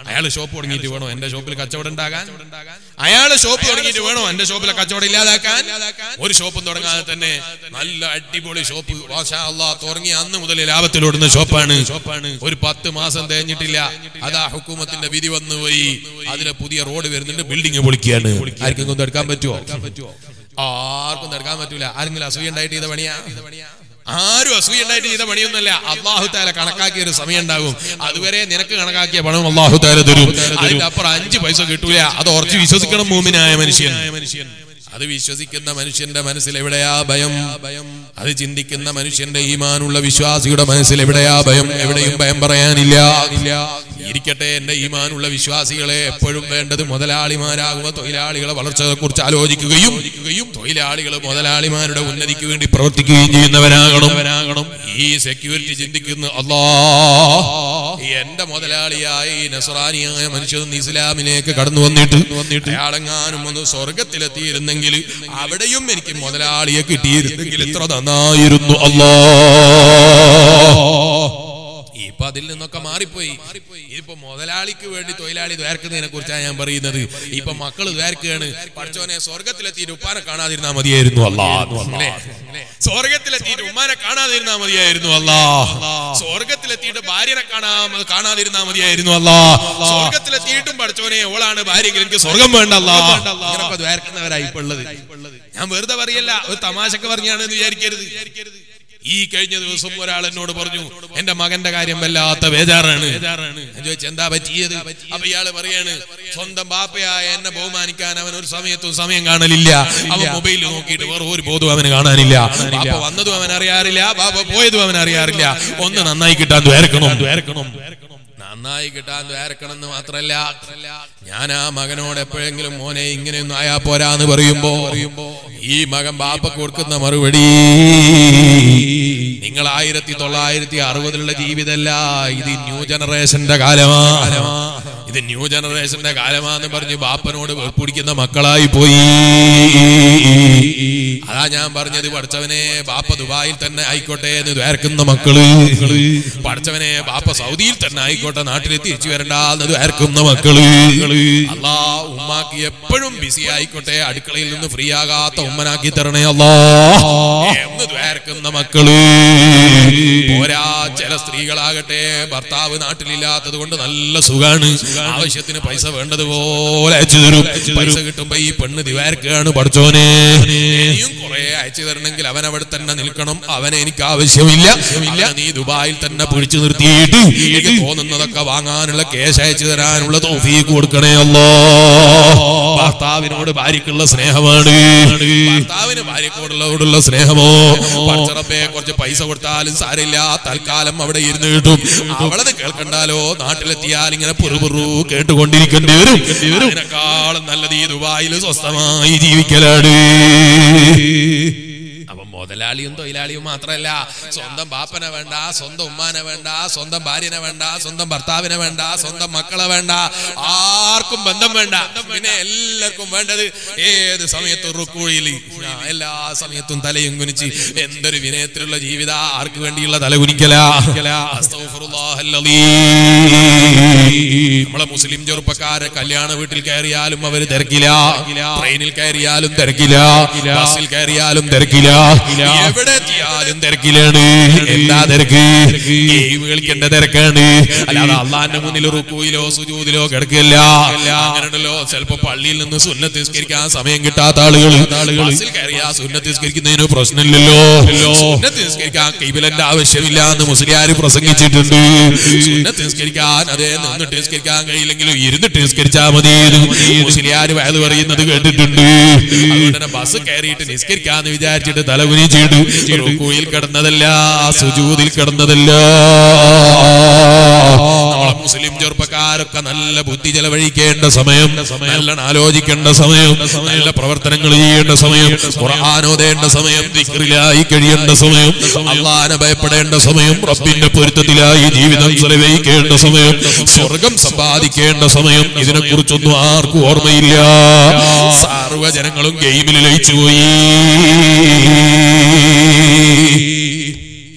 അയാള് ഷോപ്പ് തുടങ്ങിയിട്ട് വേണോ എന്റെ ഷോപ്പിൽ കച്ചവടം ഉണ്ടാകാൻ അയാള് ഷോപ്പ് തുടങ്ങിയിട്ട് വേണോ എന്റെ ഷോപ്പിലെ കച്ചവടം ഇല്ലാതാക്കാൻ ഒരു ഷോപ്പും തുടങ്ങാതെ തന്നെ നല്ല അടിപൊളി ഷോപ്പ് മാഷാ അല്ലാ തുടങ്ങി അന്ന് മുതൽ ലാഭത്തിലോടുന്ന ഷോപ്പാണ് ഷോപ്പാണ് ഒരു പത്ത് മാസം തേഞ്ഞിട്ടില്ല അതാ ഹുക്കൂമത്തിന്റെ വിധി വന്നു പോയി അതിലെ പുതിയ റോഡ് വരുന്നുണ്ട് ബിൽഡിംഗ് പൊളിക്കുകയാണ് ആർക്കെങ്കിലും എടുക്കാൻ പറ്റുമോ ആർക്കും എടുക്കാൻ പറ്റൂല ആരെങ്കിലും അസൂയ ഉണ്ടായിട്ട് ചെയ്ത പണിയാ ആരും അസൂയ ഉണ്ടായിട്ട് ചെയ്ത പണിയൊന്നുമല്ല അള്ളാഹു താല കണക്കാക്കിയ ഒരു സമയം ഉണ്ടാകും അതുവരെ നിനക്ക് കണക്കാക്കിയ പണം അള്ളാഹു താല തരും അതിന്റെ അപ്പുറം അഞ്ച് പൈസ കിട്ടൂല അത് ഉറച്ച് വിശ്വസിക്കണം മൂമിനായ മനുഷ്യൻ അത് വിശ്വസിക്കുന്ന മനുഷ്യന്റെ മനസ്സിൽ എവിടെയാ ഭയം ഭയം അത് ചിന്തിക്കുന്ന മനുഷ്യന്റെ ഈമാനുള്ള വിശ്വാസിയുടെ മനസ്സിൽ എവിടെയാ ഭയം എവിടെയും ഭയം പറയാനില്ല ഇരിക്കട്ടെ എന്റെ ഈമാനുള്ള വിശ്വാസികളെ എപ്പോഴും വേണ്ടത് മുതലാളിമാരാകുമ്പോൾ തൊഴിലാളികളെ വളർച്ചയെ കുറിച്ച് ആലോചിക്കുകയും തൊഴിലാളികൾ മുതലാളിമാരുടെ ഉന്നതിക്ക് വേണ്ടി പ്രവർത്തിക്കുകയും ചെയ്യുന്നവരാകണം ഈ സെക്യൂരിറ്റി ചിന്തിക്കുന്ന അല്ലാ എന്റെ മുതലാളിയായ ഈ നസറാനിയായ മനുഷ്യൻ ഇസ്ലാമിലേക്ക് കടന്നു വന്നിട്ട് വന്നിട്ട് അയാളെങ്ങാനും ഒന്ന് സ്വർഗത്തിലെത്തിയിരുന്നെങ്കിൽ അവിടെയും എനിക്ക് മുതലാളിയെ കിട്ടിയിരുന്നെങ്കിൽ ഇത്ര നന്നായിരുന്നു അല്ലാ ഇപ്പൊ അതിൽ നിന്നൊക്കെ മാറിപ്പോയി ഇതിപ്പോ മുതലാളിക്ക് വേണ്ടി തൊഴിലാളി ദ്വാരക്കുന്നതിനെ കുറിച്ചാണ് ഞാൻ പറയുന്നത് ഇപ്പൊ മക്കള് ദ്വാരക്കുകയാണ് പഠിച്ചോനെ സ്വർഗത്തിലെത്തിയിട്ട് ഉപ്പാനെ കാണാതിരുന്നാ മതിയായിരുന്നു അല്ലാ അല്ലേ? സ്വർഗത്തിലെത്തിയിട്ട് ഉമ്മാനെ കാണാതിരുന്നാ മതിയായിരുന്നു അല്ലാ സ്വർഗത്തിലെത്തിയിട്ട് ഭാര്യനെ കാണാ കാണാതിരുന്നാ മതിയായിരുന്നു അല്ലാ സ്വർഗത്തിലെത്തിയിട്ടും പഠിച്ചോനെ ഓളാണ് ഭാര്യയെങ്കിൽ എനിക്ക് സ്വർഗം വേണ്ട അല്ലാ ഇങ്ങനൊക്കെ ദ്വാരക്കുന്നവരായി ഇപ്പൊ ഉള്ളത് ഞാൻ വെറുതെ പറയല്ല ഒരു തമാശക്ക് പറഞ്ഞാണെന്ന് വിചാരിക്കരുത് ഈ കഴിഞ്ഞ ദിവസം ഒരാൾ എന്നോട് പറഞ്ഞു എന്റെ മകന്റെ കാര്യം വല്ലാത്ത ബേജാറാണ് ഞാൻ ചോദിച്ചു എന്താ പറ്റിയത് അപ്പൊ ഇയാള് പറയാണ് സ്വന്തം ബാപ്പയായ എന്നെ ബഹുമാനിക്കാൻ അവൻ ഒരു സമയത്തും സമയം കാണലില്ല അവൻ മൊബൈലിൽ നോക്കിയിട്ട് വേറെ ഒരു ബോധവും അവന് കാണാനില്ല ബാപ്പ വന്നതും അവൻ അറിയാറില്ല ബാപ്പ പോയതും അവൻ അറിയാറില്ല ഒന്ന് നന്നായി കിട്ടാൻ ദ്വേർക്കണം ദ്വേർക്കണം നന്നായി കിട്ടാൻ ദ്വാരക്കണം എന്ന് മാത്രല്ല ഞാൻ ആ മകനോട് എപ്പോഴെങ്കിലും മോനെ ഇങ്ങനെയൊന്നും ആയാ പോരാന്ന് പറയുമ്പോ ഈ മകൻ ബാപ്പ കൊടുക്കുന്ന മറുപടി നിങ്ങൾ ആയിരത്തി തൊള്ളായിരത്തി അറുപതിലുള്ള ജീവിതമല്ല ഇത് ന്യൂ ജനറേഷന്റെ കാലമാ ഇത് ന്യൂ ജനറേഷന്റെ കാലമാന്ന് പറഞ്ഞ് ബാപ്പനോട് വെറുപ്പിടിക്കുന്ന മക്കളായി പോയി അതാ ഞാൻ പറഞ്ഞത് പഠിച്ചവനെ ബാപ്പ ദുബായിൽ തന്നെ ആയിക്കോട്ടെ എന്ന് ദ്വാരക്കുന്ന മക്കള് പഠിച്ചവനെ ബാപ്പ സൗദിയിൽ തന്നെ ആയിക്കോട്ടെ നാട്ടിൽ തിരിച്ചു വരണ്ട എന്ന് ദ്വാരക്കുന്ന മക്കള് അല്ലാ ഉമ്മാക്ക് എപ്പോഴും ബിസി ആയിക്കോട്ടെ അടുക്കളയിൽ നിന്ന് ഫ്രീ ആകാത്ത ഉമ്മനാക്കി തരണേ അല്ലാ എന്ന് ദ്വാരക്കുന്ന മക്കള് പോരാ ചില സ്ത്രീകളാകട്ടെ ഭർത്താവ് നാട്ടിലില്ലാത്തത് കൊണ്ട് നല്ല സുഖാണ് ആവശ്യത്തിന് പൈസ വേണ്ടതുപോലെ അയച്ചു തരും പൈസ കിട്ടുമ്പോ ഈ പെണ്ണ് ദിവാരക്കാണ് പഠിച്ചോനെ ഇനിയും കുറെ അയച്ചു തരണമെങ്കിൽ അവൻ അവിടെ തന്നെ നിൽക്കണം അവനെ എനിക്ക് ആവശ്യമില്ല ഇല്ല നീ ദുബായിൽ തന്നെ പിടിച്ചു നിർത്തിയിട്ട് എനിക്ക് തോന്നുന്നതൊക്കെ വാങ്ങാനുള്ള കേസ് അയച്ചു തരാനുള്ള തോഫീക്ക് കൊടുക്കണേ അല്ലോ ഭർത്താവിനോട് ഭാര്യക്കുള്ള സ്നേഹമാണ് ഭർത്താവിന് ഭാര്യക്കോടുള്ളതോടുള്ള സ്നേഹമോ പച്ചറപ്പെ കുറച്ച് പൈസ കൊടുത്താലും സാരില്ല തൽക്കാലം അവിടെ ഇരുന്ന് കിട്ടും അവളത് കേൾക്കണ്ടാലോ നാട്ടിലെത്തിയാൽ ഇങ്ങനെ പുറു കേട്ടുകൊണ്ടിരിക്കേണ്ടി വരും അതിനേക്കാളും നല്ലത് ഈ ദുബായിൽ സ്വസ്ഥമായി ജീവിക്കലാണ് അപ്പൊ മുതലാളിയും തൊഴിലാളിയും മാത്രമല്ല സ്വന്തം ബാപ്പനെ വേണ്ട സ്വന്തം ഉമ്മാനെ വേണ്ട സ്വന്തം ഭാര്യനെ വേണ്ട സ്വന്തം ഭർത്താവിനെ വേണ്ട സ്വന്തം മക്കളെ വേണ്ട ആർക്കും ബന്ധം വേണ്ട പിന്നെ എല്ലാവർക്കും വേണ്ടത് ഏത് സമയത്തും റുക്കുഴിയിൽ എല്ലാ സമയത്തും തലയും കുനിച്ച് എന്തൊരു വിനയത്തിലുള്ള ജീവിത ആർക്ക് വേണ്ടിയുള്ള തല കുനിക്കലാ നമ്മളെ മുസ്ലിം ചെറുപ്പക്കാരെ കല്യാണ വീട്ടിൽ കയറിയാലും അവര് തിരക്കില്ല ട്രെയിനിൽ കയറിയാലും തിരക്കില്ല ബസ്സിൽ കയറിയാലും തിരക്കില്ല എവിടെ എത്തിയാലും തിരക്കിലാണ് എന്താ തിരക്ക് ഗെയിം കളിക്കേണ്ട തിരക്കാണ് അല്ലാതെ അള്ളാന്റെ മുന്നിൽ റുക്കൂയിലോ സുജൂതിലോ കിടക്കില്ല അങ്ങനെയുണ്ടല്ലോ ചിലപ്പോ പള്ളിയിൽ നിന്ന് സുന്നത്ത് നിസ്കരിക്കാൻ സമയം കിട്ടാത്ത ആളുകൾ ബസ്സിൽ കയറിയാ സുന്നത്ത് നിസ്കരിക്കുന്നതിന് പ്രശ്നമില്ലല്ലോ സുന്നത്ത് നിസ്കരിക്കാൻ കൈബിലന്റെ ആവശ്യമില്ല എന്ന് മുസ്ലിയാർ പ്രസംഗിച്ചിട്ടുണ്ട് സുന്നത്ത് നിസ്കരിക്കാൻ അതേ നിന്നിട്ട് നിസ്കരിക്കാൻ കഴിയില്ലെങ്കിലും ഇരുന്നിട്ട് നിസ്കരിച്ചാ മതി മുസ്ലിയാർ വയത് പറയുന്നത് കേട്ടിട്ടുണ്ട് അതുകൊണ്ട് തന്നെ ബസ് കയറിയിട്ട് നിസ്കരിക്കാന്ന് വിചാരിച്ചിട്ട് തലകുനി ചെയ്തു റുക്കുയിൽ കിടന്നതല്ല സുജൂതിൽ കിടന്നതല്ല നമ്മളെ മുസ്ലിം ചെറുപ്പക്കാരൊക്കെ നല്ല ബുദ്ധി ചെലവഴിക്കേണ്ട സമയം നല്ല ആലോചിക്കേണ്ട സമയം നല്ല പ്രവർത്തനങ്ങൾ ചെയ്യേണ്ട സമയം ഖുർആാനോദേണ്ട സമയം ദിക്റിലായി കഴിയേണ്ട സമയം അള്ളാനെ ഭയപ്പെടേണ്ട സമയം റബ്ബിന്റെ പൊരുത്തത്തിലായി ജീവിതം ചെലവഴിക്കേണ്ട സമയം സ്വർഗം സമ്പാദിക്കേണ്ട സമയം ഇതിനെ കുറിച്ചൊന്നും ആർക്കും ഓർമ്മയില്ല സർവ്വജനങ്ങളും ഗെയിമിൽ ലയിച്ചുപോയി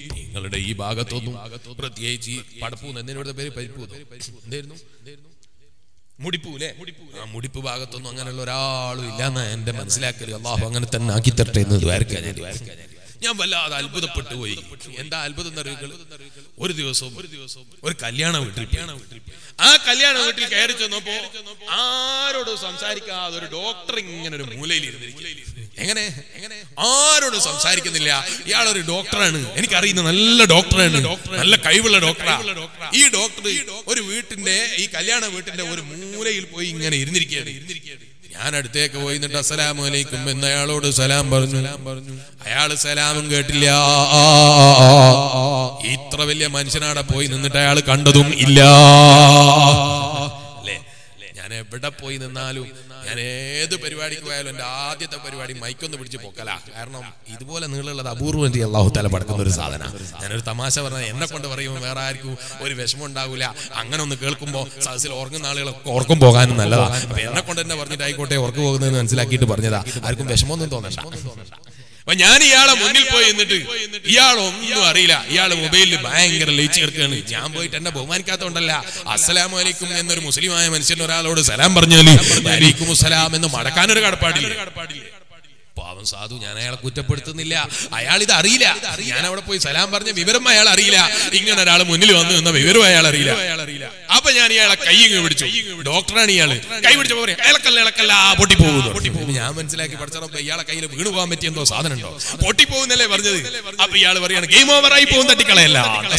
നിങ്ങളുടെ ഈ ഭാഗത്തൊന്നും പ്രത്യേകിച്ച് ഈ പടപ്പൂന്ന് എന്നതിനോട് പേര് പരിപ്പൂന്ന് എന്തായിരുന്നു മുടിപ്പൂലേ ആ മുടിപ്പ് ഭാഗത്തൊന്നും അങ്ങനെയുള്ള ഒരാളും ഇല്ലാന്ന് എന്റെ മനസ്സിലാക്കല് അള്ളാഹു അങ്ങനെ തന്നെ ആക്കി തരട്ടെ എന്ന് ദ്വാരക്കാൻ ഞാൻ ഞാൻ വല്ലാതെ അത്ഭുതപ്പെട്ടു പോയി എന്താ അത്ഭുതം എന്നറിയുകൾ ഒരു ദിവസവും ഒരു ദിവസവും ഒരു കല്യാണ വീട്ടിൽ പോയി. ആ കല്യാണ വീട്ടിൽ കയറി ചെന്നപ്പോ ആരോടും സംസാരിക്കാതെ ഒരു ഡോക്ടർ ഇങ്ങനെ ഒരു മൂലയിൽ ഇരുന്നിരിക്കും എങ്ങനെ എങ്ങനെ ആരോടും സംസാരിക്കുന്നില്ല ഇയാളൊരു ഡോക്ടറാണ് എനിക്കറിയുന്ന നല്ല ഡോക്ടറാണ് നല്ല കഴിവുള്ള ഡോക്ടറാ ഈ ഡോക്ടർ ഒരു വീട്ടിന്റെ ഈ കല്യാണ വീട്ടിന്റെ ഒരു മൂലയിൽ പോയി ഇങ്ങനെ ഇരുന്നിരിക്കുകയാണ് ഇരുന്നിരിക്കുകയാണ് ഞാൻ അടുത്തേക്ക് പോയി എന്നിട്ട് അസ്സലാമു അലൈക്കും എന്ന് അയാളോട് സലാം പറഞ്ഞു അയാള് സലാമും കേട്ടില്ല ഇത്ര വലിയ മനുഷ്യനാടെ പോയി നിന്നിട്ട് അയാൾ കണ്ടതും ഇല്ല അല്ലേ ഞാൻ എവിടെ പോയി നിന്നാലും ഞാൻ ഏത് പരിപാടിക്ക് പോയാലും എന്റെ ആദ്യത്തെ പരിപാടി മൈക്കൊന്ന് പിടിച്ച് പൊക്കല കാരണം ഇതുപോലെ നീളുള്ളത് അപൂർവം ചെയ്യും അള്ളാഹു തല പടക്കുന്ന ഒരു സാധന ഞാനൊരു തമാശ പറഞ്ഞ എന്നെ കൊണ്ട് പറയുമ്പോൾ വേറെ ആർക്കും ഒരു വിഷമം ഉണ്ടാവില്ല അങ്ങനെ ഒന്ന് കേൾക്കുമ്പോൾ സദസ്സിൽ ഓർക്കുന്ന ആളുകളൊക്കെ ഓർക്കും പോകാനും നല്ലതാ അപ്പൊ എന്നെ കൊണ്ട് തന്നെ പറഞ്ഞിട്ട് ആയിക്കോട്ടെ ഓർക്ക് പോകുന്നതെന്ന് മനസ്സിലാക്കിയിട്ട് പറഞ്ഞതാ ആർക്കും വിഷമമൊന്നും തോന്നണ്ട അപ്പൊ ഞാൻ ഇയാളെ മുന്നിൽ പോയി എന്നിട്ട് ഇയാളൊന്നും അറിയില്ല ഇയാള് മൊബൈലിൽ ഭയങ്കര ലയിച്ച് കിടക്കുകയാണ് ഞാൻ പോയിട്ട് എന്നെ ബഹുമാനിക്കാത്തോണ്ടല്ല അസ്സലാമു അലൈക്കും എന്നൊരു മുസ്ലിമായ മനുഷ്യൻ ഒരാളോട് സലാം പറഞ്ഞാല് വലൈക്കും അസ്സലാം എന്ന് മടക്കാനൊരു കടപ്പാടില്ല പാവം സാധു ഞാൻ അയാളെ കുറ്റപ്പെടുത്തുന്നില്ല അയാൾ ഇത് അറിയില്ല ഞാൻ അവിടെ പോയി സലാം പറഞ്ഞ വിവരം അയാൾ അറിയില്ല ഇങ്ങനെ ഒരാൾ മുന്നിൽ വന്നു നിന്ന വിവരം അയാൾ അറിയില്ല അപ്പൊ ഞാൻ ഇയാളെ കൈ ഇങ്ങ് പിടിച്ചു ഡോക്ടറാണ് ഇയാള് കൈ പിടിച്ചപ്പോ പറയാം ഇളക്കല്ല ഇളക്കല്ല പൊട്ടി പോകുന്നു ഞാൻ മനസ്സിലാക്കി പഠിച്ചപ്പോ ഇയാളെ കയ്യിൽ വീണ് പോകാൻ പറ്റിയ എന്തോ സാധനം ഉണ്ടോ പൊട്ടി പോകുന്നല്ലേ പറഞ്ഞത് അപ്പൊ ഇയാൾ പറയാണ് ഗെയിം ഓവർ ആയി പോകും തട്ടിക്കളയല്ല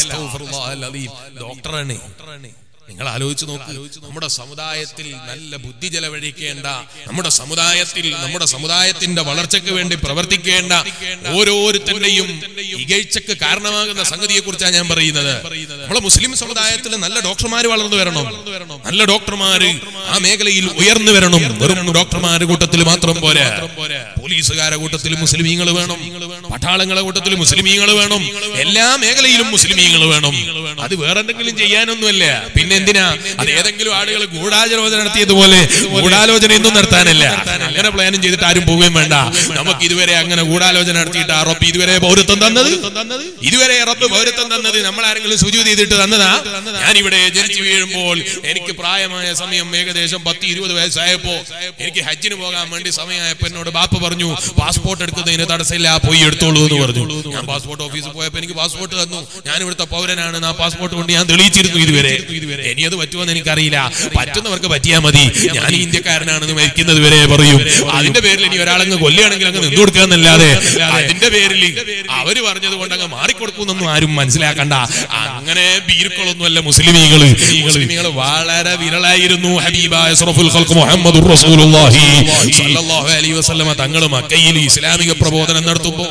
ഡോക്ടറാണ് നിങ്ങൾ ആലോചിച്ച് നോക്കൂ നമ്മുടെ സമുദായത്തിൽ നല്ല ബുദ്ധി ചെലവഴിക്കേണ്ട നമ്മുടെ സമുദായത്തിൽ നമ്മുടെ സമുദായത്തിന്റെ വളർച്ചയ്ക്ക് വേണ്ടി പ്രവർത്തിക്കേണ്ട ഓരോരുത്തരുടെയും ഇകഴ്ചക്ക് കാരണമാകുന്ന സംഗതിയെ കുറിച്ചാണ് ഞാൻ പറയുന്നത് നമ്മളെ മുസ്ലിം സമുദായത്തിൽ നല്ല ഡോക്ടർമാർ വളർന്നു വരണം നല്ല ഡോക്ടർമാര് ആ മേഖലയിൽ ഉയർന്നു വരണം വെറും ഡോക്ടർമാരുടെ കൂട്ടത്തിൽ മാത്രം പോരാ പോലീസുകാരുടെ കൂട്ടത്തിൽ മുസ്ലിമീങ്ങൾ വേണം പട്ടാളങ്ങളെ കൂട്ടത്തിൽ മുസ്ലിമീങ്ങൾ വേണം എല്ലാ മേഖലയിലും മുസ്ലിമീങ്ങൾ വേണം അത് വേറെന്തെങ്കിലും ചെയ്യാനൊന്നുമല്ല പിന്നെ എന്തിനാ അത് ഏതെങ്കിലും ആളുകൾ ഗൂഢാലോചന നടത്തിയതുപോലെ ഗൂഢാലോചനയൊന്നും നടത്താനല്ല അങ്ങനെ പ്ലാനും ചെയ്തിട്ട് ആരും പോവുകയും വേണ്ട നമുക്ക് ഇതുവരെ അങ്ങനെ ഗൂഢാലോചന നടത്തിയിട്ട് ആ റബ്ബ് ഇതുവരെ പൗരത്വം തന്നത് ഇതുവരെ റബ്ബ് പൗരത്വം തന്നത് നമ്മൾ ആരെങ്കിലും സുജൂതി ചെയ്തിട്ട് തന്നതാ ഞാൻ ഇവിടെ ജനിച്ചു വീഴുമ്പോൾ എനിക്ക് പ്രായമായ സമയം ഏകദേശം പത്ത് ഇരുപത് വയസ്സായപ്പോ എനിക്ക് ഹജ്ജിന് പോകാൻ വേണ്ടി സമയമായപ്പോ എന്നോട് ബാപ്പ പറഞ്ഞു പാസ്പോർട്ട് എടുക്കുന്നതിന് തടസ്സമില്ല പോയി എടുത്തോളൂ എന്ന് പറഞ്ഞു ഞാൻ പാസ്പോർട്ട് ഓഫീസിൽ പോയപ്പോ എനിക്ക് പാസ്പോർട്ട് തന്നു ഞാൻ ഇവിടുത്തെ പൗരനാണ് ആ പാസ്പോർട്ട് കൊണ്ട് ഞാൻ തെളിയിച്ചിരുന്നു ഇതുവരെ ഇനി അത് പറ്റുമെന്ന് എനിക്കറിയില്ല പറ്റുന്നവർക്ക് പറ്റിയാ മതി ഞാൻ ഈ ഇന്ത്യക്കാരനാണെന്ന് മരിക്കുന്നത് വരെ പറയും അതിന്റെ പേരിൽ ഇനി ഒരാളങ്ങ് കൊല്ലുകയാണെങ്കിൽ അങ്ങ് നിന്നു കൊടുക്കാന്നല്ലാതെ അതിന്റെ പേരിൽ അവര് പറഞ്ഞത് കൊണ്ട് അങ്ങ് മാറിക്കൊടുക്കുന്നൊന്നും ആരും മനസ്സിലാക്കണ്ട അങ്ങനെ ബീരുക്കളൊന്നുമല്ല മുസ്ലിമീങ്ങള് മുസ്ലിമീങ്ങൾ വളരെ വിരളായിരുന്നു ഹബീബായ അഷ്റഫുൽ ഖൽഖ് മുഹമ്മദുർ റസൂലുള്ളാഹി സ്വല്ലല്ലാഹു അലൈഹി വസല്ലമ തങ്ങൾ മക്കയിൽ ഇസ്ലാമിക പ്രബോധനം നടത്തുമ്പോൾ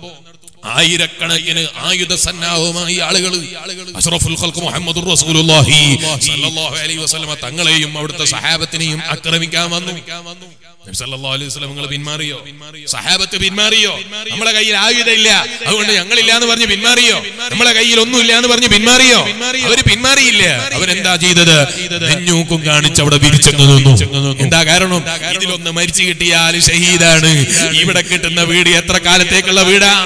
ആയിരക്കണക്കിന് ആയുധ സന്നാഹവുമായി ആളുകൾ അഷ്റഫുൽ ഖൽഖ് മുഹമ്മദുർ റസൂലുള്ളാഹി സ്വല്ലല്ലാഹു അലൈഹി വസല്ലമ തങ്ങളെയും അവിടുത്തെ സഹാബത്തിനെയും ആക്രമിക്കാൻ വന്നു നബി സല്ലല്ലാഹു അലൈഹി വസല്ലം നിങ്ങൾ പിന്മാറിയോ സഹാബത്ത് പിന്മാറിയോ നമ്മളെ കയ്യിൽ ആയുധമില്ല അതുകൊണ്ട് ഞങ്ങളില്ല എന്ന് പറഞ്ഞ് പിന്മാറിയോ നമ്മളെ കയ്യിൽ ഒന്നുമില്ല എന്ന് പറഞ്ഞ് പിന്മാറിയോ അവര് പിന്മാറിയില്ല അവരെന്താ ചെയ്തത് നെഞ്ഞൂക്കും കാണിച്ച് അവിടെ വിരിച്ചെന്ന് നിന്നു എന്താ കാരണം ഇതിലൊന്ന് മരിച്ചു കിട്ടിയാൽ ഷഹീദാണ് ഇവിടെ കിട്ടുന്ന വീട് എത്ര കാലത്തേക്കുള്ള വീടാ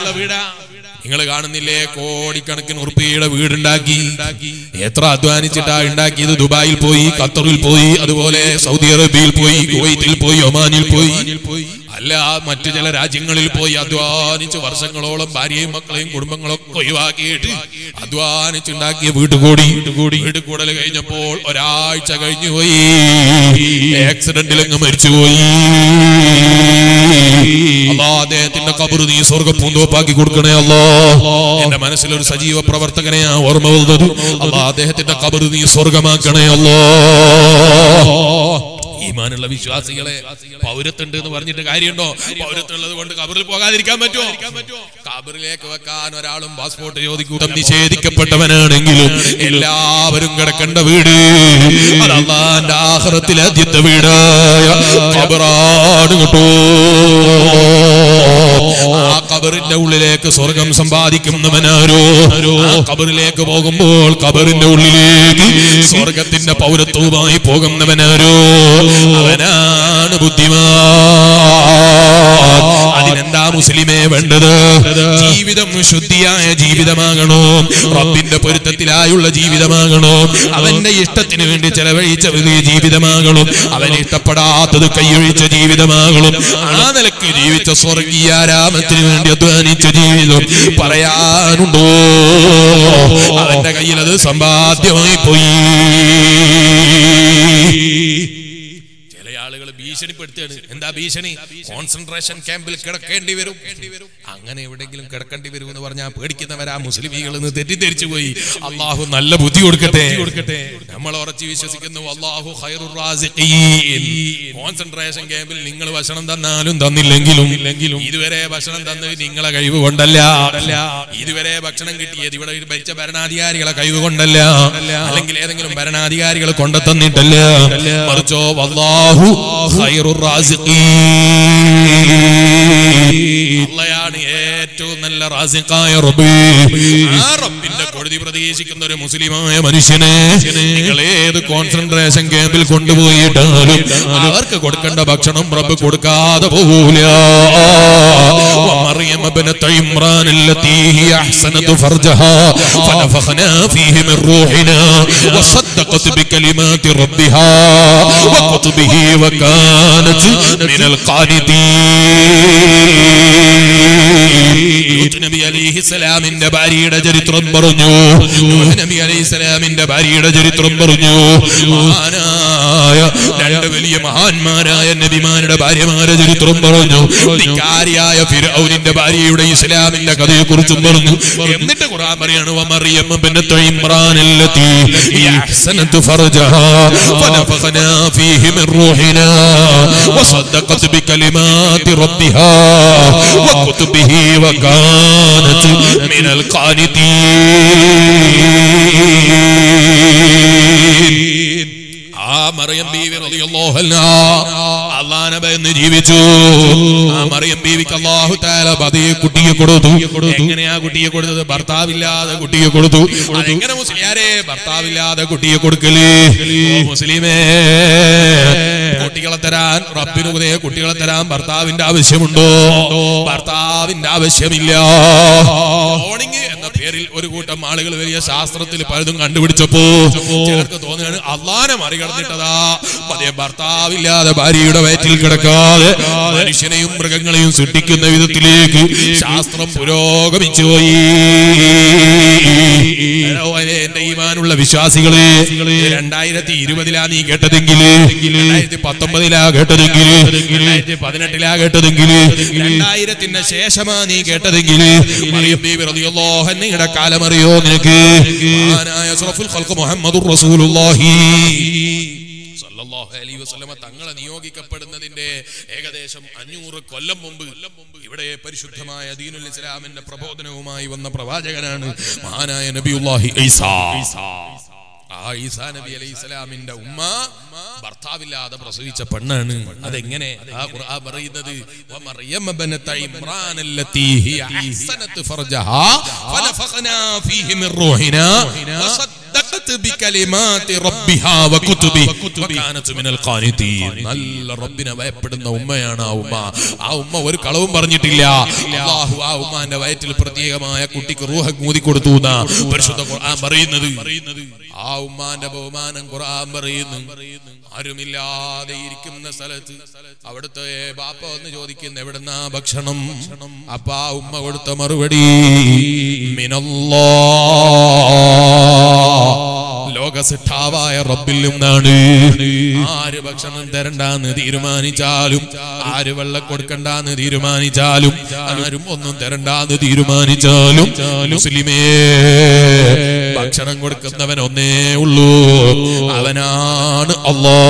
നിങ്ങൾ കാണുന്നില്ലേ കോടിക്കണക്കിന് ഉറുപ്പിയുടെ വീടുണ്ടാക്കി എത്ര അധ്വാനിച്ചിട്ടാ ഉണ്ടാക്കിയത് ദുബായിൽ പോയി ഖത്തറിൽ പോയി അതുപോലെ സൗദി അറേബ്യയിൽ പോയി കുവൈറ്റിൽ പോയി ഒമാനിൽ പോയി അല്ല മറ്റു ചില രാജ്യങ്ങളിൽ പോയി അധ്വാനിച്ച് വർഷങ്ങളോളം ഭാര്യയും മക്കളെയും കുടുംബങ്ങളൊക്കെ ഒഴിവാക്കിയിട്ട് അധ്വാനിച്ചുണ്ടാക്കിയ വീട്ടുകൂടി വീട്ടുകൂടൽ കഴിഞ്ഞപ്പോൾ ഒരാഴ്ച കഴിഞ്ഞു പോയി ആക്സിഡന്റിൽ അങ്ങ് മരിച്ചുപോയി അല്ലാ അദ്ദേഹത്തിന്റെ കബറ് നീ സ്വർഗ പൂന്തോപ്പാക്കി കൊടുക്കണേ അല്ലോ എന്റെ മനസ്സിൽ ഒരു സജീവ പ്രവർത്തകനെ ആ ഓർമ്മ വന്നത് അല്ലാ അദ്ദേഹത്തിന്റെ കബറ് നീ സ്വർഗമാക്കണേ അല്ലോ ഈമാനുള്ള വിശ്വാസികളെ പൗരത്തുണ്ട് എന്ന് പറഞ്ഞിട്ട് കാര്യമുണ്ടോ പൗരത്വം ഉള്ളത് കൊണ്ട് കബറിൽ പോകാതിരിക്കാൻ പറ്റുമോ കബറിലേക്ക് വെക്കാൻ ഒരാളും പാസ്പോർട്ട് ചോദിക്കൂട്ടം നിഷേധിക്കപ്പെട്ടവനാണെങ്കിലും എല്ലാവരും കിടക്കേണ്ട വീട് അത് അള്ളാന്റെ ആഹ്റത്തിലെ ആദ്യത്തെ വീടായ കബറാണ് കേട്ടോ ആ കബറിന്റെ ഉള്ളിലേക്ക് സ്വർഗം സമ്പാദിക്കുന്നവനാരോ ആ കബറിലേക്ക് പോകുമ്പോൾ കബറിന്റെ ഉള്ളിലേക്ക് സ്വർഗത്തിന്റെ പൗരത്വവുമായി പോകുന്നവനാരോ അവനാണ് ബുദ്ധിമാൻ അതിനെന്താ മുസ്ലിമേ വേണ്ടത് ജീവിതം ശുദ്ധിയായ ജീവിതമാകണോ റബ്ബിന്റെ പൊരുത്തത്തിലായുള്ള ജീവിതമാകണോ അവന്റെ ഇഷ്ടത്തിന് വേണ്ടി ചെലവഴിച്ച വലിയ ജീവിതമാകണം അവൻ ഇഷ്ടപ്പെടാത്തത് കൈയൊഴിച്ച ജീവിതമാകണം ആ നിലക്ക് ജീവിച്ച സ്വർഗീയാരാമത്തിന് വേണ്ടി അധ്വാനിച്ച ജീവിതം പറയാനുണ്ടോ അവന്റെ കയ്യിൽ അത് സമ്പാദ്യമായി പോയി ചില ആളുകൾ ഭീഷണിപ്പെടുത്തുകയാണ് എന്താ ഭീഷണി കോൺസെൻട്രേഷൻ ക്യാമ്പിൽ കിടക്കേണ്ടി വരും അങ്ങനെ എവിടെയെങ്കിലും കിടക്കേണ്ടി വരും എന്ന് പറഞ്ഞാൽ പേടിക്കുന്നവരാ മുസ്ലിമീകൾ എന്ന് തെറ്റിദ്ധരിച്ചു പോയി അള്ളാഹു നല്ല ബുദ്ധി കൊടുക്കട്ടെ കൊടുക്കട്ടെ നമ്മൾ ഉറച്ചു വിശ്വസിക്കുന്നു അള്ളാഹു കോൺസെൻട്രേഷൻ ക്യാമ്പിൽ നിങ്ങൾ ഭക്ഷണം തന്നാലും തന്നില്ലെങ്കിലും ഇല്ലെങ്കിലും ഇതുവരെ ഭക്ഷണം തന്നത് നിങ്ങളെ കഴിവ് കൊണ്ടല്ല ഇതുവരെ ഭക്ഷണം കിട്ടിയത് ഇവിടെ ഭരിച്ച ഭരണാധികാരികളെ കഴിവ് കൊണ്ടല്ല അല്ലെങ്കിൽ ഏതെങ്കിലും ഭരണാധികാരികൾ കൊണ്ടു തന്നിട്ടല്ല മറിച്ചോ വല്ലാഹു ഖൈറുർ റാസിഖീൻ അള്ളയാണ് ഏറ്റവും നല്ല റാസിഖായ റബ്ബ് ആ റബ്ബിന്റെ കൊടുതി പ്രതീക്ഷിക്കുന്ന ഒരു മുസ്ലിമായ മനുഷ്യനെ നിങ്ങൾ ഏത് കോൺസെൻട്രേഷൻ ക്യാമ്പിൽ കൊണ്ടുപോയിട്ടാലും അവർക്ക് കൊടുക്കേണ്ട ഭക്ഷണം റബ്ബ് കൊടുക്കാതെ പോകൂല ومريم ابنة عمران التي هي أحسنت فرجها فنفخنا فيه من روحنا وصدقت بكلمات ربها وكتبه وكانت من القانتين നബി അലൈഹി സ്വലാമിന്റെ ഭാര്യയുടെ ചരിത്രം പറഞ്ഞു നൂഹ് നബി അലൈഹി സ്വലാമിന്റെ ഭാര്യയുടെ ചരിത്രം പറഞ്ഞു മഹാനായ രണ്ട് വലിയ മഹാന്മാരായ നബിമാരുടെ ഭാര്യമാരുടെ ചരിത്രം പറഞ്ഞു ധിക്കാരിയായ ഫിർഔനിന്റെ ഭാര്യയുടെ ഇസ്ലാമിന്റെ കഥയെ കുറിച്ചും പറഞ്ഞു എന്നിട്ട് ഖുർആൻ പറയാണ് വമറിയം ബിൻത് ഇമ്രാൻ التي هي احسنت فرجها فنفخنا فيه من روحنا وصدقت بكلمات ربها وكتبه وكانت من القانتين ആ മറിയം ബീവി റളിയല്ലാഹു അൻഹാ അള്ളാഹനെ ഭയന്ന് ജീവിച്ചു ആ മറിയം ബീവിക്ക് അല്ലാഹു തആല പതിയെ കുട്ടിയെ കൊടുത്തു എങ്ങനെയാ കുട്ടിയെ കൊടുത്തത് ഭർത്താവില്ലാതെ കുട്ടിയെ കൊടുത്തു അതെങ്ങനെ മുസ്ലിയാരെ ഭർത്താവില്ലാതെ കുട്ടിയെ കൊടുക്കല് ഓ മുസ്ലിമേ കുട്ടികളെ തരാൻ റബ്ബിന് ഉദയ കുട്ടികളെ തരാൻ ഭർത്താവിന്റെ ആവശ്യമുണ്ടോ ഭർത്താവിന്റെ ആവശ്യമില്ല ക്ലോണിംഗ് എന്ന പേരിൽ ഒരു കൂട്ടം ആളുകൾ വലിയ ശാസ്ത്രത്തിൽ പലതും കണ്ടുപിടിച്ചപ്പോ ചിലർക്ക് തോന്നുകയാണ് അള്ളാനെ മറികടന്നിട്ടതാ അതേ ഭർത്താവില്ലാതെ ഭാര്യയുടെ വയറ്റിൽ കിടക്കാതെ മനുഷ്യനെയും മൃഗങ്ങളെയും സൃഷ്ടിക്കുന്ന വിധത്തിലേക്ക് ശാസ്ത്രം പുരോഗമിച്ചു പോയി ഹലോ, അതെ, എന്റെ ഈമാനുള്ള വിശ്വാസികളെ രണ്ടായിരത്തി ഇരുപതിലാ നീ കേട്ടതെങ്കിൽ രണ്ടായിരത്തി പത്തൊമ്പതിലാ കേട്ടതെങ്കിൽ രണ്ടായിരത്തി പതിനെട്ടിലാ കേട്ടതെങ്കിൽ രണ്ടായിരത്തിന്റെ ശേഷമാ നീ കേട്ടതെങ്കിൽ മറിയം ബീബി റളിയല്ലാഹു അൻഹയുടെ കാലം അറിയോ നിനക്ക് മഹാനായ അഷ്റഫുൽ ഖൽഖ് മുഹമ്മദുർ റസൂലുള്ളാഹി സല്ലല്ലാഹു അലൈഹി വസല്ലമ തങ്ങളെ നിയോഗിക്കപ്പെടുന്നതിന്റെ ഏകദേശം അഞ്ഞൂറ് കൊല്ലം മുമ്പ് ഇവിടെ പരിശുദ്ധമായ ദീനുൽ ഇസ്ലാമിന്റെ പ്രബോധനവുമായി വന്ന പ്രവാചകനാണ് മഹാനായ നബിയുല്ലാഹി ഈസാ ആ ഈസാ നബി അലൈഹി സ്വലാമിന്റെ ഉമ്മ ഭർത്താവില്ലാതെ പ്രസവിച്ച പെണ്ണാണ് അതെങ്ങനെ ആ ഖുർആൻ പറയുന്നത് വമറിയം ബനത ഇമ്രാൻ അല്ലത്തി ഹിയ അഹ്സനത് ഫർജഹാ ഫനഫഖനാ ഫീഹി മിർ റൂഹിനാ വസദ്ദഖത് ബികലിമാതി റബ്ബിഹാ വകുതുബി വകാനത് മിനൽ ഖാനിതീൻ നല്ല റബ്ബിനെ ഭയപ്പെടുന്ന ഉമ്മയാണ് ആ ഉമ്മ ആ ഉമ്മ ഒരു കളവും പറഞ്ഞിട്ടില്ല അല്ലാഹു ആ ഉമ്മാന്റെ വയറ്റിൽ പ്രത്യേകമായ കുട്ടിക്ക് റൂഹ ഊതി കൊടുത്തു എന്നാ പരിശുദ്ധ ഖുർആൻ പറയുന്നത് ആ ഉമ്മാന്റെ ബഹുമാനം ഖുർആൻ പറയുന്നു ആരുമില്ലാതെ ഇരിക്കുന്ന സ്ഥലത്ത് അവിടുത്തെ ബാപ്പ വന്ന് ചോദിക്കുന്ന എവിടുന്ന ഭക്ഷണം അപ്പ ആ ഉമ്മ കൊടുത്ത മറുപടി മിനല്ലാ ലോകസിട്ടാവായ റബ്ബിൽ നിന്നാണ് ആര് ഭക്ഷണം തരണ്ടാന്ന് തീരുമാനിച്ചാലും ആര് വെള്ളം കൊടുക്കണ്ടാന്ന് തീരുമാനിച്ചാലും ആരും ഒന്നും തരണ്ടാന്ന് തീരുമാനിച്ചാലും മുസ്ലിമേ ഭക്ഷണം കൊടുക്കുന്നവൻ ഒന്നേ ഉള്ളൂ അവനാണ് അല്ലാ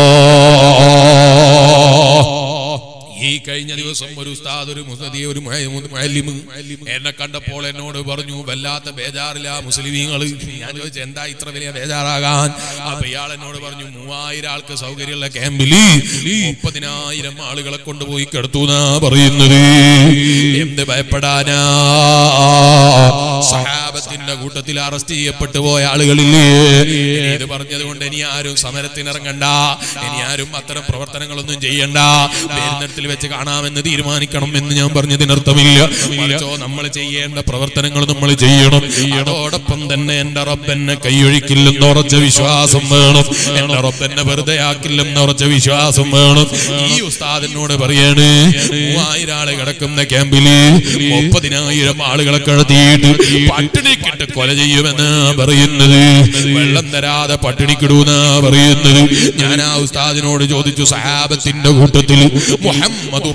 ഈ കഴിഞ്ഞ ദിവസം ഒരു ഉസ്താദ് ഒരു മുസദി ഒരു മുഅല്ലിമ് എന്നെ കണ്ടപ്പോൾ എന്നോട് പറഞ്ഞു വല്ലാത്ത ബേജാറില്ല മുസ്ലിമീങ്ങൾ ഞാൻ ചോദിച്ചു എന്താ ഇത്ര വലിയ ബേജാറാകാൻ അപ്പൊ ഇയാൾ എന്നോട് പറഞ്ഞു മൂവായിരം ആൾക്ക് സൗകര്യമുള്ള ക്യാമ്പിൽ മുപ്പതിനായിരം ആളുകളെ കൊണ്ടുപോയി കിടത്തു എന്നാ പറയുന്നത് എന്ത് ഭയപ്പെടാനാ സഹാബത്തിന്റെ അറസ്റ്റിന്റെ കൂട്ടത്തിൽ അറസ്റ്റ് ചെയ്യപ്പെട്ടു പോയ ആളുകളില്ലേ ഇനി ഇത് പറഞ്ഞത് കൊണ്ട് ഇനി ആരും സമരത്തിനിറങ്ങണ്ട ഇനി ആരും അത്തരം പ്രവർത്തനങ്ങളൊന്നും ചെയ്യണ്ട പേരിനത്തിൽ വെച്ച് കാണാമെന്ന് തീരുമാനിക്കണം എന്ന് ഞാൻ പറഞ്ഞതിനർത്ഥമില്ല മറിച്ചോ നമ്മൾ ചെയ്യേണ്ട പ്രവർത്തനങ്ങൾ നമ്മൾ ചെയ്യണം അതോടൊപ്പം തന്നെ എന്റെ റബ്ബെന്നെ കൈയൊഴിക്കില്ലെന്ന് ഉറച്ച വിശ്വാസം വേണം എന്റെ റബ്ബെന്നെ വെറുതെ ആക്കില്ലെന്ന് ഉറച്ച വിശ്വാസം വേണം ഈ ഉസ്താദിനോട് പറയാണ് മൂവായിരം ആള് കിടക്കുന്ന ക്യാമ്പില് മുപ്പതിനായിരം ആളുകളെ കടത്തിയിട്ട് പട്ടിണിക്കിട്ട് കൊല ചെയ്യുമെന്ന് പറയുന്നത് വെള്ളം തരാതെ പട്ടിണിക്കിടൂന്നാ പറയുന്നത് ഞാൻ ആ ഉസ്താദിനോട് ചോദിച്ചു സഹാബത്തിന്റെ കൂട്ടത്തിൽ മുഹമ്മദ്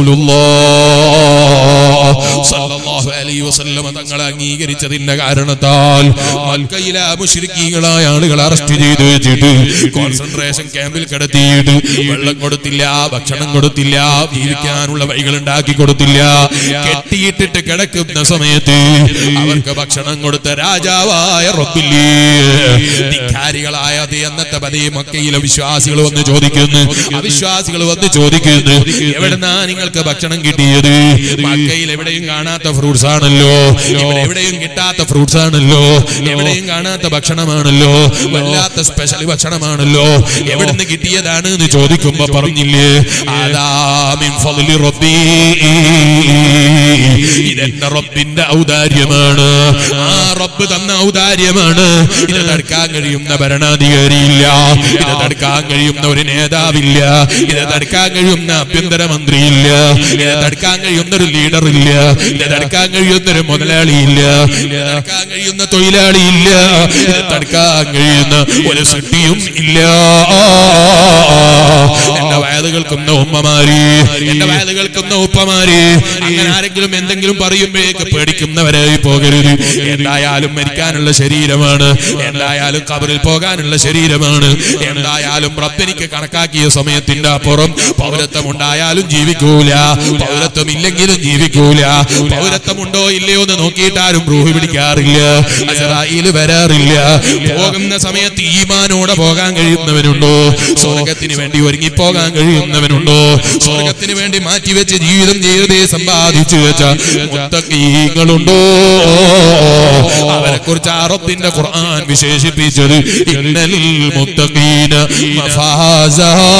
തങ്ങളെ അംഗീകരിച്ചതിന്റെ കാരണത്താൽ മക്കയിലെ മുശ്രിക്കീകളായ ആളുകൾ അറസ്റ്റ് ചെയ്ത് വെച്ചിട്ട് കോൺസെൻട്രേഷൻ ക്യാമ്പിൽ കിടത്തിയിട്ട് വെള്ളം കൊടുത്തില്ല ഭക്ഷണം കൊടുത്തില്ല ജീവിക്കാനുള്ള വഴികൾ ഉണ്ടാക്കി കൊടുത്തില്ല കെട്ടിയിട്ടിട്ട് കിടക്കുന്ന സമയത്ത് അവർക്ക് ഭക്ഷണം കൊടുത്ത രാജാവായ റബ്ബില്ലേ ധിക്കാരികളായ അത് അന്നത്തെ പതി മക്കയിലെ വിശ്വാസികൾ വന്ന് ചോദിക്കുന്നു അവിശ്വാസികൾ വന്ന് ചോദിക്കുന്നു എവിടെന്നാ നിങ്ങൾക്ക് ഭക്ഷണം കിട്ടിയത് മക്കയിൽ എവിടെയും കാണാത്ത ഫ്രൂട്ട്സ് ആണല്ലോ ഇവിടെ എവിടെയും കിട്ടാത്ത ഫ്രൂട്ട്സ് ആണല്ലോ എവിടെയും കാണാത്ത ഭക്ഷണമാണല്ലോ വല്ലാത്ത സ്പെഷ്യൽ ഭക്ഷണമാണല്ലോ എവിടുന്ന് കിട്ടിയതാണ് എന്ന് ചോദിക്കുമ്പോ പറഞ്ഞില്ലേ ആദാമിൻ ഫضل റബ്ബി ഇതെന്റെ റബ്ബിന്റെ ഔദാര്യമാണ് ആ റബ്ബ് തന്ന ഔദാര്യമാണ് ഇത് തടുക്കാൻ കഴിയുന്ന ഭരണാധികാരിയില്ല ഇത് തടുക്കാൻ കഴിയുന്ന ഒരു നേതാവില്ല ഇത് തടുക്കാൻ കഴിയുന്ന ആഭ്യന്തരമന്ത്രിയില്ല ഇത് തടുക്കാൻ കഴിയുന്ന ഒരു ലീഡർ ഇല്ല ഇത് തടുക്കാൻ കഴിയുന്ന ഒരു മുതലാളിയില്ല ഇത് തടുക്കാൻ കഴിയുന്ന തൊഴിലാളിയില്ല ഇത് തടുക്കാൻ കഴിയുന്ന ഒരു സിട്ടിയും ഇല്ല എന്റെ വയല് കേൾക്കുന്ന ഉമ്മമാര് എന്റെ വയല് കേൾക്കുന്ന ഉപ്പമാര് അങ്ങനെ ആരെങ്കിലും എന്തെങ്കിലും പറയുമ്പോഴേക്ക് പേടിക്കുന്നവരായി പോകരുത് എന്തായാലും മരിക്കാനുള്ള ശരീരമാണ് എന്തായാലും കബറിൽ പോകാനുള്ള ശരീരമാണ് എന്തായാലും റബ്ബെനിക്ക് കണക്കാക്കിയ സമയത്തിന്റെ അപ്പുറം പൗരത്വം ഉണ്ടായാലും ജീവിക്കൂല പൗരത്വം ഇല്ലെങ്കിലും ജീവിക്കൂല പൗരത്വം ഉണ്ടോ ഇല്ലയോ എന്ന് നോക്കിയിട്ട് ആരും റൂഹ് പിടിക്കാറില്ല അസറായില് വരാറില്ല പോകുന്ന സമയത്ത് ഈമാനോടെ പോകാൻ കഴിയുന്നവനുണ്ടോ സ്വർഗത്തിന് വേണ്ടി ഒരുങ്ങിപ്പോകാൻ കഴിയുന്നവനുണ്ടോ സ്വർഗത്തിന് വേണ്ടി മാറ്റിവെച്ച് ജീവിതം ചെയ്തേ സമ്പാദിച്ചു വെച്ച മുത്തക്കീങ്ങളുണ്ടോ അവരെ കുറിച്ച് അറബിന്റെ ഖുർആൻ വിശേഷിപ്പിച്ചത് ഇന്നലിൽ മുത്തഖീന മഫാസ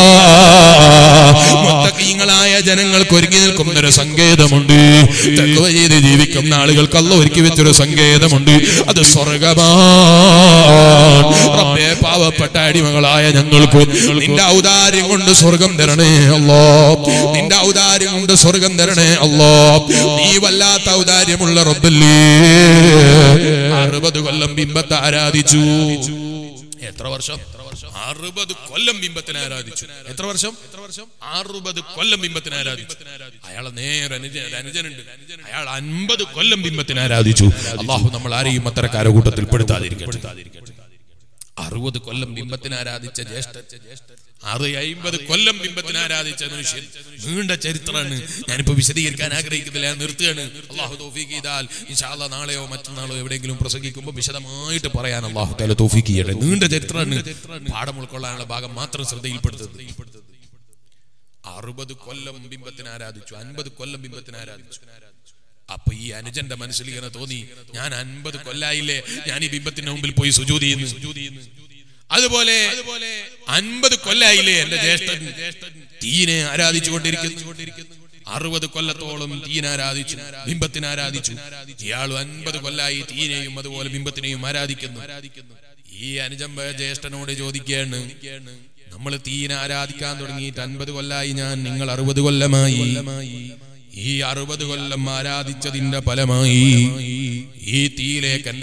മുത്തഖീങ്ങളായ ജനങ്ങൾക്ക് ഒരുങ്ങി നിൽക്കുന്ന ഒരു സങ്കേതമുണ്ട് തഖ്വ ചെയ്ത് ജീവിക്കുന്ന ആളുകൾക്ക് അല്ല ഒരുക്കി വെച്ചൊരു സങ്കേതമുണ്ട് അത് സ്വർഗമാണ് റബ്ബേ പാവപ്പെട്ട അടിമകളായ ഞങ്ങൾക്ക് നിന്റെ ഔദാര്യം കൊണ്ട് സ്വർഗം തരണേ അല്ലോ നിന്റെ ഔദാര്യം കൊണ്ട് സ്വർഗം തരണേ അല്ലോ നീ വല്ലാത്ത ഔദാര്യമുള്ള റബ്ബല്ലേ അറുപത് കൊല്ലം ബിംബത്തെ ആരാധിച്ചു എത്ര വർഷം അറുപത് കൊല്ലം ബിംബത്തിനെ ആരാധിച്ചു എത്ര വർഷം എത്ര വർഷം അറുപത് കൊല്ലം ബിംബത്തിനെ ആരാധിച്ചു അയാളെ നേരെ അനുജ- ഒരു അനുജനുണ്ട് അയാൾ അൻപത് കൊല്ലം ബിംബത്തിനെ ആരാധിച്ചു അള്ളാഹു നമ്മൾ ആരെയും അത്തരക്കാര കൂട്ടത്തിൽ പെടുത്താതിരിക്കട്ടെ അറുപത് കൊല്ലം ബിംബത്തിനെ ആരാധിച്ച ജ്യേഷ്ഠൻ ആറ് അയിമ്പത് കൊല്ലം ബിംബത്തിനെ ആരാധിച്ച മനുഷ്യൻ നീണ്ട ചരിത്രമാണ് ഞാനിപ്പോ വിശദീകരിക്കാൻ ആഗ്രഹിക്കുന്നില്ല ഞാൻ നിർത്തുകയാണ് അള്ളാഹു തൗഫീഖ് ചെയ്താൽ ഇൻഷാല്ല നാളെയോ മറ്റന്നാളോ എവിടെയെങ്കിലും പ്രസംഗിക്കുമ്പോൾ വിശദമായിട്ട് പറയാൻ അള്ളാഹു താല തൗഫീഖ് ചെയ്യട്ടെ നീണ്ട ചരിത്രമാണ് പാഠം ഉൾക്കൊള്ളാനുള്ള ഭാഗം മാത്രം ശ്രദ്ധയിൽപ്പെടുത്തുന്നത് അറുപത് കൊല്ലം ബിംബത്തിനെ ആരാധിച്ചു അൻപത് കൊല്ലം ബിംബത്തിനെ ആരാധിച്ചു അപ്പൊ ഈ അനുജന്റെ മനസ്സിൽ ഇങ്ങനെ തോന്നി ഞാൻ അൻപത് കൊല്ലായില്ലേ ഞാൻ ഈ ബിംബത്തിന്റെ മുമ്പിൽ പോയി സുജൂതി ചെയ്യുന്നു അതുപോലെ അൻപത് കൊല്ലായില്ലേ എന്റെ ജ്യേഷ്ഠൻ തീനെ ആരാധിച്ചുകൊണ്ടിരിക്കുന്നു അറുപത് കൊല്ലത്തോളം തീനെ ആരാധിച്ചു ബിംബത്തിനെ ആരാധിച്ചു ഇയാൾ അൻപത് കൊല്ലായി തീനെയും അതുപോലെ ബിംബത്തിനെയും ആരാധിക്കുന്നു ഈ അനുജമ്പ ജ്യേഷ്ഠനോട് ചോദിക്കുകയാണ് നമ്മൾ തീനെ ആരാധിക്കാൻ തുടങ്ങിയിട്ട് അൻപത് കൊല്ലായി ഞാൻ നിങ്ങൾ അറുപത് കൊല്ലമായി ഈ അറുപത് കൊല്ലം ആരാധിച്ചതിന്റെ ഫലമായി ഈ തീയിലേക്ക് എന്റെ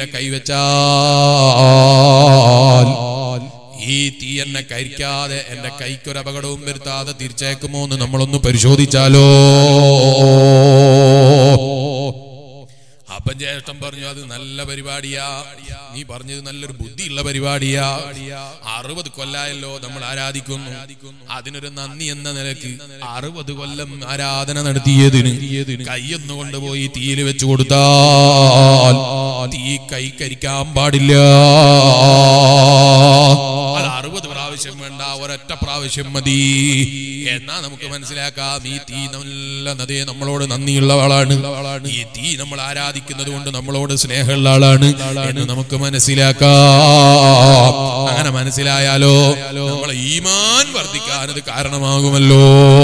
കൈവച്ചാൽ ഈ തീ എന്നെ കരിക്കാതെ എന്റെ കൈക്കൊരു അപകടവും വരുത്താതെ തിരിച്ചേക്കുമോ എന്ന് നമ്മളൊന്ന് പരിശോധിച്ചാലോ അപ്പൻ ജ്യേഷ്ഠൻ പറഞ്ഞു അത് നല്ല പരിപാടിയാ നീ പറഞ്ഞത് നല്ലൊരു ബുദ്ധിയുള്ള പരിപാടിയാ അറുപത് കൊല്ലായല്ലോ നമ്മൾ ആരാധിക്കുന്നു അതിനൊരു നന്ദി എന്ന നിലക്ക് അറുപത് കൊല്ലം ആരാധന നടത്തിയതിന് കൈയൊന്നു കൊണ്ടുപോയി തീയിൽ വെച്ചു കൊടുത്താൽ തീ കൈ കരിക്കാൻ പാടില്ല അത് അറുപത് പ്രാവശ്യം പ്രാവശ്യം വേണ്ട ഒരൊറ്റ പ്രാവശ്യം മതി എന്നാ നമുക്ക് മനസ്സിലാക്കാം ഈ തീ നല്ല നദിയെ നമ്മളോട് നന്ദിയുള്ളവളാണ് ഈ തീ നമ്മൾ ആരാധിക്കുന്നത് കൊണ്ട് നമ്മളോട് സ്നേഹമുള്ള ആളാണ് എന്ന് നമുക്ക് മനസ്സിലാക്കാം അങ്ങനെ മനസ്സിലായാലോ നമ്മളെ ഈമാൻ വർദ്ധിക്കാൻ അത് കാരണമാകുമല്ലോ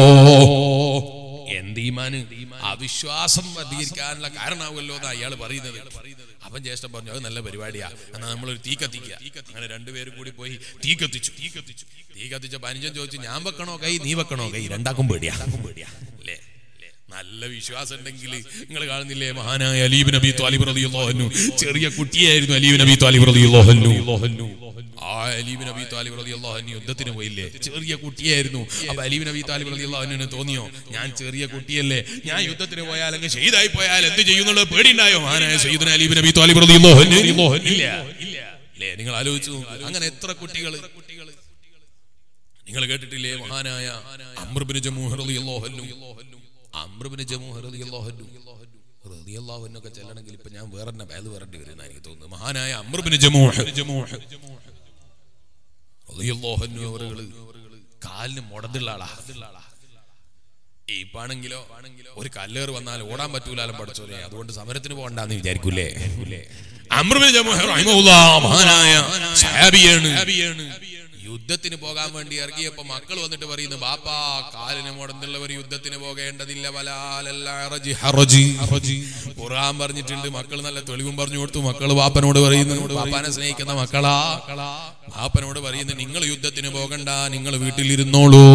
എന്ത് ഈമാന് അവിശ്വാസം വർദ്ധിക്കാനുള്ള കാരണമാകുമല്ലോ എന്നാ അയാൾ പറയുന്നത് അവൻ ജ്യേഷ്ഠൻ പറഞ്ഞു അത് നല്ല പരിപാടിയാ എന്നാ നമ്മളൊരു തീ കത്തിക്കുക അങ്ങനെ രണ്ടുപേരും കൂടി പോയി തീ കത്തിച്ചു തീ കത്തിച്ചു തീ കത്തിച്ച പനിജൻ ചോദിച്ചു ഞാൻ വെക്കണോ കൈ നീ വെക്കണോ കൈ രണ്ടാക്കും പേടിയാ പേടിയാ അല്ലേ നല്ല വിശ്വാസം ഉണ്ടെങ്കിൽ നിങ്ങൾ കാണുന്നില്ലേ മഹാനായ അലീബ് നബി താലിബ് റളിയല്ലാഹു അൻഹു ചെറിയ കുട്ടിയായിരുന്നു അലീബ് നബി താലിബ് റളിയല്ലാഹു അൻഹു ആ അലീബ് നബി താലിബ് റളിയല്ലാഹു അൻഹു യുദ്ധത്തിന് പോയില്ലേ ചെറിയ കുട്ടിയായിരുന്നു അപ്പൊ അലീബ് നബി താലിബ് റളിയല്ലാഹു അൻഹുവിന് തോന്നിയോ ഞാൻ ചെറിയ കുട്ടിയല്ലേ ഞാൻ യുദ്ധത്തിന് പോയാൽ അങ്ങ് ഷഹീദായി പോയാൽ എന്ത് ചെയ്യുന്നുള്ള പേടിയുണ്ടായോ മഹാനായ സയ്യിദുന അലീബ് നബി താലിബ് റളിയല്ലാഹു അൻഹു ഇല്ല ഇല്ല അല്ലേ നിങ്ങൾ ആലോചിച്ചു നോക്കൂ. അങ്ങനെ എത്ര കുട്ടികൾ നിങ്ങൾ കേട്ടിട്ടില്ലേ മഹാനായ അമ്രബിന് ജമൂഹ് റളിയല്ലാഹു അൻഹു അമ്രബിന് ജമൂഹ് റളിയല്ലാഹു അൻഹു റളിയല്ലാഹു അൻഹു ഒക്കെ ചെല്ലണമെങ്കിൽ ഇപ്പൊ ഞാൻ വേറെ തന്നെ പേര് വരേണ്ടി വരും എന്നാ എനിക്ക് തോന്നുന്നു മഹാനായ അമ്രബിന് ജമൂഹ് ജമൂഹ് റളിയല്ലാഹു അൻഹു അവറുകള് കാലിന് മുടന്തുള്ള ആളാ ഇപ്പാണെങ്കിലോ ഒരു കല്ലേറ് വന്നാൽ ഓടാൻ പറ്റൂലാലും പഠിച്ചോലെ അതുകൊണ്ട് സമരത്തിന് പോകണ്ടെന്ന് വിചാരിക്കൂലേ അമ്രബിന് ജമൂഹ് റഹിമഹുല്ലാഹ് മഹാനായ സഹാബിയാണ് യുദ്ധത്തിന് പോകാൻ വേണ്ടി ഇറങ്ങിയപ്പോ മക്കൾ വന്നിട്ട് പറയുന്നു ബാപ്പാ കാലിന് മുടന്നുള്ളവർ യുദ്ധത്തിന് പോകേണ്ടതില്ല വലാലല്ല ഹറജി, ഹറജി, ഹറജി. ഖുർആൻ പറഞ്ഞിട്ടുണ്ട് മക്കൾ നല്ല തെളിവും പറഞ്ഞു കൊടുത്തു മക്കൾ ബാപ്പനോട് പറയുന്നു ബാപ്പാനെ സ്നേഹിക്കുന്ന മക്കളാ ബാപ്പനോട് പറയുന്നു നിങ്ങൾ യുദ്ധത്തിന് പോകണ്ട നിങ്ങൾ വീട്ടിലിരുന്നോളൂ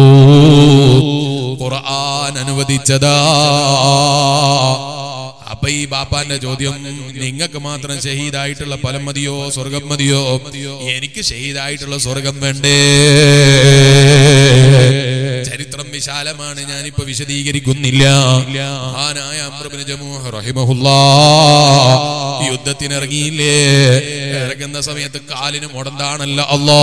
ഖുർആൻ അനുവദിച്ചതാ അപ്പൊ ഈ ബാപ്പാന്റെ ചോദ്യം നിങ്ങൾക്ക് മാത്രം ഷഹീദായിട്ടുള്ള ഫലം മതിയോ സ്വർഗം മതിയോ എനിക്ക് ഷഹീദായിട്ടുള്ള സ്വർഗം വേണ്ടേ ചരിത്രം വിശാലമാണ് ഞാനിപ്പോ വിശദീകരിക്കുന്നില്ല മഹാനായ അമ്രബിന് ജമൂഹ് റഹിമഹുല്ലാ യുദ്ധത്തിനിറങ്ങിയില്ലേ ഇറങ്ങുന്ന സമയത്ത് കാലിന് മുടന്താണല്ലോ അല്ലാ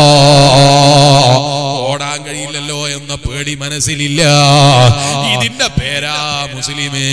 ഓടാൻ കഴിയില്ലല്ലോ എന്ന പേടി മനസ്സിലില്ല ഇതിന്റെ പേരാ മുസ്ലിമേ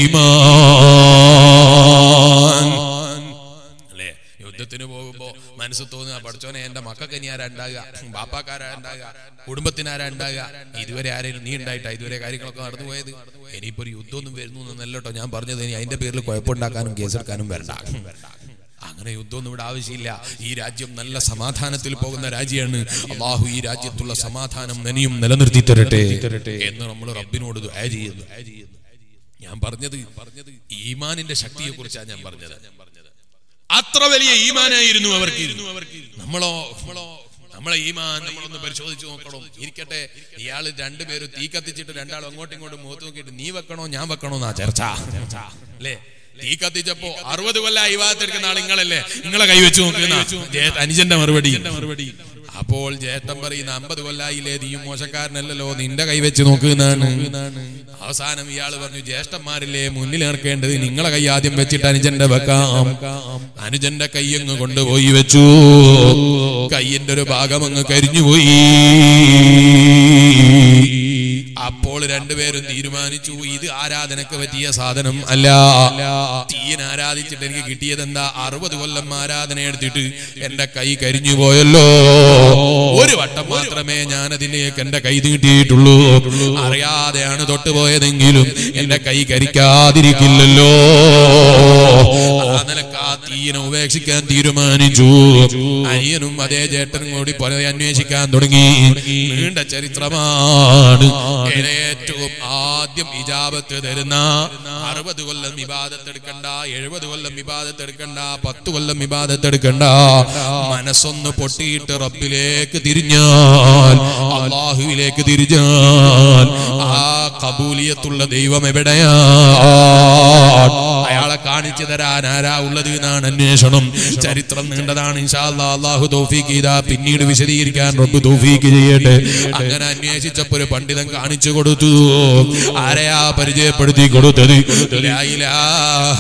ഈമാൻ അല്ലേ യുദ്ധത്തിന് പോകുമ്പോ മനസ്സ് തോന്നുക പഠിച്ചോനെ എന്റെ മക്കൾക്ക് ഇനി ആരാ ഉണ്ടാകുക ബാപ്പാക്കാരാ ഉണ്ടാകുക കുടുംബത്തിനാരാ ഉണ്ടാകുക ഇതുവരെ ആരെങ്കിലും നീ ഉണ്ടായിട്ടാ ഇതുവരെ കാര്യങ്ങളൊക്കെ നടന്നു പോയത് ഇനിയിപ്പോ ഒരു യുദ്ധമൊന്നും വരുന്നു എന്നല്ലോ ഞാൻ പറഞ്ഞത് ഇനി അതിന്റെ പേരിൽ കുഴപ്പമുണ്ടാക്കാനും കേസെടുക്കാനും വരണ്ട അങ്ങനെ യുദ്ധമൊന്നും ഇവിടെ ആവശ്യമില്ല ഈ രാജ്യം നല്ല സമാധാനത്തിൽ പോകുന്ന രാജ്യമാണ് അള്ളാഹു ഈ രാജ്യത്തുള്ള സമാധാനം നനിയും നിലനിർത്തി തരട്ടെ എന്ന് നമ്മൾ റബ്ബിനോട് ദുആ ചെയ്യുന്നു ഞാൻ പറഞ്ഞത് പറഞ്ഞത് ഈമാനിന്റെ ശക്തിയെ കുറിച്ചാണ് ഞാൻ പറഞ്ഞത് അത്ര വലിയ ഈമാനായിരുന്നു അവർക്ക് നമ്മളോ നമ്മളോ നമ്മളെ ഈമാൻ നമ്മളൊന്ന് പരിശോധിച്ച് നോക്കണം ഇരിക്കട്ടെ ഇയാള് രണ്ടുപേരും തീ കത്തിച്ചിട്ട് രണ്ടാളും അങ്ങോട്ടും ഇങ്ങോട്ടും മുഖത്ത് നോക്കിയിട്ട് നീ വെക്കണോ ഞാൻ വെക്കണോ എന്നാ ചർച്ച അല്ലേ തീ കത്തിച്ചപ്പോ അറുപത് കൊല്ലം വിവാഹത്തെടുക്കുന്ന ആൾ നിങ്ങളല്ലേ നിങ്ങളെ കൈവച്ച് നോക്കുന്ന ജേ- അനുജന്റെ മറുപടി മറുപടി അപ്പോൾ ജേട്ടൻ പറയുന്ന അമ്പത് കൊല്ലായില്ലേ നീയും മോശക്കാരനല്ലല്ലോ നിന്റെ കൈവച്ച് നോക്കുന്നതാണ് അവസാനം ഇയാൾ പറഞ്ഞു ജ്യേഷ്ഠന്മാരില്ലേ മുന്നിൽ ഇറക്കേണ്ടത് നിങ്ങളെ കൈ ആദ്യം വെച്ചിട്ട് അനുജന്റെ വെക്കാം അനുജന്റെ കൈ അങ്ങ് കൊണ്ടുപോയി വെച്ചു കയ്യിന്റെ ഒരു ഭാഗം അങ്ങ് കരിഞ്ഞുപോയി അപ്പോൾ രണ്ടുപേരും തീരുമാനിച്ചു ഇത് ആരാധനക്ക് പറ്റിയ സാധനം അല്ല തീയൻ ആരാധിച്ചിട്ട് എനിക്ക് കിട്ടിയത് എന്താ അറുപത് കൊല്ലം ആരാധന എടുത്തിട്ട് എന്റെ കൈ കരിഞ്ഞു പോയല്ലോ ഒരു വട്ടം മാത്രമേ ഞാൻ അതിലേക്ക് എന്റെ കൈ നീട്ടിയിട്ടുള്ളൂ അറിയാതെയാണ് തൊട്ടുപോയതെങ്കിലും എന്റെ കൈ കരിക്കാതിരിക്കില്ലല്ലോ ആ നിലക്ക് ആ തീയനെ ഉപേക്ഷിക്കാൻ തീരുമാനിച്ചു അനിയനും അതേ ചേട്ടനും കൂടി പോലെ അന്വേഷിക്കാൻ തുടങ്ങി നീണ്ട ചരിത്രമാണ് ഏറ്റവും ആദ്യം ഇജാബത്ത് തരുന്ന അറുപത് കൊല്ലം വിവാദത്തെടുക്കണ്ട എഴുപത് കൊല്ലം വിവാദത്തെടുക്കണ്ട പത്ത് കൊല്ലം വിവാദത്തെടുക്കണ്ട മനസ്സൊന്ന് പൊട്ടിയിട്ട് റബ്ബിലേക്ക് തിരിഞ്ഞാൽ അള്ളാഹുവിലേക്ക് തിരിഞ്ഞാൽ ആ കബൂലിയത്തുള്ള ദൈവം എവിടെയാ അയാളെ കാണിച്ചു തരാൻ ആരാ ഉള്ളത് എന്നാണ് അന്വേഷണം ചരിത്രം നീണ്ടതാണ് ഇൻഷാ അല്ലാ, അള്ളാഹു തൗഫീഖ് ചെയ്താ പിന്നീട് വിശദീകരിക്കാൻ റബ്ബ് തൗഫീഖ് ചെയ്യട്ടെ അങ്ങനെ അന്വേഷിച്ചപ്പോ ഒരു പണ്ഡിതൻ കാണിച്ചു കൊടുത്തു ആരെയാ പരിചയപ്പെടുത്തി കൊടുത്തത് ലാ ഇലാഹ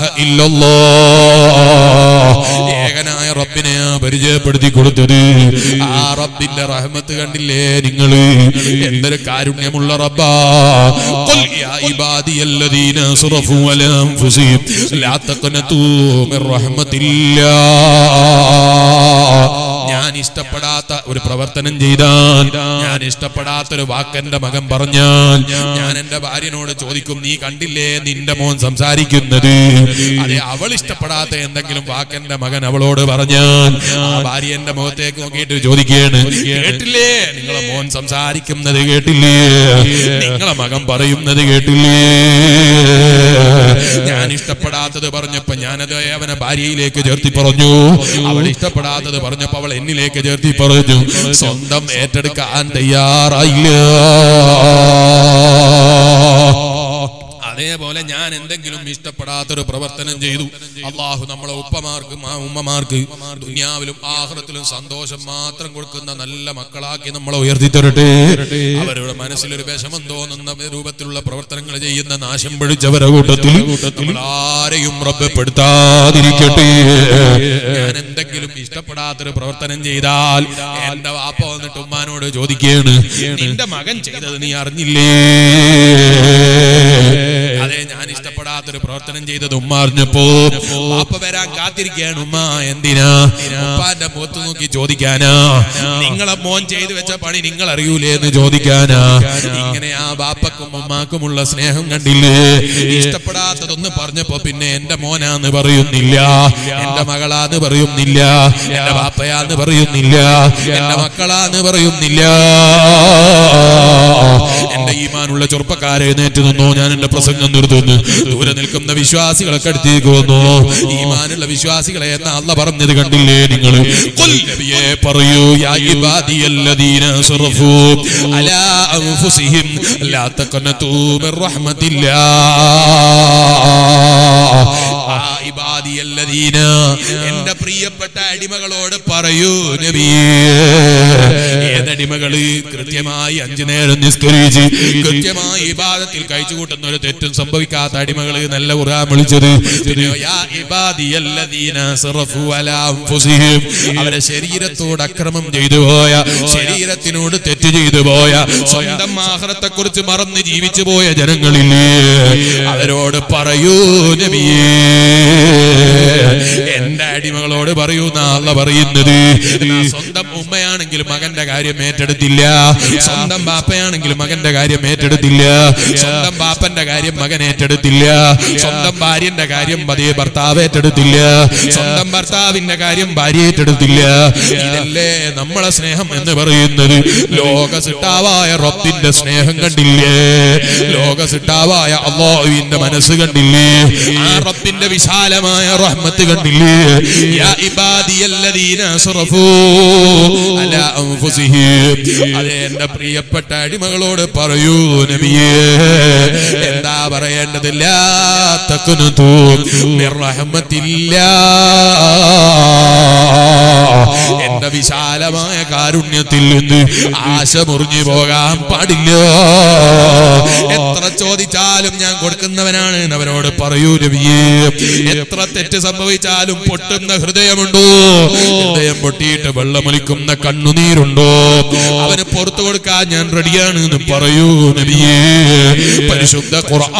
ഇല്ലല്ലാഹ്. ഏകനായ റബ്ബിനെയാ പരിചയപ്പെടുത്തി കൊടുത്തത് ആ റബ്ബിന്റെ റഹ്മത്ത് കണ്ടില്ലേ നിങ്ങള് എന്തൊരു കാരുണ്യമുള്ള റബ്ബാ ഖുൽ യാ ഇബാദിയല്ലദീന അസ്റഫു അലാ അൻഫുസിഹിം ലാ തഖ്നതു മിർ റഹ്മത്തില്ലാ ഞാൻ ഞാൻ ഇഷ്ടപ്പെടാത്ത ഒരു പ്രവർത്തനം ചെയ്താൽ ഞാൻ ഇഷ്ടപ്പെടാത്ത ഒരു വാക്കെന്റെ മകൻ പറഞ്ഞാൽ ഞാൻ എന്റെ ഭാര്യനോട് ചോദിക്കും നീ കണ്ടില്ലേ നിന്റെ മോൻ സംസാരിക്കുന്നത് അതെ അവൾ ഇഷ്ടപ്പെടാത്ത എന്തെങ്കിലും വാക്കെന്റെ മകൻ അവളോട് പറഞ്ഞാൽ ആ ഭാര്യ എന്റെ മുഖത്തേക്ക് നോക്കിയിട്ട് ചോദിക്കുകയാണ് കേട്ടില്ലേ നിങ്ങളെ മോൻ സംസാരിക്കുന്നത് കേട്ടില്ലേ നിങ്ങളെ മകൻ പറയുന്നത് കേട്ടില്ലേ ഞാൻ ഇഷ്ടപ്പെടാത്തത് പറഞ്ഞപ്പോ ഞാനത് അവനെ ഭാര്യയിലേക്ക് ചേർത്തി പറഞ്ഞു അവൾ ഇഷ്ടപ്പെടാത്തത് പറഞ്ഞപ്പോ അവൾ എന്നിലേക്ക് ചേർത്തി പറഞ്ഞു സ്വന്തം ഏറ്റെടുക്കാൻ തയ്യാറായില്ല അതേപോലെ ഞാൻ എന്തെങ്കിലും ഇഷ്ടപ്പെടാത്തൊരു പ്രവർത്തനം ചെയ്തു അള്ളാഹു നമ്മളെ ഉപ്പമാർക്ക് ആ ഉമ്മമാർക്ക് ദുനിയാവിലും ആഹ്റത്തിലും സന്തോഷം മാത്രം കൊടുക്കുന്ന നല്ല മക്കളാക്കി നമ്മളെ ഉയർത്തി തരട്ടെ അവരുടെ മനസ്സിലൊരു വിഷമം തോന്നുന്ന രൂപത്തിലുള്ള പ്രവർത്തനങ്ങൾ ചെയ്യുന്ന നാശം പിടിച്ചവരെ കൂട്ടത്തിൽ നമ്മൾ ആരെയും റബ്ബപ്പെടുത്താതിരിക്കട്ടെ ഞാൻ എന്തെങ്കിലും ഇഷ്ടപ്പെടാത്തൊരു പ്രവർത്തനം ചെയ്താൽ എന്റെ വാപ്പ വന്നിട്ട് ഉമ്മാനോട് ചോദിക്കുകയാണ് നിന്റെ മകൻ ചെയ്തത് നീ അറിഞ്ഞില്ലേ അതെ ഞാൻ ഇഷ്ടപ്പെടാത്തൊരു പ്രവർത്തനം ചെയ്തത് ഉമ്മ അറിഞ്ഞപ്പോ വാപ്പ വരാൻ കാത്തിരിക്കുകയാണ് ഉമ്മ എന്തിനാ ഉപ്പാന്റെ മുഖത്ത് നോക്കി ചോദിക്കാനാ നിങ്ങളെ മോൻ ചെയ്തു വെച്ച പണി നിങ്ങൾ അറിയൂലേ എന്ന് ചോദിക്കാനാ ഇങ്ങനെ ആ ബാപ്പക്കും ഉമ്മാക്കുമുള്ള സ്നേഹം കണ്ടില്ലേ ഇഷ്ടപ്പെടാത്തതൊന്ന് പറഞ്ഞപ്പോ പിന്നെ എന്റെ മോനാന്ന് പറയുന്നില്ല എന്റെ മകളാന്ന് പറയുന്നില്ല എന്റെ ബാപ്പയാന്ന് പറയുന്നില്ല എന്റെ മക്കളാന്ന് പറയുന്നില്ല എന്റെ ഈമാനുള്ള ചെറുപ്പക്കാരെ നേറ്റ് നിന്നോ ഞാൻ എന്റെ പ്രസംഗം നിർത്തുന്നു ദൂരെ നിൽക്കുന്ന വിശ്വാസികളൊക്കെ അടുത്തേക്ക് വന്നു ഈമാനുള്ള വിശ്വാസികളെ എന്ന അല്ല പറഞ്ഞത് കണ്ടില്ലേ നിങ്ങൾ നബിയെ പറയൂ യാ ഇബാദിയല്ലദീന അസ്റഫൂ അലാ അൻഫുസിഹിം ലാ തഖനതൂ മിർ റഹ്മത്തില്ലാ ആ ഇബാദിയല്ലദീന എന്റെ പ്രിയപ്പെട്ട അടിമകളോട് പറയൂ നബിയേ ഏതടിമകള് കൃത്യമായി അഞ്ചു നേരം നിസ്കരിച്ച് കൃത്യമായി ഇബാദത്തിൽ കഴിച്ചു കൂട്ടുന്ന ഒരു തെറ്റും സംഭവിക്കാത്ത അടിമകള് നല്ല ഖുർആൻ വിളിച്ചത് പിന്നെയോ, യാ ഇബാദിയല്ലദീന അസ്റഫു അലാ അൻഫുസിഹിം അവരെ ശരീരത്തോട് അക്രമം ചെയ്തു പോയ ശരീരത്തിനോട് തെറ്റ് ചെയ്തു പോയ സ്വന്തം ആഹ്റത്തെ കുറിച്ച് മറന്ന് ജീവിച്ചു പോയ ജനങ്ങളില്ലേ അവരോട് പറയൂ നബിയേ എന്റെ അടിമകളോട് പറയൂ നാള പറയുന്നത് എന്നാ സ്വന്തം ഉമ്മയാണെങ്കിലും മകന്റെ കാര്യം ഏറ്റെടുത്തില്ല സ്വന്തം ബാപ്പയാണെങ്കിലും മകന്റെ കാര്യം ഏറ്റെടുത്തില്ല സ്വന്തം ബാപ്പന്റെ കാര്യം മകൻ ഏറ്റെടുത്തില്ല സ്വന്തം ഭാര്യന്റെ കാര്യം പതിയെ ഭർത്താവ് ഏറ്റെടുത്തില്ല സ്വന്തം ഭർത്താവിന്റെ കാര്യം ഭാര്യ ഏറ്റെടുത്തില്ല ഇതല്ലേ നമ്മളെ സ്നേഹം എന്ന് പറയുന്നത് ലോക സിട്ടാവായ റബ്ബിന്റെ സ്നേഹം കണ്ടില്ലേ ലോക സിട്ടാവായ അള്ളാഹുവിന്റെ മനസ്സ് കണ്ടില്ലേ ആ റബ്ബിന്റെ വിശാലമായ റഹ്മത്ത് കണ്ടില്ലേ യാ ഇബാദിയല്ലദീന അസ്റഫൂ അലാ അൻഫുസിഹിം അതേ എന്റെ പ്രിയപ്പെട്ട അടിമകളോട് പറയൂ നബിയേ എന്താ പറയേണ്ടത് ലാ തഖ്നതു മിർ റഹ്മത്തില്ലാ എന്റെ വിശാലമായ കാരുണ്യത്തിൽ നിന്ന് ആശ മുറിഞ്ഞു പോകാൻ പാടില്ല എത്ര ചോദിച്ചാലും ഞാൻ കൊടുക്കുന്നവനാണ് എന്ന് അവരോട് പറയൂ രവിയേ എത്ര തെറ്റ് സംഭവിച്ചാലും പൊട്ടുന്ന ഹൃദയമുണ്ടോ ഹൃദയം പൊട്ടിയിട്ട് വെള്ളമൊലിക്കുന്ന കണ്ണുനീരുണ്ടോ അവന് പുറത്തു കൊടുക്കാൻ ഞാൻ റെഡിയാണ് എന്ന് പറയൂ നബിയേ പരിശുദ്ധ ഖുർആൻ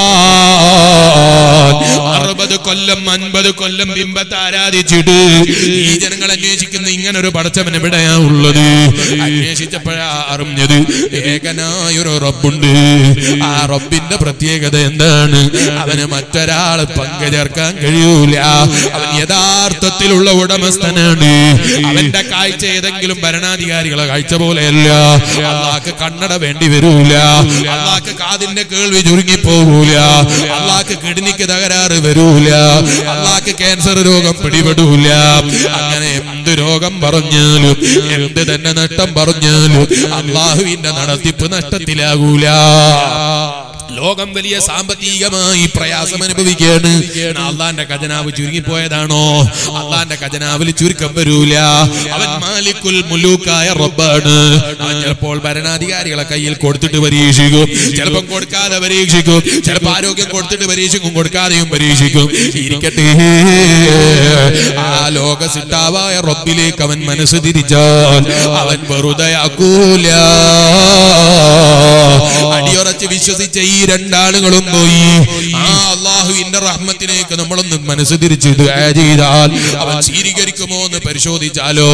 അറുപത് കൊല്ലം അൻപത് കൊല്ലം ബിംബത്തെ ആരാധിച്ചിട്ട് ഈ ജനങ്ങൾ അന്വേഷിക്കുന്ന ഇങ്ങനെ ഒരു പടച്ചവൻ എവിടെയാ ഉള്ളത് അന്വേഷിച്ചപ്പോഴാ അറിഞ്ഞത് ഏകനായൊരു റബ്ബുണ്ട് ആ റബ്ബിന്റെ പ്രത്യേകത എന്താണ് അവന് മറ്റൊരാള് പങ്കു ചേർക്കാൻ കഴിയൂല അവൻ യഥാർത്ഥത്തിലുള്ള ഉടമസ്ഥനാണ് അവന്റെ കാഴ്ച ഏതെങ്കിലും ഭരണാധികാരികളെ കാഴ്ച പോലെയല്ല അള്ളാഹ്ക്ക് കണ്ണട വേണ്ടി വരൂല അള്ളാഹ്ക്ക് കാതിന്റെ കേൾവി ചുരുങ്ങി പോകൂല അള്ളാഹ്ക്ക് കിഡ്നിക്ക് തകരാറ് വരൂല അള്ളാഹ്ക്ക് ക്യാൻസർ രോഗം പിടിപെടൂല അങ്ങനെ എന്ത് രോഗം പറഞ്ഞാലും എന്ത് തന്നെ നഷ്ടം പറഞ്ഞാലും അള്ളാഹുവിന്റെ നടത്തിപ്പ് നഷ്ടത്തിലാകൂല ലോകം വലിയ സാമ്പത്തികമായി പ്രയാസം അനുഭവിക്കുകയാണ് അള്ളാന്റെ ഖജനാവ് ചുരുങ്ങിപ്പോയതാണോ അള്ളാന്റെ ഖജനാവിൽ ചുരുക്കം വരൂല അവൻ മാലിക്കുൽ മുലൂക്കായ റബ്ബാണ് അവൻ ചിലപ്പോൾ ഭരണാധികാരികളെ കയ്യിൽ കൊടുത്തിട്ട് പരീക്ഷിക്കും ചിലപ്പം കൊടുക്കാതെ പരീക്ഷിക്കും ചിലപ്പോൾ ആരോഗ്യം കൊടുത്തിട്ട് പരീക്ഷിക്കും കൊടുക്കാതെയും പരീക്ഷിക്കും ഇരിക്കട്ടെ ആ ലോക സിട്ടാവായ റബ്ബിലേക്ക് അവൻ മനസ്സ് തിരിച്ചാൽ അവൻ വെറുതെ ആക്കൂല അടിയുറച്ച് വിശ്വസിച്ച ഈ രണ്ടാളുകളും പോയി ആ അള്ളാഹുവിന്റെ റഹ്മത്തിലേക്ക് നമ്മളൊന്ന് മനസ്സ് തിരിച്ച് ദുആ ചെയ്താൽ അവൻ സ്വീകരിക്കുമോ എന്ന് പരിശോധിച്ചാലോ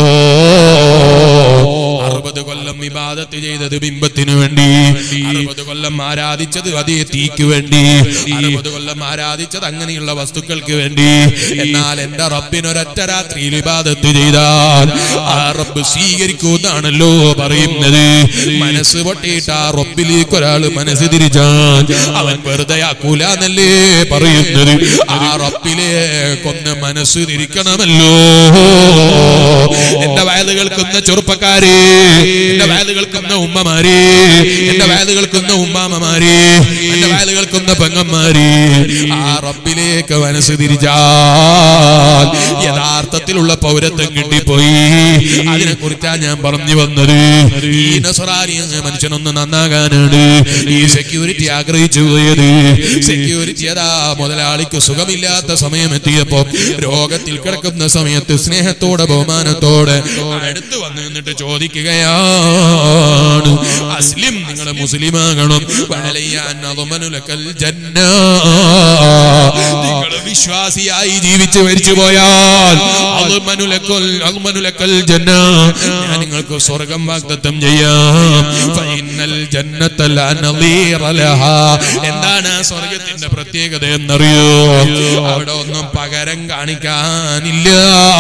അറുപത് കൊല്ലം വിവാദത്ത് ചെയ്തത് ബിംബത്തിനു വേണ്ടി അറുപത് കൊല്ലം ആരാധിച്ചത് അതേ തീക്ക് വേണ്ടി അറുപത് കൊല്ലം ആരാധിച്ചത് അങ്ങനെയുള്ള വസ്തുക്കൾക്ക് വേണ്ടി എന്നാൽ എന്റെ റബ്ബിനൊരൊറ്റ രാത്രിയിൽ ഇബാദത്ത് ചെയ്താൽ ആ റബ്ബ് സ്വീകരിക്കൂന്നാണല്ലോ പറയുന്നത് മനസ്സ് പൊട്ടിയിട്ട് ആ റബ്ബിലേക്ക് ഒരാൾ മനസ്സ് തിരിച്ചാൽ അവൻ വെറുതെ ആക്കൂലെന്നല്ലേ പറയുന്നത് ആ റബ്ബിലേക്കൊന്ന് മനസ്സ് തിരിക്കണമല്ലോ എന്റെ വയല് കേൾക്കുന്ന ചെറുപ്പക്കാരെ എന്റെ വയല് കേൾക്കുന്ന ഉമ്മമാരെ എന്റെ വയല് കേൾക്കുന്ന ഉമ്മാമമാരെ എന്റെ വയല് കേൾക്കുന്ന പെങ്ങന്മാരെ ആ റബ്ബിലേക്ക് മനസ്സ് തിരിച്ചാൽ യഥാർത്ഥത്തിലുള്ള പൗരത്വം കിട്ടിപ്പോയി അതിനെ കുറിച്ചാ ഞാൻ പറഞ്ഞു വന്നത് ഈ നസറാരി എന്ന മനുഷ്യനൊന്ന് നന്നാകാനാണ് ഈ സെക്യൂരിറ്റി ആഗ്രഹിച്ചു പോയത് സെക്യൂരിറ്റി അതാ മുതലാളിക്ക് സുഖമില്ലാത്ത സമയം എത്തിയപ്പോ രോഗത്തിൽ കിടക്കുന്ന സമയത്ത് സ്നേഹത്തോടെ ബഹുമാനത്തോടെ അടുത്ത് വന്ന് നിന്നിട്ട് ചോദിക്കുകയാണ് അസ്ലിം നിങ്ങൾ മുസ്ലിമാകണം വലയ്യാൻ അضمനുലക്കൽ ജന്ന നിങ്ങൾ വിശ്വാസിയായി ജീവിച്ച് മരിച്ചു പോയാൽ അضمനുലക്കൽ അضمനുലക്കൽ ജന്ന ഞാൻ നിങ്ങൾക്ക് സ്വർഗം വാഗ്ദത്തം ചെയ്യാം ഫഇന്നൽ ജന്നത ലാ നളീറ ലഹാ എന്താണ് ആ സ്വർഗത്തിന്റെ പ്രത്യേകത എന്നറിയോ അവിടെ ഒന്നും പകരം കാണിക്കാനില്ല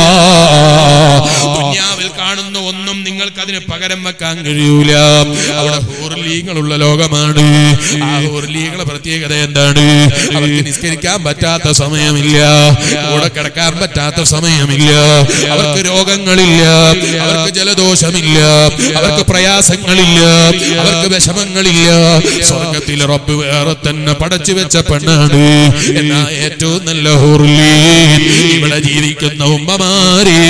ദുനിയാവിൽ കാണുന്ന ഒന്നും നിങ്ങൾക്ക് അതിന് പകരം വെക്കാൻ കഴിയൂല അവിടെ ഹൂർലീങ്ങളുള്ള ലോകമാണ് ആ ഹൂർലീങ്ങളെ പ്രത്യേകത എന്താണ് അവർക്ക് നിസ്കരിക്കാൻ പറ്റാത്ത സമയമില്ല കൂടെ കിടക്കാൻ പറ്റാത്ത സമയമില്ല അവർക്ക് രോഗങ്ങളില്ല അവർക്ക് ജലദോഷമില്ല അവർക്ക് പ്രയാസങ്ങളില്ല അവർക്ക് വിഷമങ്ങളില്ല സ്വർഗത്തിൽ റബ്ബ് വേറെ തന്നെ പടച്ചു വെച്ച പെണ്ണാണ് എന്നാ ഏറ്റവും നല്ല ഹൂർലീൻ ഇവിടെ ജീവിക്കുന്ന ഉമ്മമാരേ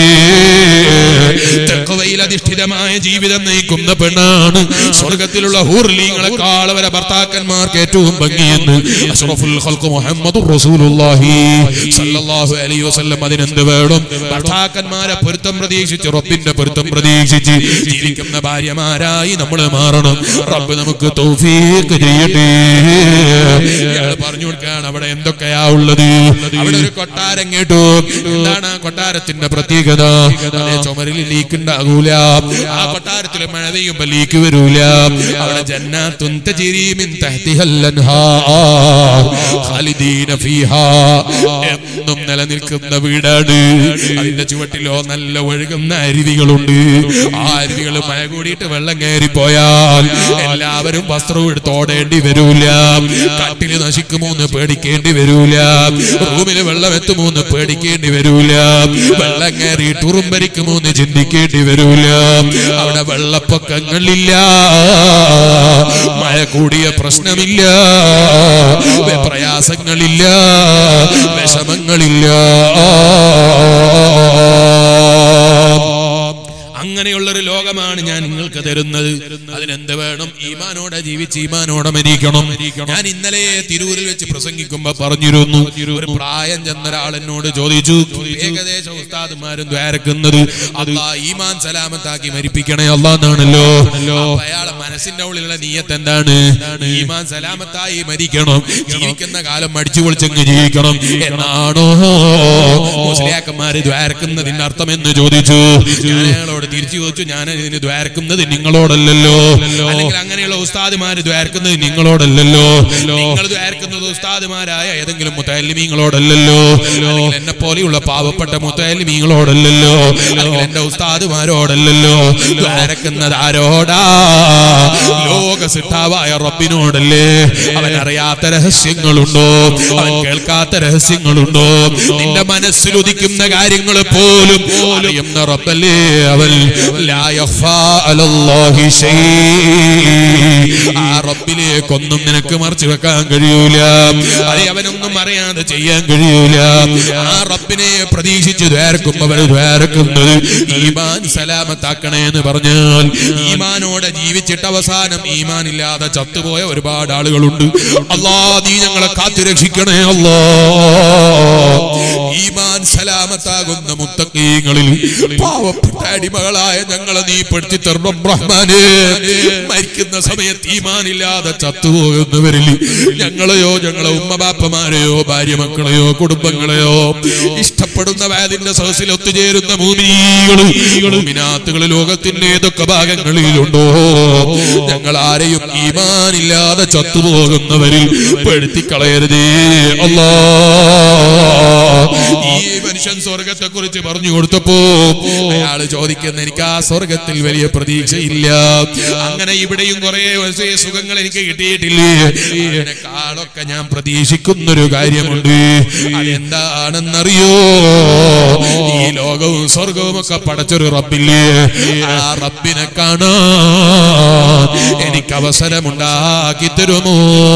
തെക്കുവയിൽ അധിഷ്ഠിതമായ ജീവിതം നയിക്കുന്ന പെണ്ണാണ് സ്വർഗത്തിലുള്ള ഹൂർലീങ്ങളെക്കാൾ അവരെ ഭർത്താക്കന്മാർക്ക് ഏറ്റവും ഭംഗിയെന്ന് അഷ്റഫുൽ ഖൽഖ് മുഹമ്മദ് റസൂലുള്ളാഹി സല്ലല്ലാഹു അലൈഹി വസല്ലം അതിനെന്ത് വേണം ഭർത്താക്കന്മാരെ പൊരുത്തം പ്രതീക്ഷിച്ച് റബ്ബിന്റെ പൊരുത്തം പ്രതീക്ഷിച്ച് ജീവിക്കുന്ന ഭാര്യമാരായി നമ്മൾ മാറണം റബ്ബ് നമുക്ക് തൗഫീഖ് ചെയ്യട്ടെ ഇയാൾ പറഞ്ഞു കൊടുക്കുകയാണ് അവിടെ എന്തൊക്കെയാ ഉള്ളത് അവിടെ ഒരു കൊട്ടാരം കേട്ടു എന്താണ് ആ കൊട്ടാരത്തിന്റെ പ്രത്യേകത അതേ ചുമരിൽ ലീക്ക് ഉണ്ടാകൂല ആ കൊട്ടാരത്തിൽ മഴ പെയ്യുമ്പോ ലീക്ക് വരൂല അവിടെ ജന്നാത്തുൻ തജ്രി മിൻ തഹ്തിഹൽ അൻഹാർ ഖാലിദീന ഫീഹാ എന്നും നിലനിൽക്കുന്ന വീടാണ് അതിന്റെ ചുവട്ടിലോ നല്ല ഒഴുകുന്ന അരുവികളുണ്ട് ആ അരുവികൾ മഴ കൂടിയിട്ട് വെള്ളം കയറിപ്പോയാൽ എല്ലാവരും വസ്ത്രവും എടുത്ത് ഓടേണ്ടി വരൂല കട്ടില് നശിക്കുമോ എന്ന് പേടിക്കേണ്ടി വരൂല റൂമിൽ വെള്ളം എത്തുമോ എന്ന് പേടിക്കേണ്ടി വരൂല വെള്ളം കയറിയിട്ട് ഉറുമ്പരിക്കുമോ എന്ന് ചിന്തിക്കേണ്ടി വരൂല അവിടെ വെള്ളപ്പൊക്കങ്ങളില്ല മഴ കൂടിയ പ്രശ്നമില്ല പ്രയാസങ്ങളില്ല വിഷമങ്ങളില്ല അങ്ങനെയുള്ള ഒരു ലോകമാണ് ഞാൻ നിങ്ങൾക്ക് തരുന്നത് അതിനെന്ത് വേണം ഈമാനോടെ ജീവിച്ച് ഈമാനോടെ മരിക്കണം ഞാൻ ഇന്നലെ തിരൂരിൽ വെച്ച് പ്രസംഗിക്കുമ്പോ പറഞ്ഞിരുന്നു ഒരു പ്രായം ചെന്ന ഒരാൾ എന്നോട് ചോദിച്ചു ഏകദേശം ഉസ്താദുമാരും ദ്വാരക്കുന്നത് അല്ലാ ഈമാൻ സലാമത്താക്കി മരിപ്പിക്കണേ അല്ലാന്നാണല്ലോ അപ്പൊ അയാളെ മനസ്സിന്റെ ഉള്ളിലുള്ള നീയത്ത് എന്താണ് ഈമാൻ സലാമത്തായി മരിക്കണം ജീവിക്കുന്ന കാലം മടിച്ചു പൊളിച്ചങ്ങ് ജീവിക്കണം എന്നാണോ മുസ്ലിയാക്കന്മാര് ദ്വാരക്കുന്നതിന്റെ അർത്ഥം എന്ന് ചോദിച്ചു ഞാൻ അയാളോട് തിരിച്ചു ചോദിച്ചു ഞാൻ ഇതിന് ദ്വാരക്കുന്നത് നിങ്ങളോടല്ലല്ലോ അല്ലെങ്കിൽ അങ്ങനെയുള്ള ഉസ്താദുമാര് ദ്വാരക്കുന്നത് നിങ്ങളോടല്ലല്ലോ നിങ്ങൾ ദ്വാരക്കുന്നത് ഉസ്താദുമാരായ ഏതെങ്കിലും മുത്തല്ലിമീങ്ങളോടല്ലല്ലോ അല്ലെങ്കിൽ എന്നെ പോലെയുള്ള പാവപ്പെട്ട മുത്തല്ലിമീങ്ങളോടല്ലല്ലോ അല്ലെങ്കിൽ എന്റെ ഉസ്താദുമാരോടല്ലല്ലോ ദ്വാരക്കുന്നത് ആരോടാ ലോക സിദ്ധാവായ റബ്ബിനോടല്ലേ അവൻ അറിയാത്ത രഹസ്യങ്ങളുണ്ടോ അവൻ കേൾക്കാത്ത രഹസ്യങ്ങളുണ്ടോ നിന്റെ മനസ്സിൽ ഉദിക്കുന്ന കാര്യങ്ങൾ പോലും അറിയുന്ന റബ്ബല്ലേ അവൻ ലാ യഖ്ഫാ അലല്ലാഹി ശൈ. ആ റബ്ബിലേക്കൊന്നും നിനക്ക് മറച്ചു വെക്കാൻ കഴിയൂല അത് അവനൊന്നും അറിയാതെ ചെയ്യാൻ കഴിയൂല ആ റബ്ബിനെ പ്രതീക്ഷിച്ച് ദ്വാരക്കും അവർ ദ്വാരക്കുന്നത് ഈമാൻ സലാമത്താക്കണേ എന്ന് പറഞ്ഞാൽ ഈമാനോടെ ജീവിച്ചിട്ട് അവസാനം ഈമാൻ ഇല്ലാതെ ചത്തുപോയ ഒരുപാട് ആളുകളുണ്ട് അല്ലാ നീ ഞങ്ങളെ കാത്തു രക്ഷിക്കണേ അല്ലാ ഈമാൻ സലാ സലാമത്താകുന്ന മുത്തക്കീങ്ങളിൽ പാവപ്പെട്ട അടിമകളായ ഞങ്ങളെ നീ പെടുത്തി തരണം റഹ്മാനെ മരിക്കുന്ന സമയത്ത് ഈമാനില്ലാതെ ചത്തുപോകുന്നവരിൽ ഞങ്ങളെയോ ഞങ്ങളെ ഉമ്മബാപ്പമാരെയോ ഭാര്യ മക്കളെയോ കുടുംബങ്ങളെയോ ഇഷ്ടപ്പെടുന്ന വേദിന്റെ സഹസിൽ ഒത്തുചേരുന്ന മൂമിനാത്തുകൾ ലോകത്തിന്റെ ഏതൊക്കെ ഭാഗങ്ങളിലുണ്ടോ ഞങ്ങൾ ആരെയും ഈമാനില്ലാതെ ചത്തുപോകുന്നവരിൽ പെടുത്തിക്കളയരുതേ അല്ലാ ഈ മനുഷ്യൻ സ്വർഗത്തെ കുറിച്ച് പറഞ്ഞു കൊടുത്തപ്പോ അയാള് ചോദിക്കുന്ന എനിക്ക് ആ സ്വർഗത്തിൽ വലിയ പ്രതീക്ഷയില്ല അങ്ങനെ ഇവിടെയും കുറെ സുഖങ്ങൾ എനിക്ക് കിട്ടിയിട്ടില്ലേ അതിനേക്കാളൊക്കെ ഞാൻ പ്രതീക്ഷിക്കുന്നൊരു കാര്യമുണ്ട് അതെന്താണെന്നറിയോ ഈ ലോകവും സ്വർഗവും ഒക്കെ പടച്ചൊരു റബ്ബില്ലേ ആ റബ്ബിനെ കാണാൻ എനിക്ക് അവസരമുണ്ടാക്കി തരുമോ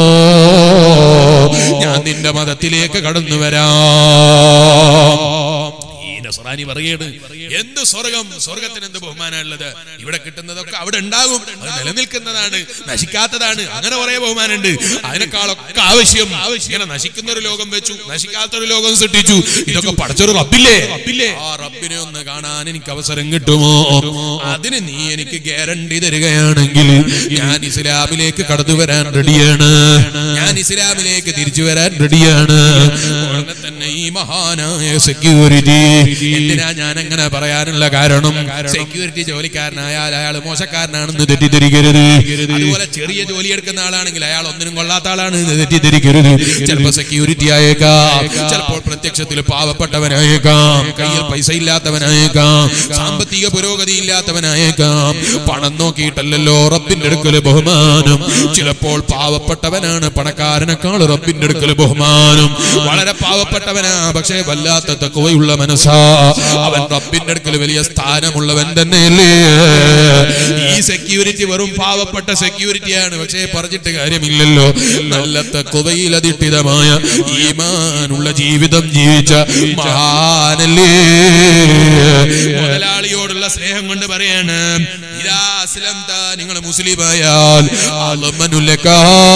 ഞാൻ നിന്റെ മതത്തിലേക്ക് കടന്നു വരാം ഈ നസ്രാനി പറയാണ് എന്ത് സ്വർഗം സ്വർഗത്തിന് എന്ത് ബഹുമാനമുള്ളത് ഇവിടെ കിട്ടുന്നതൊക്കെ അവിടെ ഉണ്ടാകും അത് നിലനിൽക്കുന്നതാണ് നശിക്കാത്തതാണ് അങ്ങനെ കുറെ ബഹുമാനമുണ്ട് അതിനേക്കാളൊക്കെ ആവശ്യം ഇങ്ങനെ നശിക്കുന്ന ഒരു ലോകം വെച്ചു നശിക്കാത്ത ഒരു ലോകം സൃഷ്ടിച്ചു ഇതൊക്കെ പടച്ചൊരു റബ്ബില്ലേ റബ്ബില്ലേ ആ റബ്ബിനെ ഒന്ന് കാണാൻ എനിക്ക് അവസരം കിട്ടുമോ അതിന് നീ എനിക്ക് ഗ്യാരണ്ടി തരികയാണെങ്കിൽ ഞാൻ ഇസ്ലാമിലേക്ക് കടന്നു വരാൻ റെഡിയാണ് ഞാൻ ഇസ്ലാമിലേക്ക് തിരിച്ചു വരാൻ റെഡിയാണ് ഉടനെ തന്നെ ഈ മഹാനായ സെക്യൂരിറ്റി എന്തിനാ ഞാൻ അങ്ങനെ പറയാനുള്ള കാരണം സെക്യൂരിറ്റി ജോലിക്കാരനായാൽ അയാൾ മോശക്കാരനാണെന്ന് തെറ്റിദ്ധരിക്കരുത് അതുപോലെ ചെറിയ ജോലി എടുക്കുന്ന ആളാണെങ്കിൽ അയാൾ ഒന്നിനും കൊള്ളാത്ത ആളാണെന്ന് തെറ്റിദ്ധരിക്കരുത് ചിലപ്പോ സെക്യൂരിറ്റി ആയേക്കാം ചിലപ്പോൾ പ്രത്യക്ഷത്തിൽ പാവപ്പെട്ടവനായേക്കാം കയ്യിൽ പൈസ ഇല്ലാത്തവനായേക്കാം സാമ്പത്തിക പുരോഗതി ഇല്ലാത്തവനായേക്കാം പണം നോക്കിയിട്ടല്ലല്ലോ റബ്ബിന്റെ അടുക്കല് ബഹുമാനം ചിലപ്പോൾ പാവപ്പെട്ടവനാണ് പണക്കാരനേക്കാൾ റബ്ബിന്റെ അടുക്കല് ബഹുമാനം വളരെ പാവപ്പെട്ടവനാ പക്ഷേ വല്ലാത്ത തക്കവയുള്ള മനസ്സാ അവൻ റബ്ബിന്റെ അടുക്കൽ വലിയ സ്ഥാനമുള്ളവൻ തന്നെയല്ലേ ഈ സെക്യൂരിറ്റി വെറും പാവപ്പെട്ട സെക്യൂരിറ്റിയാണ് പക്ഷേ പറഞ്ഞിട്ട് കാര്യമില്ലല്ലോ നല്ല തക്കവയിൽ അധിഷ്ഠിതമായ ഈമാനുള്ള ജീവിതം ജീവിച്ച മഹാനല്ലേ മുതലാളിയോടുള്ള സ്നേഹം കൊണ്ട് പറയാണ് ഇതാ അസ്ലം താ നിങ്ങൾ മുസ്ലിമായാൽ അളമനുലക്കാ.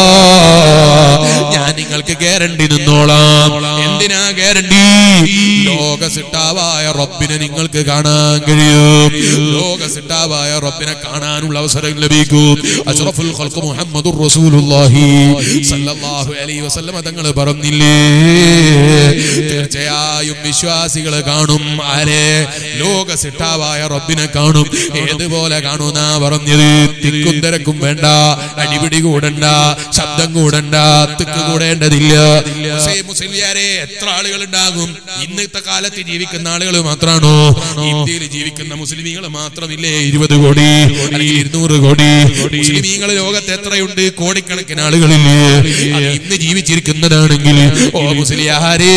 ഞാൻ നിങ്ങൾക്ക് ഗ്യാരണ്ടി നിന്നോളാം എന്തിനാ ഗ്യാരണ്ടി ലോക സിട്ടാവായ റബ്ബിനെ നിങ്ങൾക്ക് കാണാൻ കഴിയും ലോക സിട്ടാവായ റബ്ബിനെ കാണാനുള്ള അവസരം ലഭിക്കും അഷ്റഫുൽ ഖൽഖ് മുഹമ്മദുർ റസൂലുള്ളാഹി സല്ലല്ലാഹു അലൈഹി വസല്ലം തങ്ങൾ പറഞ്ഞില്ലേ തീർച്ചയായും വിശ്വാസികൾ കാണും ആരെ ലോക സിട്ടാവായ റബ്ബിനെ കാണും ഏതുപോലെ കാണുന്ന പറഞ്ഞത് തിക്കും തിരക്കും വേണ്ട അടിപിടി കൂടണ്ട ശബ്ദം കൂടണ്ട തിക്ക് കൂടേണ്ടതില്ല പക്ഷേ മുസ്ലിയാരെ എത്ര ആളുകൾ ഉണ്ടാകും ഇന്നത്തെ കാലത്ത് ജീവിക്കുന്ന ആളുകൾ മാത്രമാണോ ഇന്ത്യയിൽ ജീവിക്കുന്ന മുസ്ലിമീങ്ങൾ മാത്രമില്ലേ ഇരുപത് കോടി അല്ലെങ്കിൽ ഇരുന്നൂറ് കോടി മുസ്ലിമീങ്ങൾ ലോകത്ത് എത്രയുണ്ട് കോടിക്കണക്കിന് ആളുകളില്ലേ അത് ഇന്ന് ജീവിച്ചിരിക്കുന്നതാണെങ്കിൽ ഓ മുസ്ലിയാരേ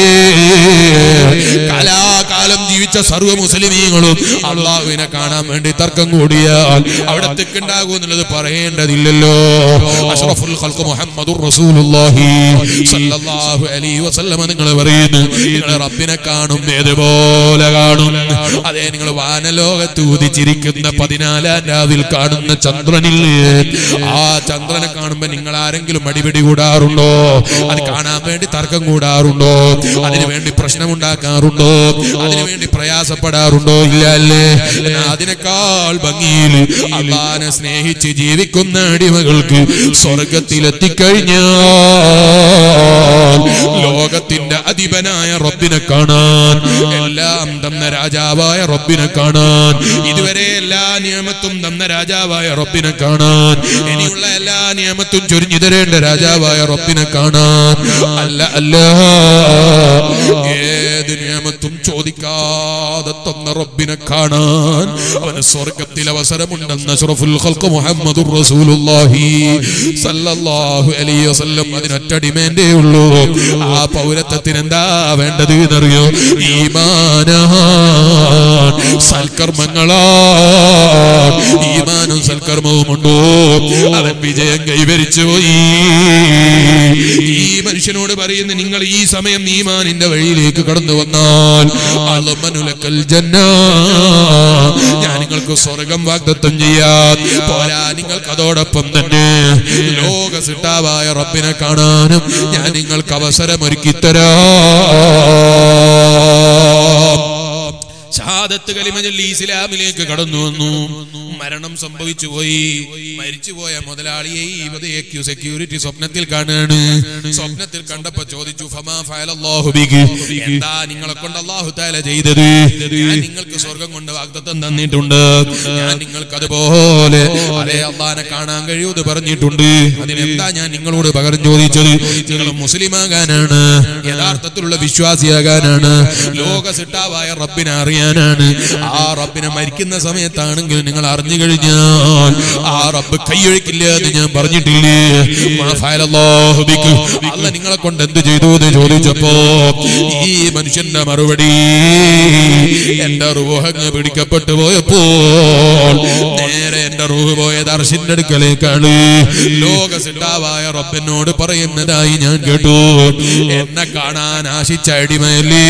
കാലാകാലം ജീവിച്ച സർവ്വ മുസ്ലിമീങ്ങളും അള്ളാഹുവിനെ കാണാൻ വേണ്ടി തർക്കം കൂടിയാൽ അവിടെ തെക്കുണ്ടാകും എന്നുള്ളത് പറയേണ്ടതില്ലല്ലോ അഷ്റഫുൽ ഖൽഖ് മുഹമ്മദുർ റസൂലുള്ളാഹി സല്ലല്ലാഹു അലൈഹി വസല്ലമ നിങ്ങൾ പറയുന്നു നിങ്ങൾ റബ്ബിനെ കാണും ഏതുപോലെ കാണും അതെ നിങ്ങൾ വാനലോകത്ത് ഉദിച്ചിരിക്കുന്ന പതിനാലാം രാവിൽ കാണുന്ന ചന്ദ്രനിൽ ആ ചന്ദ്രനെ കാണുമ്പോ നിങ്ങൾ ആരെങ്കിലും അടിപിടി കൂടാറുണ്ടോ അത് കാണാൻ വേണ്ടി തർക്കം കൂടാറുണ്ടോ അതിനു വേണ്ടി പ്രശ്നമുണ്ടാക്കാറുണ്ടോ അതിനു വേണ്ടി പ്രയാസപ്പെടാറുണ്ടോ ഇല്ല അല്ലേ എന്നാ അതിനേക്കാൾ ഭംഗിയിൽ അള്ളാനെ സ്നേഹിച്ച് ജീവിക്കുന്ന അടിമകൾക്ക് സ്വർഗത്തിലെത്തിക്കഴിഞ്ഞാൽ ലോകത്തിന്റെ അധിപനായ റബ്ബിനെ കാണാൻ എല്ലാം തന്ന രാജാവായ റബ്ബിനെ കാണാൻ ഇതുവരെ എല്ലാ നിയമത്തും തന്ന രാജാവായ റബ്ബിനെ കാണാൻ ഇനിയുള്ള എല്ലാ നിയമത്തും ചൊരിഞ്ഞു തരേണ്ട രാജാവായ റബ്ബിനെ കാണാൻ അല്ല അല്ല ഏത് നിയമത്തും ചോദിക്കാതെ തന്ന റബ്ബിനെ കാണാൻ അവന് സ്വർഗത്തിൽ അവസരമുണ്ടെന്ന് അഷ്റഫുൽ ഖൽഖ് മുഹമ്മദുർ റസൂലുള്ളാഹി സല്ലല്ലാഹു അലൈഹി വസല്ലം അതിനൊറ്റ ഡിമാൻഡേ ഉള്ളൂ ആ പൗരത്വത്തിന് എന്താ വേണ്ടത് എന്നറിയോ ഈമാനാ സൽക്കർമ്മങ്ങളാ ഈമാനും സൽക്കർമ്മവും ഉണ്ടോ അവൻ വിജയം കൈവരിച്ചു പോയി ഈ മനുഷ്യനോട് പറയുന്ന നിങ്ങൾ ഈ സമയം ഈമാനിന്റെ വഴിയിലേക്ക് കടന്നു വന്നാൽ അളമനുലക്കൽ ജന്ന ഞാൻ നിങ്ങൾക്ക് സ്വർഗം വാഗ്ദത്തം ചെയ്യാം പോരാ നിങ്ങൾക്ക് അതോടൊപ്പം തന്നെ ലോക സിട്ടാവായ റബ്ബിനെ കാണാനും ഞാൻ നിങ്ങൾക്ക് അവസരമൊരുക്കി തരാം ഷഹാദത്ത് കലിമ ചൊല്ലി ഇസ്ലാമിലേക്ക് കടന്നു വന്നു മരണം സംഭവിച്ചു പോയി മരിച്ചുപോയ മുതലാളിയെ ഈ ഇവതേക്കു സെക്യൂരിറ്റി സ്വപ്നത്തിൽ കാണുകയാണ് സ്വപ്നത്തിൽ കണ്ടപ്പോ ചോദിച്ചു ഫമാ ഫഅലല്ലാഹു ബികി എന്താ നിങ്ങളെ കൊണ്ട് അല്ലാഹു തആല ചെയ്തത് ഞാൻ നിങ്ങൾക്ക് സ്വർഗം കൊണ്ട് വാഗ്ദത്തം തന്നിട്ടുണ്ട് ഞാൻ നിങ്ങൾക്ക് അതുപോലെ അതേ അള്ളാനെ കാണാൻ കഴിയൂത് പറഞ്ഞിട്ടുണ്ട് അതിനെന്താ ഞാൻ നിങ്ങളോട് പകരം ചോദിച്ചത് നിങ്ങൾ മുസ്ലിമാകാനാണ് യഥാർത്ഥത്തിലുള്ള വിശ്വാസിയാകാനാണ് ലോക സിട്ടാവായ റബ്ബിനെ അറിയാനാണ് ആ റബ്ബിനെ മരിക്കുന്ന സമയത്താണെങ്കിൽ നിങ്ങൾ അറിഞ്ഞു കഴിഞ്ഞാൽ ആ റബ്ബ് കൈയൊഴിക്കില്ല എന്ന് ഞാൻ പറഞ്ഞിട്ടില്ലേ മാ ഫഅലല്ലാഹു ബിക്. അല്ല നിങ്ങളെ കൊണ്ട് എന്ത് ചെയ്തു എന്ന് ചോദിച്ചപ്പോ ഈ മനുഷ്യന്റെ മറുപടി എന്റെ റൂഹങ്ങ് പിടിക്കപ്പെട്ടു പോയപ്പോൾ നേരെ എന്റെ റൂഹ് പോയത് അർഷിന്റെ അടുക്കലേക്കാണ് ലോക സിട്ടാവായ റബ്ബിനോട് പറയുന്നതായി ഞാൻ കേട്ടു എന്നെ കാണാൻ ആശിച്ച അടിമയല്ലേ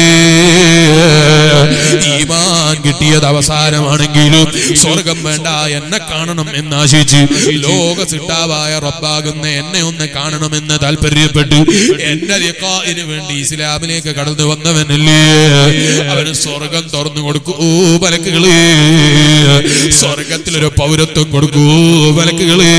ഈമാൻ കിട്ടിയത് അവസാനമാണെങ്കിലും സ്വർഗം വേണ്ട എന്നെ കാണണം എന്ന് ആശിച്ച് ലോക സിട്ടാവായ റബ്ബാകുന്ന എന്നെ ഒന്ന് കാണണമെന്ന് താല്പര്യപ്പെട്ടു എന്റെ ലിഖാഇന് വേണ്ടി ഇസ്ലാമിലേക്ക് കടന്നു വന്നവനല്ലേ അവന് സ്വർഗം തുറന്നു കൊടുക്കൂ മലക്കുകള് സ്വർഗത്തിലൊരു പൗരത്വം കൊടുക്കൂ മലക്കുകള്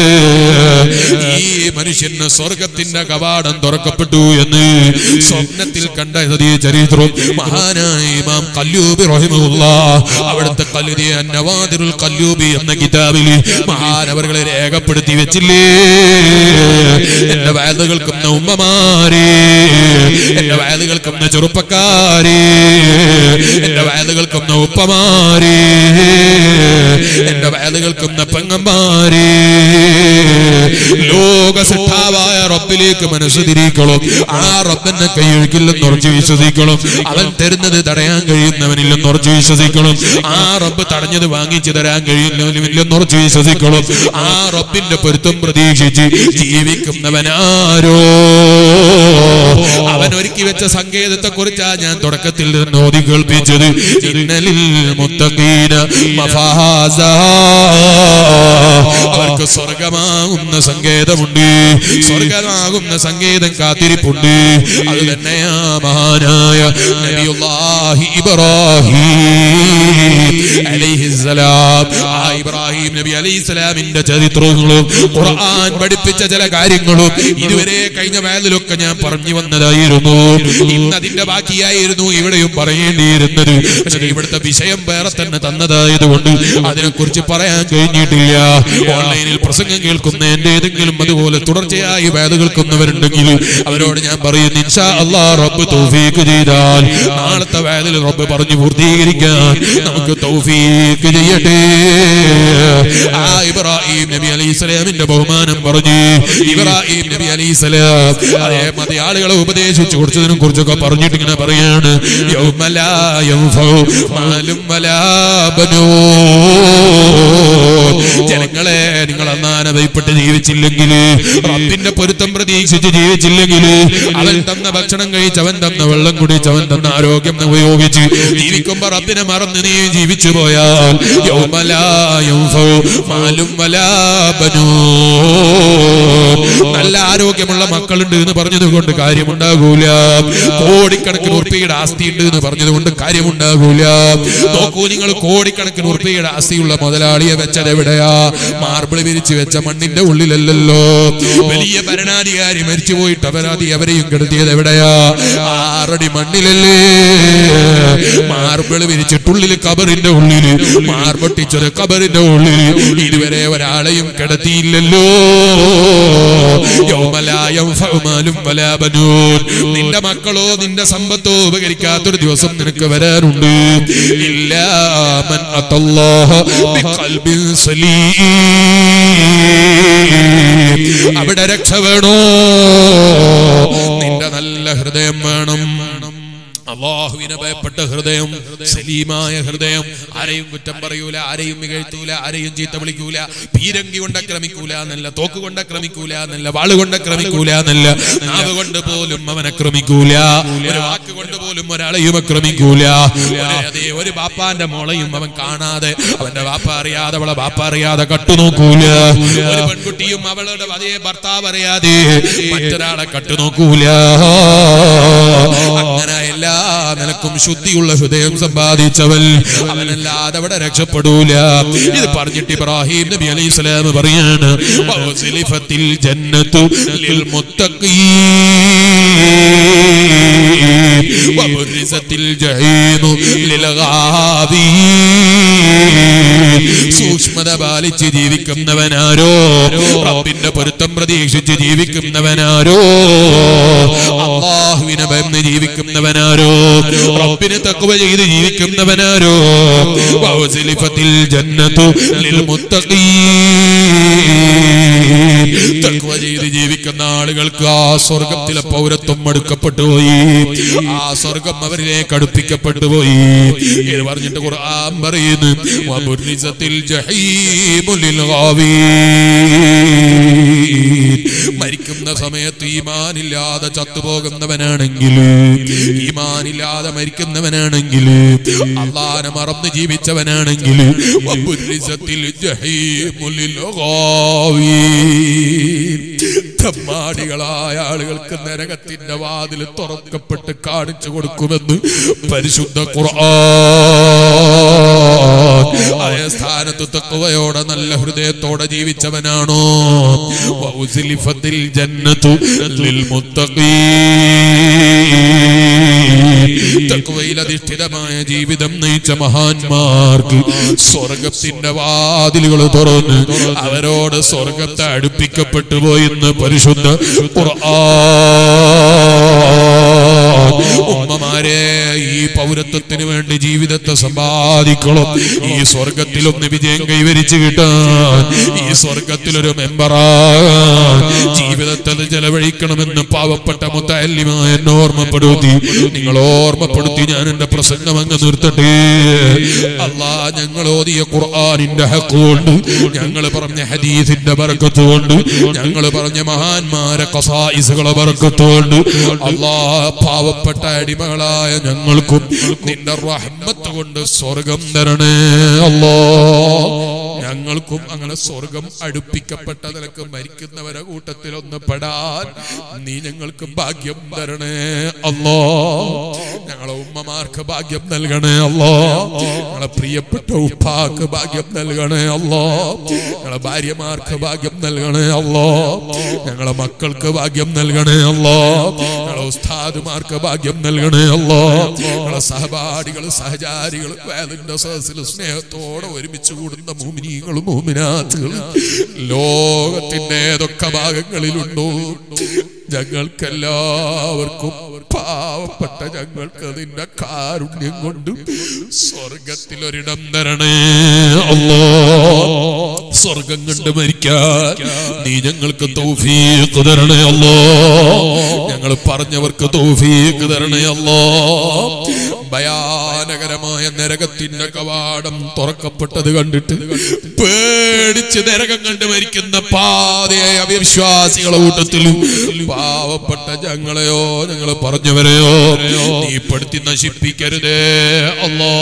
ഈ മനുഷ്യന് സ്വർഗത്തിന്റെ കവാടം തുറക്കപ്പെട്ടു എന്ന് സ്വപ്നത്തിൽ കണ്ട ഈ ചരിത്രം മഹാനായ ഇമാം കല്ലൂബി റഹിമുള്ള അവിടുത്തെ കല്ലുതി നവാദിറുൽ കല്ലൂബി എന്ന കിതാബിൽ മഹാനവറുകളെ രേഖപ്പെടുത്തി വെച്ചില്ലേ എന്റെ വയല് കേൾക്കുന്ന ഉമ്മമാരെ എന്റെ വയല് കേൾക്കുന്ന ചെറുപ്പക്കാരെ എന്റെ വയല് കേൾക്കുന്ന ഉപ്പമാരെ എന്റെ വയല് കേൾക്കുന്ന പെങ്ങന്മാരെ ലോക സിട്ടാവായ റബ്ബിലേക്ക് മനസ്സ് തിരിക്കണം ആ റബ്ബെന്നെ കൈയൊഴിക്കില്ലെന്ന് ഉറച്ചു വിശ്വസിക്കണം അവൻ തരുന്നത് തടയാൻ കഴിയുന്നവനില്ലെന്ന് ഉറച്ചു വിശ്വസിക്കണം ആ റബ്ബ് തടഞ്ഞത് വാങ്ങിച്ചു തരാൻ കഴിയുന്നവനില്ലെന്ന് ഉറച്ചു വിശ്വസിക്കണം ആ റബ്ബിന്റെ പൊരുത്തം പ്രതീക്ഷിച്ച് ജീവിക്കുന്നവനാരോ അവൻ ഒരുക്കി വെച്ച സങ്കേതത്തെ കുറിച്ചാ ഞാൻ തുടക്കത്തിൽ നിന്ന് ഓതി കേൾപ്പിച്ചത് ഇന്നലിൽ മുത്തഖീന മഫാസ അവർക്ക് സ്വർഗമാകുന്ന സങ്കേതമുണ്ട് സ്വർഗമാകുന്ന സങ്കേതം കാത്തിരിപ്പുണ്ട് അത് തന്നെയാ മഹാനായ നബിയുല്ലാഹി ഇബ്രാഹിം അലൈഹിസ്സലാം ആ ഇബ്രാഹിം നബി അലൈഹിസ്സലാമിന്റെ ചരിത്രങ്ങളും ഖുർആൻ പഠിപ്പിച്ച ചില കാര്യങ്ങളും ഇതുവരെ കഴിഞ്ഞ വേലിലൊക്കെ ഞാൻ പറഞ്ഞു വന്നതായിരുന്നു ഇന്ന് അതിന്റെ ബാക്കിയായിരുന്നു ഇവിടെയും പറയേണ്ടിയിരുന്നത് പക്ഷേ ഇവിടുത്തെ വിഷയം വേറെ തന്നെ തന്നതായതുകൊണ്ട് അതിനെക്കുറിച്ച് പറയാൻ കഴിഞ്ഞിട്ടില്ല ഓൺലൈനിൽ പ്രസംഗം കേൾക്കുന്ന എന്റെ ഏതെങ്കിലും അതുപോലെ തുടർച്ചയായി വേദ കേൾക്കുന്നവരുണ്ടെങ്കിൽ അവരോട് ഞാൻ പറയുന്നു ഇൻഷാ അല്ലാ റബ്ബ് തൗഫീക്ക് ചെയ്താൽ നാളത്തെ വേദയിൽ റബ്ബ് പറഞ്ഞു പൂർത്തീകരിക്കാൻ നമുക്ക് തൗഫീക്ക് ചെയ്യട്ടെ ആ ഇബ്രാഹിം നബി അലൈഹി സ്വലാമിന്റെ ബഹുമാനം പറഞ്ഞു ഇബ്രാഹിം നബി അലൈഹി സ്വലാം അതേ മതി ആളുകളെ ഉപദേശിച്ചു കൊടുത്തതിനെ കുറിച്ചൊക്കെ പറഞ്ഞിട്ട് ഇങ്ങനെ പറയാണ് യൗമലാ യൗഫഉ മാലും വലാ ബനൂൻ. ജനങ്ങളെ നിങ്ങൾ അന്നാനതയിപ്പെട്ട് ജീവിച്ചില്ലെങ്കിൽ റബ്ബിന്റെ പൊരുത്തം പ്രതീക്ഷിച്ച് ജീവിച്ചില്ലെങ്കിൽ അവൻ തന്ന ഭക്ഷണം കഴിച്ച് അവൻ തന്ന വെള്ളം കുടിച്ച് അവൻ തന്ന ആരോഗ്യം ഉപയോഗിച്ച് ജീവിക്കുമ്പോ റബ്ബിനെ മറന്ന് നീ ജീവിച്ചു പോയാൽ യൗമലാ യൗഫഉ മാലും വലാ ബനൂൻ. നല്ല ആരോഗ്യമുള്ള മക്കളുണ്ട് എന്ന് പറഞ്ഞത് കൊണ്ട് കാര്യമുണ്ടാകൂല കോടിക്കണക്കിന് ഉറുപ്പിയുടെ ആസ്തി ഉണ്ട് എന്ന് പറഞ്ഞത് കൊണ്ട് കാര്യമുണ്ടാകൂല നോക്കൂ നിങ്ങൾ കോടിക്കണക്കിന് ഉറുപ്പിയുടെ ആസ്തിയുള്ള മുതലാളിയെ വെച്ചത് എവിടെയാ മാർബിൾ വിരിച്ചു വെച്ച മണ്ണിന്റെ ഉള്ളിലല്ലല്ലോ വലിയ ഭരണാധികാരി മരിച്ചു പോയിട്ട് അപരാധി അവരെയും കെടുത്തിയത് എവിടെയാ ആറടി മണ്ണിലല്ലേ മാർബിൾ വിരിച്ചിട്ടുള്ളിൽ കബറിന്റെ ഉള്ളില് മാർബൊട്ടിച്ചൊരു കബറിന്റെ ഉള്ളിൽ ഇതുവരെ ഒരാളെയും കിടത്തിയില്ലല്ലോ യൗമലായം ഫൗമാലും വലാബനൂൻ നിന്റെ മക്കളോ നിന്റെ സമ്പത്തോ ഉപകരിക്കാത്തൊരു ദിവസം നിനക്ക് വരാനുണ്ട് ഇല്ലാമൻ അത്തല്ലാഹ ബിഖൽബിൻ സലീം അവിടെ രക്ഷ വേണോ നിന്റെ നല്ല ഹൃദയം വേണം അള്ളാഹുവിനെ ഭയപ്പെട്ട ഹൃദയം സലീമായ ഹൃദയം ആരെയും കുറ്റം പറയൂല ആരെയും മികഴ്ത്തൂല ആരെയും ചീത്ത വിളിക്കൂല പീരങ്കി കൊണ്ട് ആക്രമിക്കൂല എന്നല്ല തോക്ക് കൊണ്ട് ആക്രമിക്കൂല എന്നല്ല വാള് കൊണ്ട് ആക്രമിക്കൂല എന്നല്ല നാവ് കൊണ്ട് പോലും അവൻ ആക്രമിക്കൂല ഒരു വാക്ക് കൊണ്ട് പോലും ഒരാളെയും ആക്രമിക്കൂല ഒരു- അതേ ഒരു ബാപ്പാന്റെ മോളെയും അവൻ കാണാതെ അവന്റെ ബാപ്പ അറിയാതെ അവളെ ബാപ്പ അറിയാതെ കട്ടു നോക്കൂല ഒരു പെൺകുട്ടിയും അവളുടെ അതേ ഭർത്താവ് അറിയാതെ മറ്റൊരാളെ കട്ടു നോക്കൂല അങ്ങനെ എല്ലാ നിലക്കും ശുദ്ധിയുള്ള ഹൃദയം സമ്പാദിച്ചവൻ അവനല്ലാതെ അവിടെ രക്ഷപ്പെടൂല ഇത് പറഞ്ഞിട്ട് ഇബ്രാഹിം നബി അലൈഹി സ്വലാം പറയാണ് വൗസിലിഫത്തിൽ ജന്നത്തു ലിൽ മുത്തഖീൻ വബുരിസത്തിൽ ജഹീമു ലിൽ ഗാവീൻ സൂക്ഷ്മത പാലിച്ച് ജീവിക്കുന്നവനാരോ റബ്ബിന്റെ പൊരുത്തം പ്രതീക്ഷിച്ച് ജീവിക്കുന്നവനാരോ അള്ളാഹുവിനെ ഭയന്ന് ജീവിക്കുന്നവനാരോ റബ്ബിനെ തക്കുവ ചെയ്ത് ജീവിക്കുന്നവനാരോ വൗസിലിഫത്തിൽ ജന്നത്തു ലിൽ മുത്തഖീൻ തക്കുവ ചെയ്ത് ജീവിക്കുന്ന ആളുകൾക്ക് ആ സ്വർഗത്തിലെ പൗരത്വം അടുക്കപ്പെട്ടു പോയി ആ സ്വർഗം അവരിലേക്ക് അടുപ്പിക്കപ്പെട്ടു പോയി ഇത് പറഞ്ഞിട്ട് ഖുർആൻ പറയുന്നു വബുരിസത്തിൽ ജഹീമു ലിൽ ഗാവീൻ മരിക്കുന്ന സമയത്ത് ഈമാനില്ലാതെ ചത്തുപോകുന്നവനാണെങ്കിൽ ഈമാനില്ലാതെ മരിക്കുന്നവനാണെങ്കിൽ അള്ളാനെ മറന്ന് ജീവിച്ചവനാണെങ്കിൽ വബുരിസത്തിൽ ജഹീമു ലിൽ ഗാവീൻ തെമ്മാടികളായ ആളുകൾക്ക് നരകത്തിന്റെ വാതിൽ തുറക്കപ്പെട്ട് കാണിച്ചു കൊടുക്കുമെന്ന് പരിശുദ്ധ ഖുർആൻ അതേ സ്ഥാനത്ത് തക്കുവയോടെ നല്ല ഹൃദയത്തോടെ ജീവിച്ചവനാണോ വൗസിലിഫത്തിൽ ജന്നത്തു ലിൽ മുത്തഖീൻ തക്കുവയിൽ അധിഷ്ഠിതമായ ജീവിതം നയിച്ച മഹാന്മാർക്ക് സ്വർഗത്തിന്റെ വാതിലുകൾ തുറന്ന് അവരോട് സ്വർഗത്തെ അടുപ്പിക്കപ്പെട്ടു പോയെന്ന് പരിശുദ്ധ ഖുർആൻ ഉമ്മമാരെ ഈ പൗരത്വത്തിന് വേണ്ടി ജീവിതത്തെ സമ്പാദിക്കണം ഈ സ്വർഗത്തിലൊന്ന് വിജയം കൈവരിച്ചു കിട്ടാൻ ഈ സ്വർഗത്തിലൊരു മെമ്പറാകാൻ ജീവിതത്തിൽ ചെലവഴിക്കണമെന്ന് പാവപ്പെട്ട മുത്തല്യമായ എന്നെ ഓർമ്മപ്പെടുത്തി നിങ്ങൾ ഓർമ്മപ്പെടുത്തി ഞാൻ എന്റെ പ്രസംഗം അങ്ങ് നിർത്തട്ടെ അല്ലാ ഞങ്ങൾ ഓതിയ ഖുർആാനിന്റെ ഹക്കുകൊണ്ട് ഞങ്ങൾ പറഞ്ഞ ഹദീസിന്റെ ബർക്കത്ത് കൊണ്ട് ഞങ്ങൾ പറഞ്ഞ മഹാന്മാരെ കസായിസുകളെ ബർക്കത്ത് കൊണ്ട് അല്ലാ പാവപ്പെട്ട അടിമകളായ ഞങ്ങൾക്കും നിന്റെ റഹ്മത്ത് കൊണ്ട് സ്വർഗം തരണേ അല്ലാ ഞങ്ങൾക്കും അങ്ങനെ സ്വർഗം അടുപ്പിക്കപ്പെട്ട നിലക്ക് മരിക്കുന്നവരെ കൂട്ടത്തിൽ ഒന്ന് പെടാൻ നീ ഞങ്ങൾക്ക് ഭാഗ്യം തരണേ അല്ലോ ഞങ്ങളെ ഉമ്മമാർക്ക് ഭാഗ്യം നൽകണേ അല്ലോ ഞങ്ങളെ പ്രിയപ്പെട്ട ഉപ്പാക്ക് ഭാഗ്യം നൽകണേ അല്ലോ ഞങ്ങളെ ഭാര്യമാർക്ക് ഭാഗ്യം നൽകണേ അല്ലോ ഞങ്ങളെ മക്കൾക്ക് ഭാഗ്യം നൽകണേ അല്ലോ ഞങ്ങളെ ഉസ്താദുമാർക്ക് ഭാഗ്യം നൽകണേ അല്ലോ ഞങ്ങളെ സഹപാഠികൾ സഹചാരികൾ വേലിന്റെ സദസ്സിൽ സ്നേഹത്തോടെ ഒരുമിച്ച് കൂടുന്ന മൂമിനീങ്ങളും മൂമിനാത്തുകളും ലോകത്തിന്റെ ഏതൊക്കെ ഭാഗങ്ങളിലുണ്ടോ ഞങ്ങൾക്കെല്ലാവർക്കും പാവപ്പെട്ട ഞങ്ങൾക്ക് നിന്റെ കാരുണ്യം കൊണ്ട് സ്വർഗത്തിലൊരിടം തരണേ അല്ലോ സ്വർഗം കണ്ട് മരിക്കാൻ നീ ഞങ്ങൾക്ക് തൗഫീഖ് തരണേ അല്ലോ ഞങ്ങൾ പറഞ്ഞവർക്ക് തൗഫീഖ് തരണേ അല്ലോ ഭയാനകരമായ നരകത്തിന്റെ കവാടം തുറക്കപ്പെട്ടത് കണ്ടിട്ട് പേടിച്ച് നരകം കണ്ട് മരിക്കുന്ന പാതയായ അവിശ്വാസികളെ കൂട്ടത്തിൽ പാവപ്പെട്ട ഞങ്ങളെയോ ഞങ്ങൾ പറഞ്ഞവരെയോ നീ പെടുത്തി നശിപ്പിക്കരുതേ അല്ലോ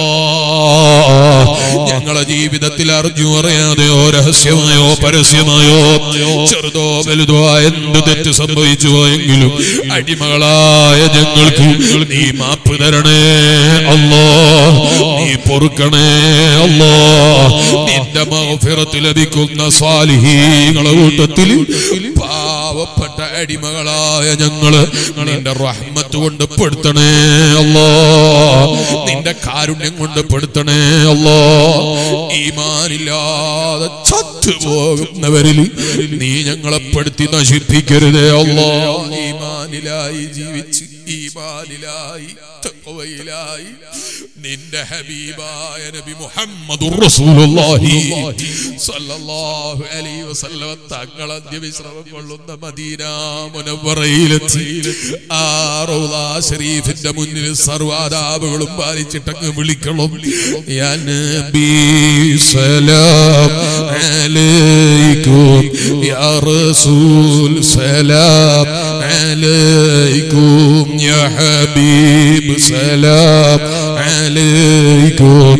ഞങ്ങളെ ജീവിതത്തിൽ അറിഞ്ഞു അറിയാതെയോ രഹസ്യമായോ പരസ്യമായോ ചെറുതോ വലുതോ എന്ത് തെറ്റ് സംഭവിച്ചു പോയെങ്കിലും അടിമകളായ ഞങ്ങൾക്ക് നീ മാപ്പ് തരണേ അല്ലോ നീ പൊറുക്കണേ അല്ലോ നിന്റെ മൗഫിറത്ത് ലഭിക്കുന്ന സ്വാലിഹീങ്ങളെ കൂട്ടത്തിൽ പാവപ്പെട്ട അടിമകളായ ഞങ്ങള് നിന്റെ റഹ്മത്ത് കൊണ്ട് പെടുത്തണേ അല്ലോ നിന്റെ കാരുണ്യം കൊണ്ട് പെടുത്തണേ അല്ലോ ഈമാനില്ലാതെ ചത്തുപോകുന്നവരിൽ നീ ഞങ്ങളെ പെടുത്തി നശിപ്പിക്കരുതേ അല്ലോ ഈമാനിലായി ജീവിച്ച് ഈമാനിലായി തഖ്വയിലായി നിന്റെ ഹബീബായ നബി മുഹമ്മദുർ റസൂലുള്ളാഹി സ്വല്ലല്ലാഹു അലൈഹി വസല്ലം തങ്ങൾ അന്ത്യവിശ്രമം കൊള്ളുന്ന മദീന മുനവ്വറയിലെത്തി ആ റൗള ശരീഫിന്റെ മുന്നിൽ സർവാദാബുകളും പാലിച്ചിട്ടങ്ങ് വിളിക്കണം യാ നബി സലാം അലൈക്കും യാ റസൂൽ സലാം عليكم يا حبيب سلام عليكم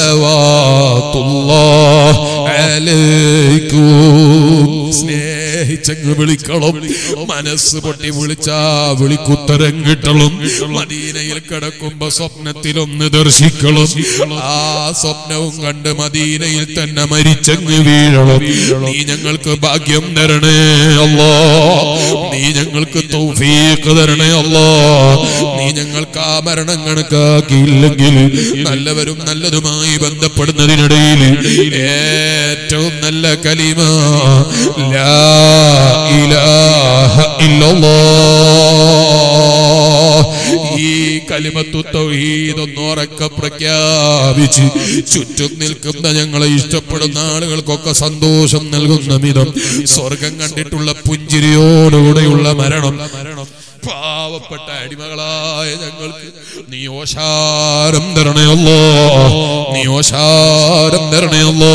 صلوات الله عليكم സ്നേഹിച്ച ചെങ്ങ് വിളിക്കണം മനസ്സ് പൊട്ടി വിളിച്ചാ വിളിക്കുത്തരം കിട്ടണം മദീനയിൽ കിടക്കുമ്പോ സ്വപ്നത്തിലൊന്ന് ദർശിക്കണം ആ സ്വപ്നവും കണ്ട് മദീനയിൽ തന്നെ മരിച്ചങ്ങ് വീഴണം നീ ഞങ്ങൾക്ക് ഭാഗ്യം തരണേ അല്ലോ നീ ഞങ്ങൾക്ക് തൗഫീഖ് തരണേ അല്ലോ നീ ഞങ്ങൾക്ക് ആ മരണം കണക്കാക്കിയില്ലെങ്കിൽ നല്ലവരും നല്ലതുമായി ബന്ധപ്പെടുന്നതിനിടയിൽ ഏറ്റവും നല്ല കലിമ ലാ ഇലാഹ ഇല്ലല്ലാഹ് ഈ കലിമത്തു തൗഹീദ് ഒന്നുറക്കെ പ്രഖ്യാപിച്ച് ചുറ്റും നിൽക്കുന്ന ഞങ്ങളെ ഇഷ്ടപ്പെടുന്ന ആളുകൾക്കൊക്കെ സന്തോഷം നൽകുന്ന വിധം സ്വർഗം കണ്ടിട്ടുള്ള പുഞ്ചിരിയോടുകൂടെയുള്ള മരണം പാവപ്പെട്ട അടിമകളായ ഞങ്ങൾക്ക് നീ ഓശാരം തരണയല്ലോ നീ ഓശാരം തരണയല്ലോ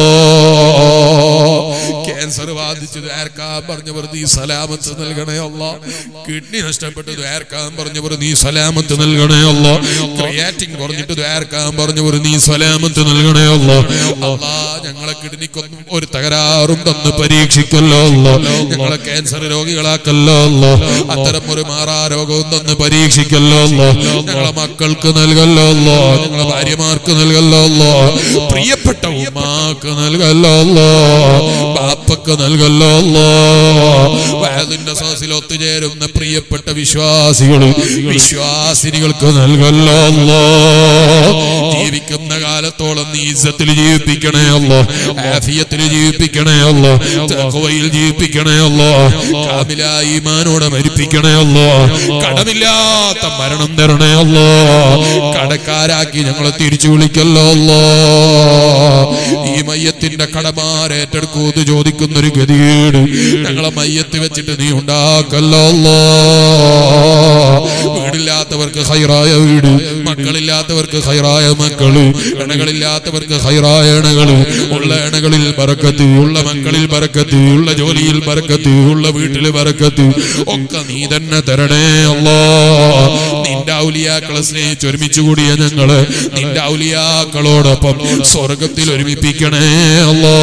ക്യാൻസർ ബാധിച്ചത് ആർക്കാൻ പറഞ്ഞവർ നീ സലാമത്ത് നൽകണേ അല്ല കിഡ്നി നഷ്ടപ്പെട്ടത് ആർക്കാൻ പറഞ്ഞവർ നീ സലാമത്ത് നൽകണേ അല്ല ക്രിയാറ്റിംഗ് കുറഞ്ഞിട്ട് ആർക്കാൻ പറഞ്ഞവർ നീ സലാമത്ത് നൽകണേ അല്ല അല്ലാ ഞങ്ങളെ കിഡ്നിക്കൊന്നും ഒരു തകരാറും തന്ന് പരീക്ഷിക്കല്ലോ അല്ല ഞങ്ങളെ ക്യാൻസർ രോഗികളാക്കല്ലോ അല്ല അത്തരം ഒരു മാറാ രോഗവും തന്ന് പരീക്ഷിക്കല്ലോ അല്ല ഞങ്ങളെ മക്കൾക്ക് നൽകല്ലോ അല്ല ഞങ്ങളെ ഭാര്യമാർക്ക് നൽകല്ലോ അല്ല പ്രിയപ്പെട്ട ഉമ്മാക്ക് നൽകല്ലോ അല്ല ബാപ്പക്ക് നൽകല്ലോ അല്ലോ വയതിന്റെ സദസ്സിൽ ഒത്തുചേരുന്ന പ്രിയപ്പെട്ട വിശ്വാസികൾ വിശ്വാസിനികൾക്ക് നൽകല്ലോ അല്ലോ ജീവിക്കുന്ന കാലത്തോളം നീ ഇസ്സത്തിൽ ജീവിപ്പിക്കണേ അല്ലോ ആഫിയത്തിൽ ജീവിപ്പിക്കണേ അല്ലോ തഖ്വയിൽ ജീവിപ്പിക്കണേ അല്ലോ കാമിലായി ഈമാനോടെ മരിപ്പിക്കണേ അല്ലോ കടമില്ലാത്ത മരണം തരണേ അല്ലോ കടക്കാരാക്കി ഞങ്ങളെ തിരിച്ചു വിളിക്കല്ലോ അല്ലോ ഈ മയ്യത്തിന്റെ കടമാരേറ്റെടുക്കൂന്ന് ചോദിക്കുന്ന ഒരു ഗതികേട് ഞങ്ങളെ മയ്യത്ത് വെച്ചിട്ട് നീ ഉണ്ടാക്കല്ലോ അല്ലോ വീടില്ലാത്തവർക്ക് ഹൈറായ വീട് മക്കളില്ലാത്തവർക്ക് ഹൈറായ മക്കള് ഇണകളില്ലാത്തവർക്ക് ഹൈറായ ഇണകള് ഉള്ള ഇണകളിൽ ബറക്കത്ത് ഉള്ള മക്കളിൽ ബറക്കത്ത് ഉള്ള ജോലിയിൽ ബറക്കത്ത് ഉള്ള വീട്ടിൽ ബറക്കത്ത് ഒക്കെ നീ തന്നെ തരണേ അല്ലോ നിന്റെ ഔലിയാക്കളെ സ്നേഹിച്ച് ഒരുമിച്ച് കൂടിയ ഞങ്ങള് നിന്റെ ഔലിയാക്കളോടൊപ്പം സ്വർഗത്തിൽ ഒരുമിപ്പിക്കണേ അല്ലോ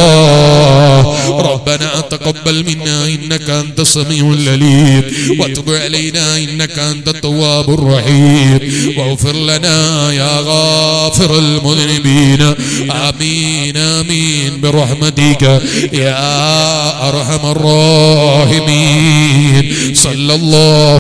ربنا تقبل منا انك انت السميع العليم وتب علينا انك انت التواب الرحيم واغفر لنا يا غافر المذنبين امين امين برحمتك يا ارحم الراحمين صلى الله